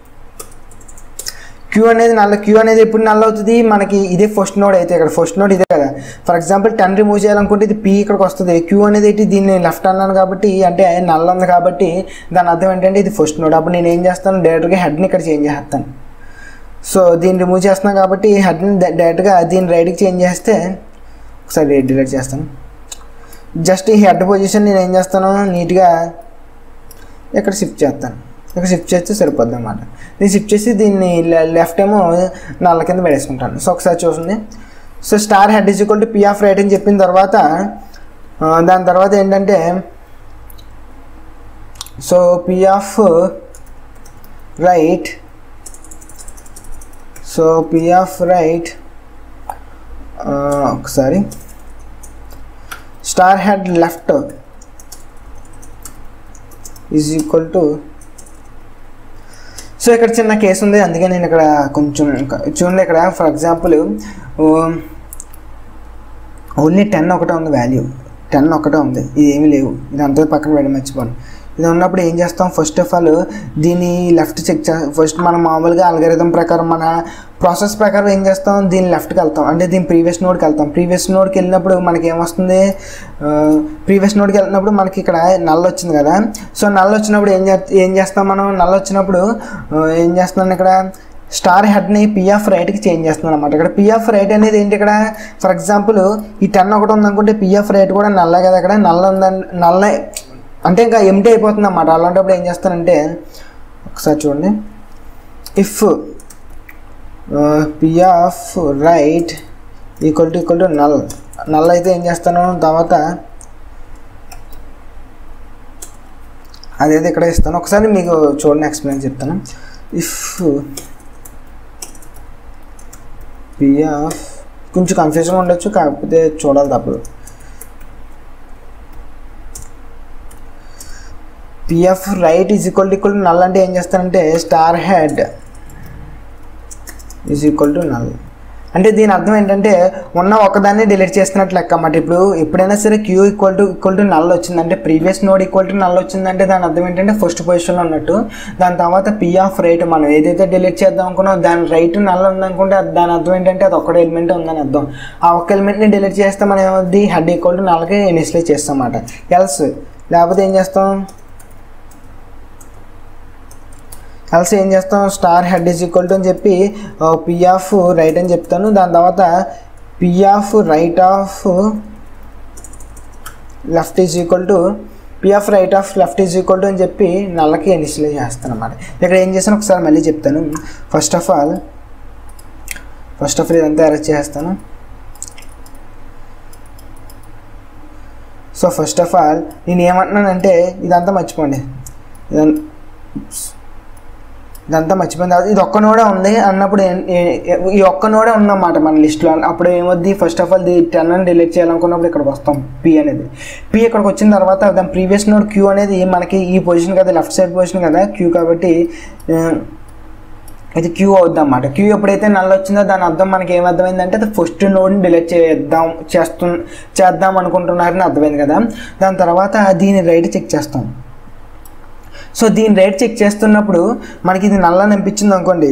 క్యూ అనేది నల్ల క్యూ అనేది ఎప్పుడు నల్ల అవుతుంది మనకి ఇదే ఫస్ట్ నోడ్ అయితే ఇక్కడ ఫస్ట్ నోడ్ ఇదే కదా ఫర్ ఎగ్జాంపుల్ టెన్ రిమూవ్ చేయాలనుకుంటే ఇది పీ ఇక్కడికి వస్తుంది క్యూ అనేది ఏంటి దీన్ని లెఫ్ట్ అన్నాను కాబట్టి అంటే నల్ల ఉంది కాబట్టి దాని అర్థం ఏంటంటే ఇది ఫస్ట్ నోడ్ అప్పుడు నేను ఏం చేస్తాను డైరెక్ట్గా హెడ్ని ఇక్కడ చేంజ్ చేస్తాను సో దీన్ని రిమూవ్ చేస్తున్నాం కాబట్టి హెడ్ని డైరెక్ట్గా దీన్ని రైట్కి చేంజ్ చేస్తే ఒకసారి డిలీట్ చేస్తాను జస్ట్ ఈ హెడ్ పొజిషన్ నేను ఏం చేస్తాను నీట్గా ఇక్కడ షిఫ్ట్ చేస్తాను ఇక్కడ షిఫ్ట్ చేస్తే సరిపోద్ది అనమాట నేను షిఫ్ట్ చేసి దీన్ని లెఫ్ట్ ఏమో నల్ల కింద పడేసుకుంటాను సో ఒకసారి చూడండి so star head is equal to P of right అని చెప్పిన తర్వాత ఆ, దాని తర్వాత ఏంటంటే so P of right so P of right ఒకసారి star head left is equal to so ఇక్కడ చిన్న కేసు ఉంది అందుకే నేను ఇక్కడ కొంచెం ఇంకా చూడండి ఇక్కడ ఫర్ ఎగ్జాంపుల్ ఓన్లీ టెన్ ఒకటే ఉంది వాల్యూ టెన్ ఒకటే ఉంది ఇది ఏమీ లేవు ఇది అంతా పక్కన పెట్టి మర్చిపోను ఇది ఉన్నప్పుడు ఏం చేస్తాం ఫస్ట్ ఆఫ్ ఆల్ దీన్ని లెఫ్ట్ చెక్ చే ఫస్ట్ మనం మామూలుగా అల్గరిథం ప్రకారం మన ప్రాసెస్ ప్రకారం ఏం చేస్తాం దీన్ని లెఫ్ట్కి వెళ్తాం అంటే దీని ప్రీవియస్ నోడ్కి వెళ్తాం ప్రీవియస్ నోడ్కి వెళ్ళినప్పుడు మనకి ఏమొస్తుంది ప్రీవియస్ నోడ్కి వెళ్ళినప్పుడు మనకి ఇక్కడ నల్ల వచ్చింది కదా సో నల్ల వచ్చినప్పుడు ఏం చే ఏం చేస్తాం మనం నల్ల వచ్చినప్పుడు ఆ, ఏం చేస్తున్నాను ఇక్కడ స్టార్ హెడ్ని పిఎఫ్ రైట్కి చేంజ్ చేస్తున్నాను అనమాట ఇక్కడ పిఎఫ్ రైట్ అనేది ఏంటి ఇక్కడ ఫర్ ఎగ్జాంపుల్ ఈ టెన్ ఒకటి ఉందనుకుంటే పిఎఫ్ రైట్ కూడా నల్ల కదా ఇక్కడ నల్ల ఉందని నల్ల అంటే ఇంకా ఎంటీ అయిపోతుంది అన్నమాట అలాంటప్పుడు ఏం చేస్తానంటే ఒకసారి చూడండి if P of right equal to equal to null null అయితే ఏం చేస్తాను తర్వాత అదైతే ఇక్కడ ఇస్తాను ఒకసారి మీకు చూడండి ఎక్స్ప్లెయిన్ చెప్తాను ఇఫ్ పిఎఫ్ కొంచెం కన్ఫ్యూజన్గా ఉండొచ్చు కాకపోతే చూడాలి తప్పదు P of right is equal to equal to null అంటే ఏం చేస్తానంటే star head is equal to null అంటే దీని అర్థం ఏంటంటే ఉన్న ఒకదాన్ని డిలీట్ చేస్తున్నట్టు లెక్క అన్నమాట ఇప్పుడు ఎప్పుడైనా సరే Q equal to equal to null వచ్చిందంటే previous node equal to null వచ్చిందంటే దాని అర్థం ఏంటంటే ఫస్ట్ పొజిషన్లో ఉన్నట్టు దాని తర్వాత పి ఆఫ్ రైట్ మనం ఏదైతే డిలీట్ చేద్దాం అనుకున్నాం దాని రైట్ నల్ ఉందనుకుంటే అది దాని అర్థం ఏంటంటే అది ఒక్కడే ఎలిమెంట్ ఉందని అర్థం ఆ ఒక్క ఎలిమెంట్ని డిలీట్ చేస్తే మనం ఏమవుద్ది హెడ్ ఈక్వల్ టు నల్కి ఇనిషియలైజ్ చేస్తాం అన్నమాట ఎల్స్ లేకపోతే ఏం చేస్తాం కలిసి ఏం చేస్తాం star head is equal to అని చెప్పి పి ఆఫ్ రైట్ అని చెప్తాను దాని తర్వాత P of right of left is equal to P of right of left is equal to అని చెప్పి నల్లకి ఇనిషియలైజ్ చేస్తాను అనమాట ఇక్కడ ఏం చేస్తాను ఒకసారి మళ్ళీ చెప్తాను first of all first of all ఇదంతా అరెస్ట్ చేస్తాను సో ఫస్ట్ ఆఫ్ ఆల్ నేను ఏమంటున్నానంటే ఇదంతా మర్చిపోండి ఇదం- ఇదంతా మర్చిపోయిన తర్వాత ఇది ఒక్క నోడే ఉంది అన్నప్పుడు ఏం- ఏ- ఏ- ఈ ఒక్క నోడే ఉందన్నమాట మన లిస్ట్లో అప్పుడు ఏమొద్ది first of all the ten అని డిలీట్ చేయాలనుకున్నప్పుడు ఇక్కడికి వస్తాం పి అనేది పి ఇక్కడికి వచ్చిన తర్వాత దాని ప్రీవియస్ నోడ్ క్యూ అనేది మనకి ఈ పొజిషన్ కదా లెఫ్ట్ సైడ్ పొజిషన్ కదా క్యూ కాబట్టి ఆ, ఇది క్యూ అవుద్ది అన్నమాట క్యూ ఎప్పుడైతే నల్ల వచ్చిందో దాని అర్థం మనకి ఏం అర్థమైందంటే అది ఫస్ట్ నోడ్ని డిలీట్ చేద్దాం చేస్తు చేద్దాం అనుకుంటున్నారని అర్థమైంది కదా దాని తర్వాత దీని రైట్ చెక్ చేస్తాం సో దీని రేట్ చెక్ చేస్తున్నప్పుడు మనకి ఇది నల్లని అనిపించింది అనుకోండి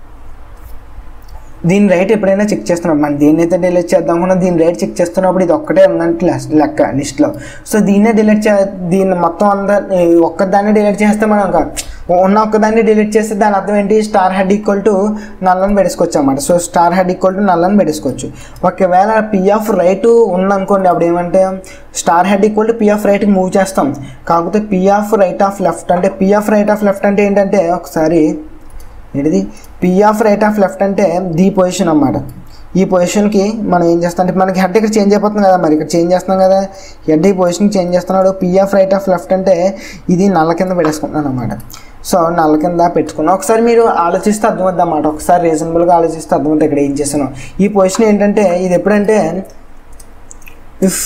దీని రైట్ ఎప్పుడైనా చెక్ చేస్తున్నాం మనం దీన్ని అయితే డిలీట్ చేద్దాం అనుకున్నా దీని రేట్ చెక్ చేస్తున్నప్పుడు ఇది ఒక్కటే ఉందంటే లెస్- లెక్క లిస్ట్లో సో దీన్నే డిలీట్ చే దీన్ని మొత్తం అంతా ఈ ఒక్కదాన్ని డిలీట్ చేస్తే మనం ఇంకా ఉన్న ఒక్కదాన్ని డిలీట్ చేస్తే దాని అర్థం ఏంటి స్టార్ హెడ్ ఈక్వల్ టు నల్లని పెట్టుకోవచ్చు అన్నమాట so star head equal to నల్లని పెట్టుకోవచ్చు ఒకవేళ పి ఆఫ్ రైట్ ఉందనుకోండి అప్పుడు ఏమంటే star head equal to P of రైట్కి మూవ్ చేస్తాం కాకపోతే P of right of left అంటే P of right of left అంటే ఏంటంటే ఒకసారి ఏంటిది P of right of left అంటే ది పొజిషన్ అన్నమాట ఈ పొజిషన్కి మనం ఏం చేస్తాం అంటే మనకి హెడ్ ఇక్కడ చేంజ్ అయిపోతుంది కదా మరి ఇక్కడ చేంజ్ చేస్తున్నాం కదా హెడ్ ఈ పొజిషన్ చేంజ్ చేస్తున్నాడు P of right of left అంటే ఇది నల్ల కింద పెట్టేసుకుంటున్నాను అనమాట సో నల్ల కింద పెట్టుకున్నాం ఒకసారి మీరు ఆలోచిస్తే అర్థమవుద్ది అన్నమాట ఒకసారి రీజనబుల్గా ఆలోచిస్తే అర్థమవుతుంది ఇక్కడ ఏం చేస్తున్నాం ఈ పొజిషన్ ఏంటంటే ఇది ఎప్పుడంటే if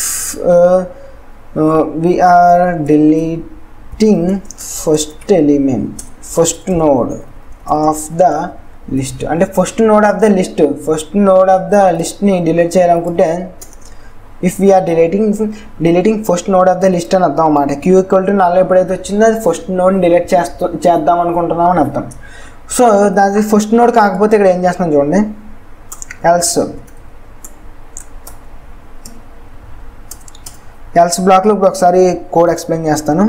we are deleting first element first node of the list అంటే first node of the list first node of the లిస్ట్ని డిలీట్ చేయాలనుకుంటే if we are deleting deleting first node of the list అని అర్థం అన్నమాట queue equal to నాలుగు ఎప్పుడైతే వచ్చిందో అది ఫస్ట్ నోడ్ని డిలీట్ చేస్తూ చేద్దాం అనుకుంటున్నాం అని అర్థం సో దాని ఫస్ట్ నోడ్ కాకపోతే ఇక్కడ ఏం చేస్తున్నాం చూడండి ఎల్స్ ఎల్స్ బ్లాక్లో ఇప్పుడు ఒకసారి కోడ్ ఎక్స్ప్లెయిన్ చేస్తాను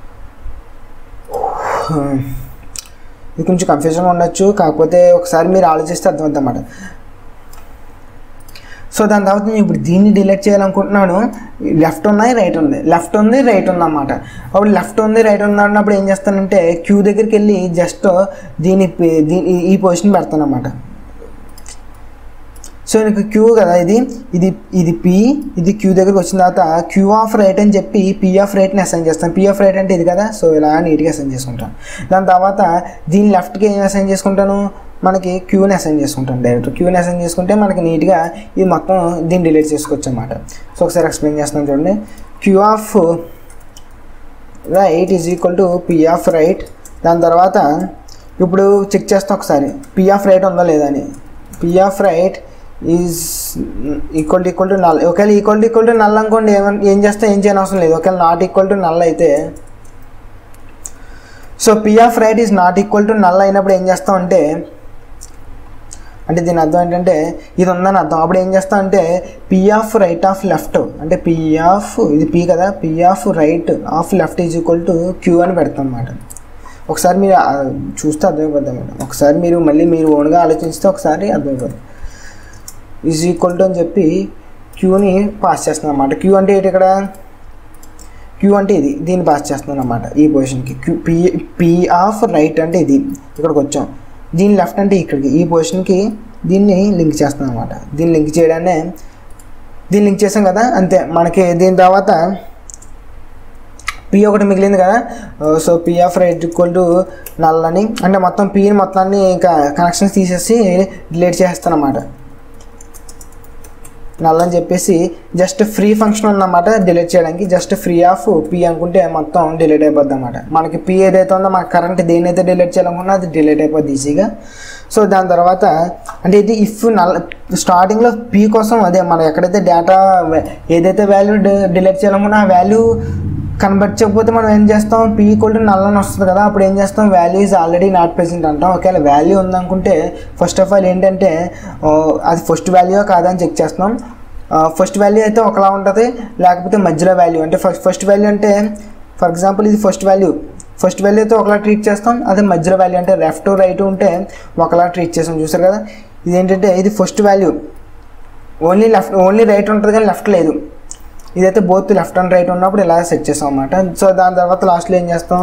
ఇది కొంచెం కన్ఫ్యూజన్గా ఉండొచ్చు కాకపోతే ఒకసారి మీరు ఆలోచిస్తే అర్థమవుతుంది అన్నమాట సో దాని తర్వాత నేను ఇప్పుడు దీన్ని డిలీట్ చేయాలనుకుంటున్నాను లెఫ్ట్ ఉన్నాయి రైట్ ఉంది లెఫ్ట్ ఉంది రైట్ ఉంది అన్నమాట అప్పుడు లెఫ్ట్ ఉంది రైట్ ఉంది అన్నప్పుడు ఏం చేస్తానంటే క్యూ దగ్గరికి వెళ్ళి జస్ట్ దీని పే- దీని ఈ పొజిషన్ పెడతాను అన్నమాట సో నీకు క్యూ కదా ఇది ఇది ఇది పి ఇది క్యూ దగ్గరికి వచ్చిన తర్వాత క్యూ ఆఫ్ రైట్ అని చెప్పి పి ఆఫ్ రైట్ని అసైన్ చేస్తాను పి ఆఫ్ రైట్ అంటే ఇది కదా సో ఇలా నీట్గా అసైన్ చేసుకుంటాను దాని తర్వాత దీని లెఫ్ట్కి ఏం అసైన్ చేసుకుంటాను మనకి క్యూని అసైన్ చేసుకుంటాను డైరెక్ట్ క్యూని అసైన్ చేసుకుంటే మనకి నీట్గా ఇది మొత్తం దీన్ని డిలీట్ చేసుకోవచ్చు అన్నమాట సో ఒకసారి ఎక్స్ప్లెయిన్ చేస్తున్నాను చూడండి Q of right is equal to P of right దాని తర్వాత ఇప్పుడు చెక్ చేస్తాం ఒకసారి పి ఆఫ్ రైట్ ఉందా లేదా అని P of right is equal to equal to null ఒకవేళ equal to equal to null అనుకోండి ఏమన్ ఏం చేస్తే ఏం చేయని అవసరం లేదు ఒకవేళ నాట్ ఈక్వల్ టు నల్ అయితే so P of right is not equal to null అయినప్పుడు ఏం చేస్తాం అంటే అంటే దీని అర్థం ఏంటంటే ఇది ఉందని అర్థం అప్పుడు ఏం చేస్తాం అంటే P of right of left అంటే పి ఆఫ్ ఇది పి కదా P of right of left is equal to Q అని పెడతాం అన్నమాట ఒకసారి మీరు ఆ, చూస్తే అర్థమైపోద్ది మేడం ఒకసారి మీరు మళ్ళీ మీరు ఓన్గా ఆలోచిస్తే ఒకసారి అర్థమైపోద్ది ఈజ్ ఈక్వల్ టు అని చెప్పి క్యూని పాస్ చేస్తున్నాం అన్నమాట క్యూ అంటే ఏంటి ఇక్కడ క్యూ అంటే ఇది దీన్ని పాస్ చేస్తున్నాను అనమాట ఈ పొజిషన్కి Q P P of right అంటే ఇది ఇక్కడికి వచ్చాం దీని లెఫ్ట్ అంటే ఇక్కడికి ఈ పొజిషన్కి దీన్ని లింక్ చేస్తున్నాం అనమాట దీన్ని లింక్ చేయడాన్ని దీన్ని లింక్ చేసాం కదా అంతే మనకి దీని తర్వాత పి ఒకటి మిగిలింది కదా so P of right equal to నల్లని అంటే మొత్తం పిని మొత్తాన్ని ఇంకా కనెక్షన్స్ తీసేసి డిలీట్ చేస్తాను అనమాట నల్ అని చెప్పేసి జస్ట్ ఫ్రీ ఫంక్షన్ ఉందన్నమాట డిలీట్ చేయడానికి జస్ట్ ఫ్రీ ఆఫ్ పీ అనుకుంటే మొత్తం డిలీట్ అయిపోద్ది అనమాట మనకి పీ ఏదైతే ఉందో మన కరెంట్ దేనైతే డిలీట్ చేయాలనుకున్నా అది డిలీట్ అయిపోద్ది ఈజీగా సో దాని తర్వాత అంటే ఇది ఇఫ్ నల్ స్టార్టింగ్లో పీ కోసం అదే మనం ఎక్కడైతే డేటా ఏదైతే వాల్యూ డిలీట్ చేయాలనుకున్నా ఆ వాల్యూ కన్వర్ట్ చేయకపోతే మనం ఏం చేస్తాం పీ ఈక్వల్ టు నల్ అని వస్తుంది కదా అప్పుడు ఏం చేస్తాం value is already not present అంటాం ఒకవేళ వాల్యూ ఉందనుకుంటే ఫస్ట్ ఆఫ్ ఆల్ ఏంటంటే ఆ, అది ఫస్ట్ వాల్యూ కాదా అని చెక్ చేస్తాం ఫస్ట్ వాల్యూ అయితే ఒకలా ఉంటుంది లేకపోతే మధ్యలో వాల్యూ అంటే ఫస్ట్ ఫస్ట్ వాల్యూ అంటే ఫర్ ఎగ్జాంపుల్ ఇది ఫస్ట్ వాల్యూ ఫస్ట్ వాల్యూ అయితే ఒకలా ట్రీట్ చేస్తాం అదే మధ్యలో వాల్యూ అంటే లెఫ్ట్ రైట్ ఉంటే ఒకలా ట్రీట్ చేస్తాం చూసారు కదా ఇదేంటంటే ఇది first value only left only right ఉంటుంది కానీ లెఫ్ట్ లేదు ఇదైతే బోత్ లెఫ్ట్ అండ్ రైట్ ఉన్నప్పుడు ఇలా సెట్ చేస్తాం అన్నమాట సో దాని తర్వాత లాస్ట్లో ఏం చేస్తాం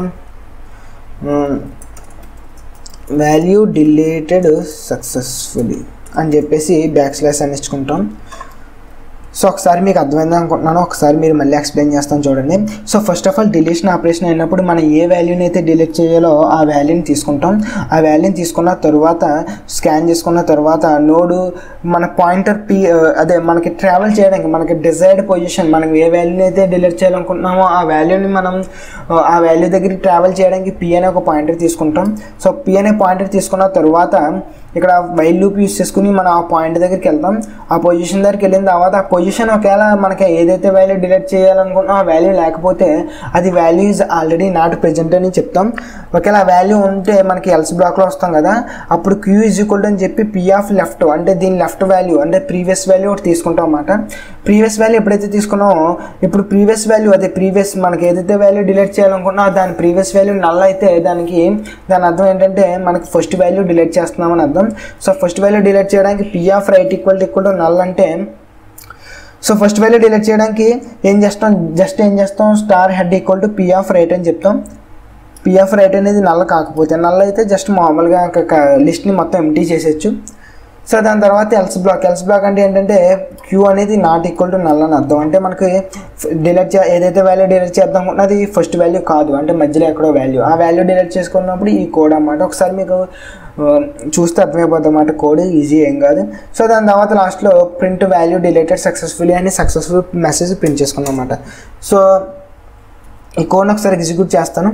వాల్యూ డిలీటెడ్ సక్సెస్ఫుల్లీ అని చెప్పేసి బ్యాక్ స్లాష్ అని ఇచ్చుకుంటాం సో ఒకసారి మీకు అర్థమైంది అనుకుంటున్నాను ఒకసారి మీరు మళ్ళీ ఎక్స్ప్లెయిన్ చేస్తాను చూడండి so first of all deletion operation అయినప్పుడు మనం ఏ వాల్యూని అయితే డిలీట్ చేయాలో ఆ వాల్యూని తీసుకుంటాం ఆ వాల్యూని తీసుకున్న తర్వాత స్కాన్ చేసుకున్న తర్వాత నోడు మన పాయింటర్ పి అదే మనకి ట్రావెల్ చేయడానికి మనకి డిజైర్డ్ పొజిషన్ మనం ఏ వాల్యూని అయితే డిలీట్ చేయాలనుకుంటున్నామో ఆ వాల్యూని మనం ఆ, ఆ వాల్యూ దగ్గరికి ట్రావెల్ చేయడానికి పి అనే ఒక పాయింటర్ తీసుకుంటాం సో పి అనే పాయింటర్ తీసుకున్న తర్వాత ఇక్కడ వైల్ లూప్ యూస్ చేసుకుని మనం ఆ పాయింట్ దగ్గరికి వెళ్తాం ఆ పొజిషన్ దగ్గరికి వెళ్ళిన తర్వాత ఆ పొజిషన్ ఒకవేళ మనకి ఏదైతే వాల్యూ డిలీట్ చేయాలనుకుంటున్నా ఆ వాల్యూ లేకపోతే అది value is already not present అని చెప్తాం ఒకవేళ ఆ వాల్యూ ఉంటే మనకి ఎల్స్ బ్లాక్లో వస్తాం కదా అప్పుడు క్యూ ఈజ్ ఈక్వల్ అని చెప్పి పి ఆఫ్ లెఫ్ట్ అంటే దీని లెఫ్ట్ వాల్యూ అంటే ప్రీవియస్ వాల్యూ ఒకటి తీసుకుంటాం అన్నమాట ప్రీవియస్ వాల్యూ ఎప్పుడైతే తీసుకున్నామో ఇప్పుడు ప్రీవియస్ వాల్యూ అదే ప్రీవియస్ మనకి ఏదైతే వాల్యూ డిలీట్ చేయాలనుకుంటున్నా దాని ప్రీవియస్ వాల్యూ నల్ అయితే దానికి దాని అర్థం ఏంటంటే మనకి ఫస్ట్ వాల్యూ డిలీట్ చేస్తున్నామని అర్థం సో ఫస్ట్ వాల్యూ డిలీట్ చేయడానికి P of right equal equal to null అంటే సో ఫస్ట్ వాల్యూ డిలీట్ చేయడానికి ఏం చేస్తాం జస్ట్ ఏం చేస్తాం star head equal to P of right అని చెప్తాం పి ఆఫ్ రైట్ అనేది నల్ల కాకపోతే నల్ల అయితే జస్ట్ మామూలుగా లిస్ట్ని మొత్తం ఎంటీ చేసేయచ్చు సో దాని తర్వాత ఎల్స్ బ్లాక్ ఎల్స్ బ్లాక్ అంటే ఏంటంటే క్యూ అనేది నాట్ ఈక్వల్ టు నల్ అని అర్థం అంటే మనకి డిలీట్ చే ఏదైతే వాల్యూ డిలీట్ చేద్దాం అనుకుంటున్నా అది ఫస్ట్ వాల్యూ కాదు అంటే మధ్యలో ఎక్కడో వాల్యూ ఆ వాల్యూ డిలీట్ చేసుకున్నప్పుడు ఈ కోడ్ అన్నమాట ఒకసారి మీకు ఆ, చూస్తే అర్థమైపోతుంది అన్నమాట కోడ్ ఈజీ ఏం కాదు సో దాని తర్వాత లాస్ట్లో ప్రింట్ వాల్యూ డిలీటెడ్ సక్సెస్ఫుల్లీ అని సక్సెస్ఫుల్ మెసేజ్ ప్రింట్ చేసుకున్నాం అన్నమాట సో ఈ కోడ్ని ఒకసారి ఎగ్జిక్యూట్ చేస్తాను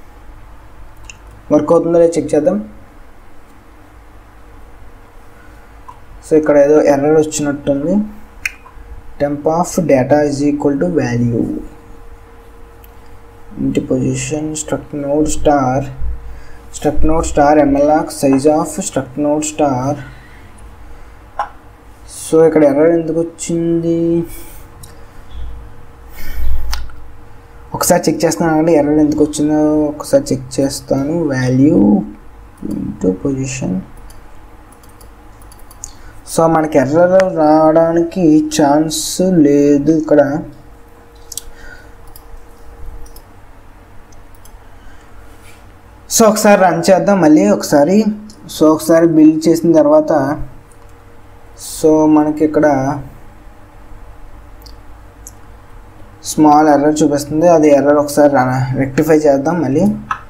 వర్క్ అవుతుందో లేదో చెక్ చేద్దాం సో ఇక్కడ ఏదో ఎర్రర్ వచ్చినట్టుంది temp of data is equal to value into position struct node star struct node star malloc size of struct node star so ఇక్కడ ఎర్రర్ ఎందుకు వచ్చింది ఒకసారి చెక్ చేస్తున్నాను అంటే ఎర్రర్ ఎందుకు వచ్చిందో ఒకసారి చెక్ చేస్తాను వాల్యూ ఇంటూ పొజిషన్ సో మనకి ఎర్రర్ రావడానికి ఛాన్స్ లేదు ఇక్కడ సో ఒకసారి రన్ చేద్దాం మళ్ళీ ఒకసారి సో ఒకసారి బిల్డ్ చేసిన తర్వాత సో మనకి ఇక్కడ స్మాల్ ఎర్రర్ చూపిస్తుంది అది ఎర్రర్ ఒకసారి రెక్టిఫై చేద్దాం మళ్ళీ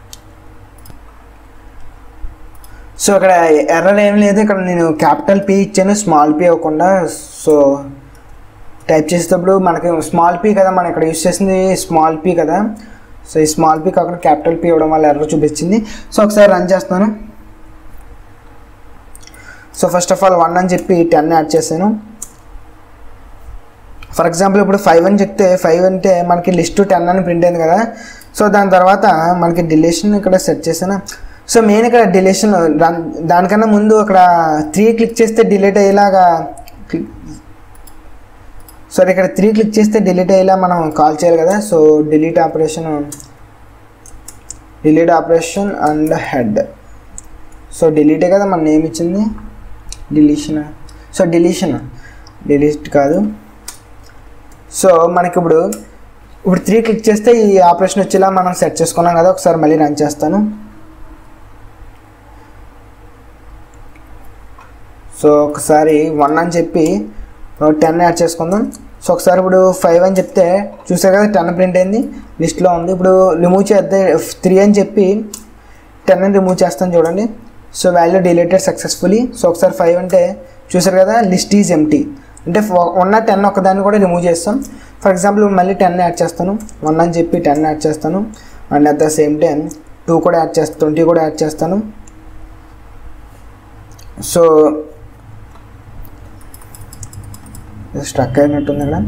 సో ఇక్కడ ఎర్రర్ ఏం లేదు ఇక్కడ నేను క్యాపిటల్ పీ ఇచ్చాను స్మాల్ పీ అవ్వకుండా సో టైప్ చేసేటప్పుడు మనకి స్మాల్ పీ కదా మనం ఇక్కడ యూస్ చేసింది స్మాల్ పీ కదా సో ఈ స్మాల్ పీ కాకుండా క్యాపిటల్ పీ ఇవ్వడం వల్ల ఎర్రర్ చూపించింది సో ఒకసారి రన్ చేస్తాను so first of all one అని చెప్పి టెన్ యాడ్ చేశాను ఫర్ ఎగ్జాంపుల్ ఇప్పుడు ఫైవ్ అని చెప్తే ఫైవ్ అంటే మనకి లిస్ట్ టెన్ అని ప్రింట్ అయింది కదా సో దాని తర్వాత మనకి డిలేషన్ ఇక్కడ సెట్ చేసాను సో మెయిన్ ఇక్కడ డిలేషన్ దానికన్నా ముందు ఇక్కడ త్రీ క్లిక్ చేస్తే డిలీట్ అయ్యేలాగా సరే ఇక్కడ త్రీ క్లిక్ చేస్తే డిలీట్ అయ్యేలా మనం కాల్ చేయాలి కదా so delete operation delete operation and head so డిలీటే కదా మన నేమ్ ఇచ్చింది డిలీషన్ సో డిలీషన్ డిలీట్ కాదు సో మనకి ఇప్పుడు ఇప్పుడు త్రీ క్లిక్ చేస్తే ఈ ఆపరేషన్ వచ్చేలా మనం సెట్ చేసుకున్నాం కదా ఒకసారి మళ్ళీ రన్ చేస్తాను సో ఒకసారి వన్ అని చెప్పి టెన్ యాడ్ చేసుకుందాం సో ఒకసారి ఇప్పుడు ఫైవ్ అని చెప్తే చూసారు కదా టెన్ ప్రింట్ అయింది లిస్ట్లో ఉంది ఇప్పుడు రిమూవ్ చేద్దే త్రీ అని చెప్పి టెన్ అని రిమూవ్ చేస్తాను చూడండి so value deleted successfully so ఒకసారి ఫైవ్ అంటే చూసారు కదా లిస్ట్ ఈజ్ ఎంటీ అంటే ఫో- ఉన్న టెన్ ఒకదాన్ని కూడా రిమూవ్ చేస్తాం ఫర్ ఎగ్జాంపుల్ మళ్ళీ టెన్ యాడ్ చేస్తాను వన్ అని చెప్పి టెన్ యాడ్ చేస్తాను and at the same time two కూడా యాడ్ చేస్తాను ట్వంటీ కూడా యాడ్ చేస్తాను సో స్ట్రక్ అయినట్టుంది ఇక్కడ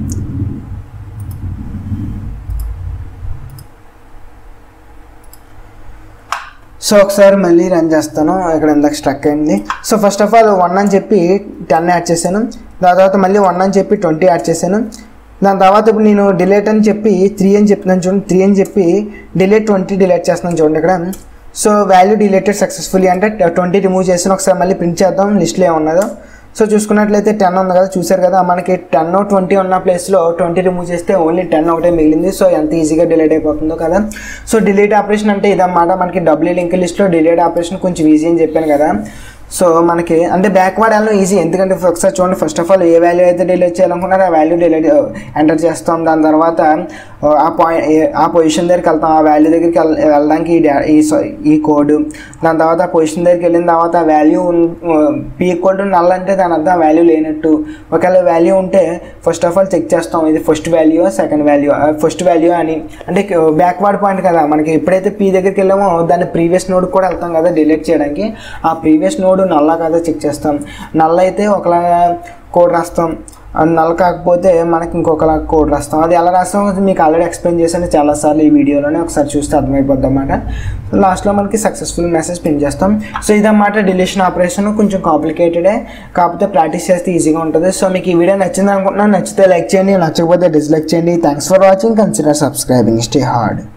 సో ఒకసారి మళ్ళీ రన్ చేస్తాను ఇక్కడ ఇందాక స్ట్రక్ అయింది so first of all one అని చెప్పి టెన్ యాడ్ చేశాను దాని తర్వాత మళ్ళీ వన్ అని చెప్పి ట్వంటీ యాడ్ చేశాను దాని తర్వాత ఇప్పుడు నేను డిలేట్ అని చెప్పి త్రీ అని చెప్తున్నాను చూడండి త్రీ అని చెప్పి డిలేట్ ట్వంటీ డిలేట్ చేస్తున్నాను చూడండి ఇక్కడ సో వాల్యూ డిలేటెడ్ సక్సెస్ఫుల్లీ అంటే ట్వంటీ రిమూవ్ చేసిన ఒకసారి మళ్ళీ ప్రింట్ చేద్దాం లిస్ట్లో ఏమున్నదో సో చూసుకున్నట్లయితే టెన్ ఉంది కదా చూసారు కదా మనకి టెన్ ట్వంటీ ఉన్న ప్లేస్లో ట్వంటీ రిమూవ్ చేస్తే ఓన్లీ టెన్ ఒకటే మిగిలింది సో ఎంత ఈజీగా డిలీట్ అయిపోతుందో కదా సో డిలీట్ ఆపరేషన్ అంటే ఇదన్నమాట మనకి డబ్ల్యూ లింక్ లిస్ట్లో డిలీట్ ఆపరేషన్ కొంచెం ఈజీ అని చెప్పాను కదా సో మనకి అంటే బ్యాక్వర్డ్ వెళ్ళడం ఈజీ ఎందుకంటే ఒకసారి చూడండి ఫస్ట్ ఆఫ్ ఆల్ ఏ వాల్యూ అయితే డిలీట్ చేయాలనుకున్నారో ఆ వాల్యూ డిలీట్ ఎంటర్ చేస్తాం దాని తర్వాత ఆ పాయింట్ ఆ పొజిషన్ దగ్గరికి వెళ్తాం ఆ వాల్యూ దగ్గరికి వెళ్- వెళ్ళడానికి ఈ డా- ఈ స- ఈ కోడ్ దాని తర్వాత ఆ పొజిషన్ దగ్గరికి వెళ్ళిన తర్వాత ఆ value P equal to null అంటే దాని అర్థం వాల్యూ లేనట్టు ఒకవేళ వాల్యూ ఉంటే ఫస్ట్ ఆఫ్ ఆల్ చెక్ చేస్తాం ఇది first value second value first value అని అంటే బ్యాక్వర్డ్ పాయింట్ కదా మనకి ఎప్పుడైతే పీ దగ్గరికి వెళ్ళామో దాని ప్రీవియస్ నోడ్ కూడా వెళ్తాం కదా డిలీట్ చేయడానికి ఆ ప్రీవియస్ నోడ్ నల్లా కదా చెక్ చేస్తాం నల్ల అయితే ఒకలాగా కోడ్ రాస్తాం అది నల్ల కాకపోతే మనకి ఇంకొకలా కోడ్ రాస్తాం అది ఎలా రాస్తాం అది మీకు ఆల్రెడీ ఎక్స్ప్లెయిన్ చేశాను చాలాసార్లు ఈ వీడియోలోనే ఒకసారి చూస్తే అర్థమైపోద్ది అన్నమాట లాస్ట్లో మనకి సక్సెస్ఫుల్ మెసేజ్ పిన్ చేస్తాం సో ఇదన్నమాట డిలీషన్ ఆపరేషన్ కొంచెం కాంప్లికేటెడే కాకపోతే ప్రాక్టీస్ చేస్తే ఈజీగా ఉంటుంది సో మీకు ఈ వీడియో నచ్చింది అనుకుంటున్నాను నచ్చితే లైక్ చేయండి నచ్చకపోతే డిస్లైక్ చేయండి thanks for watching consider subscribing stay hard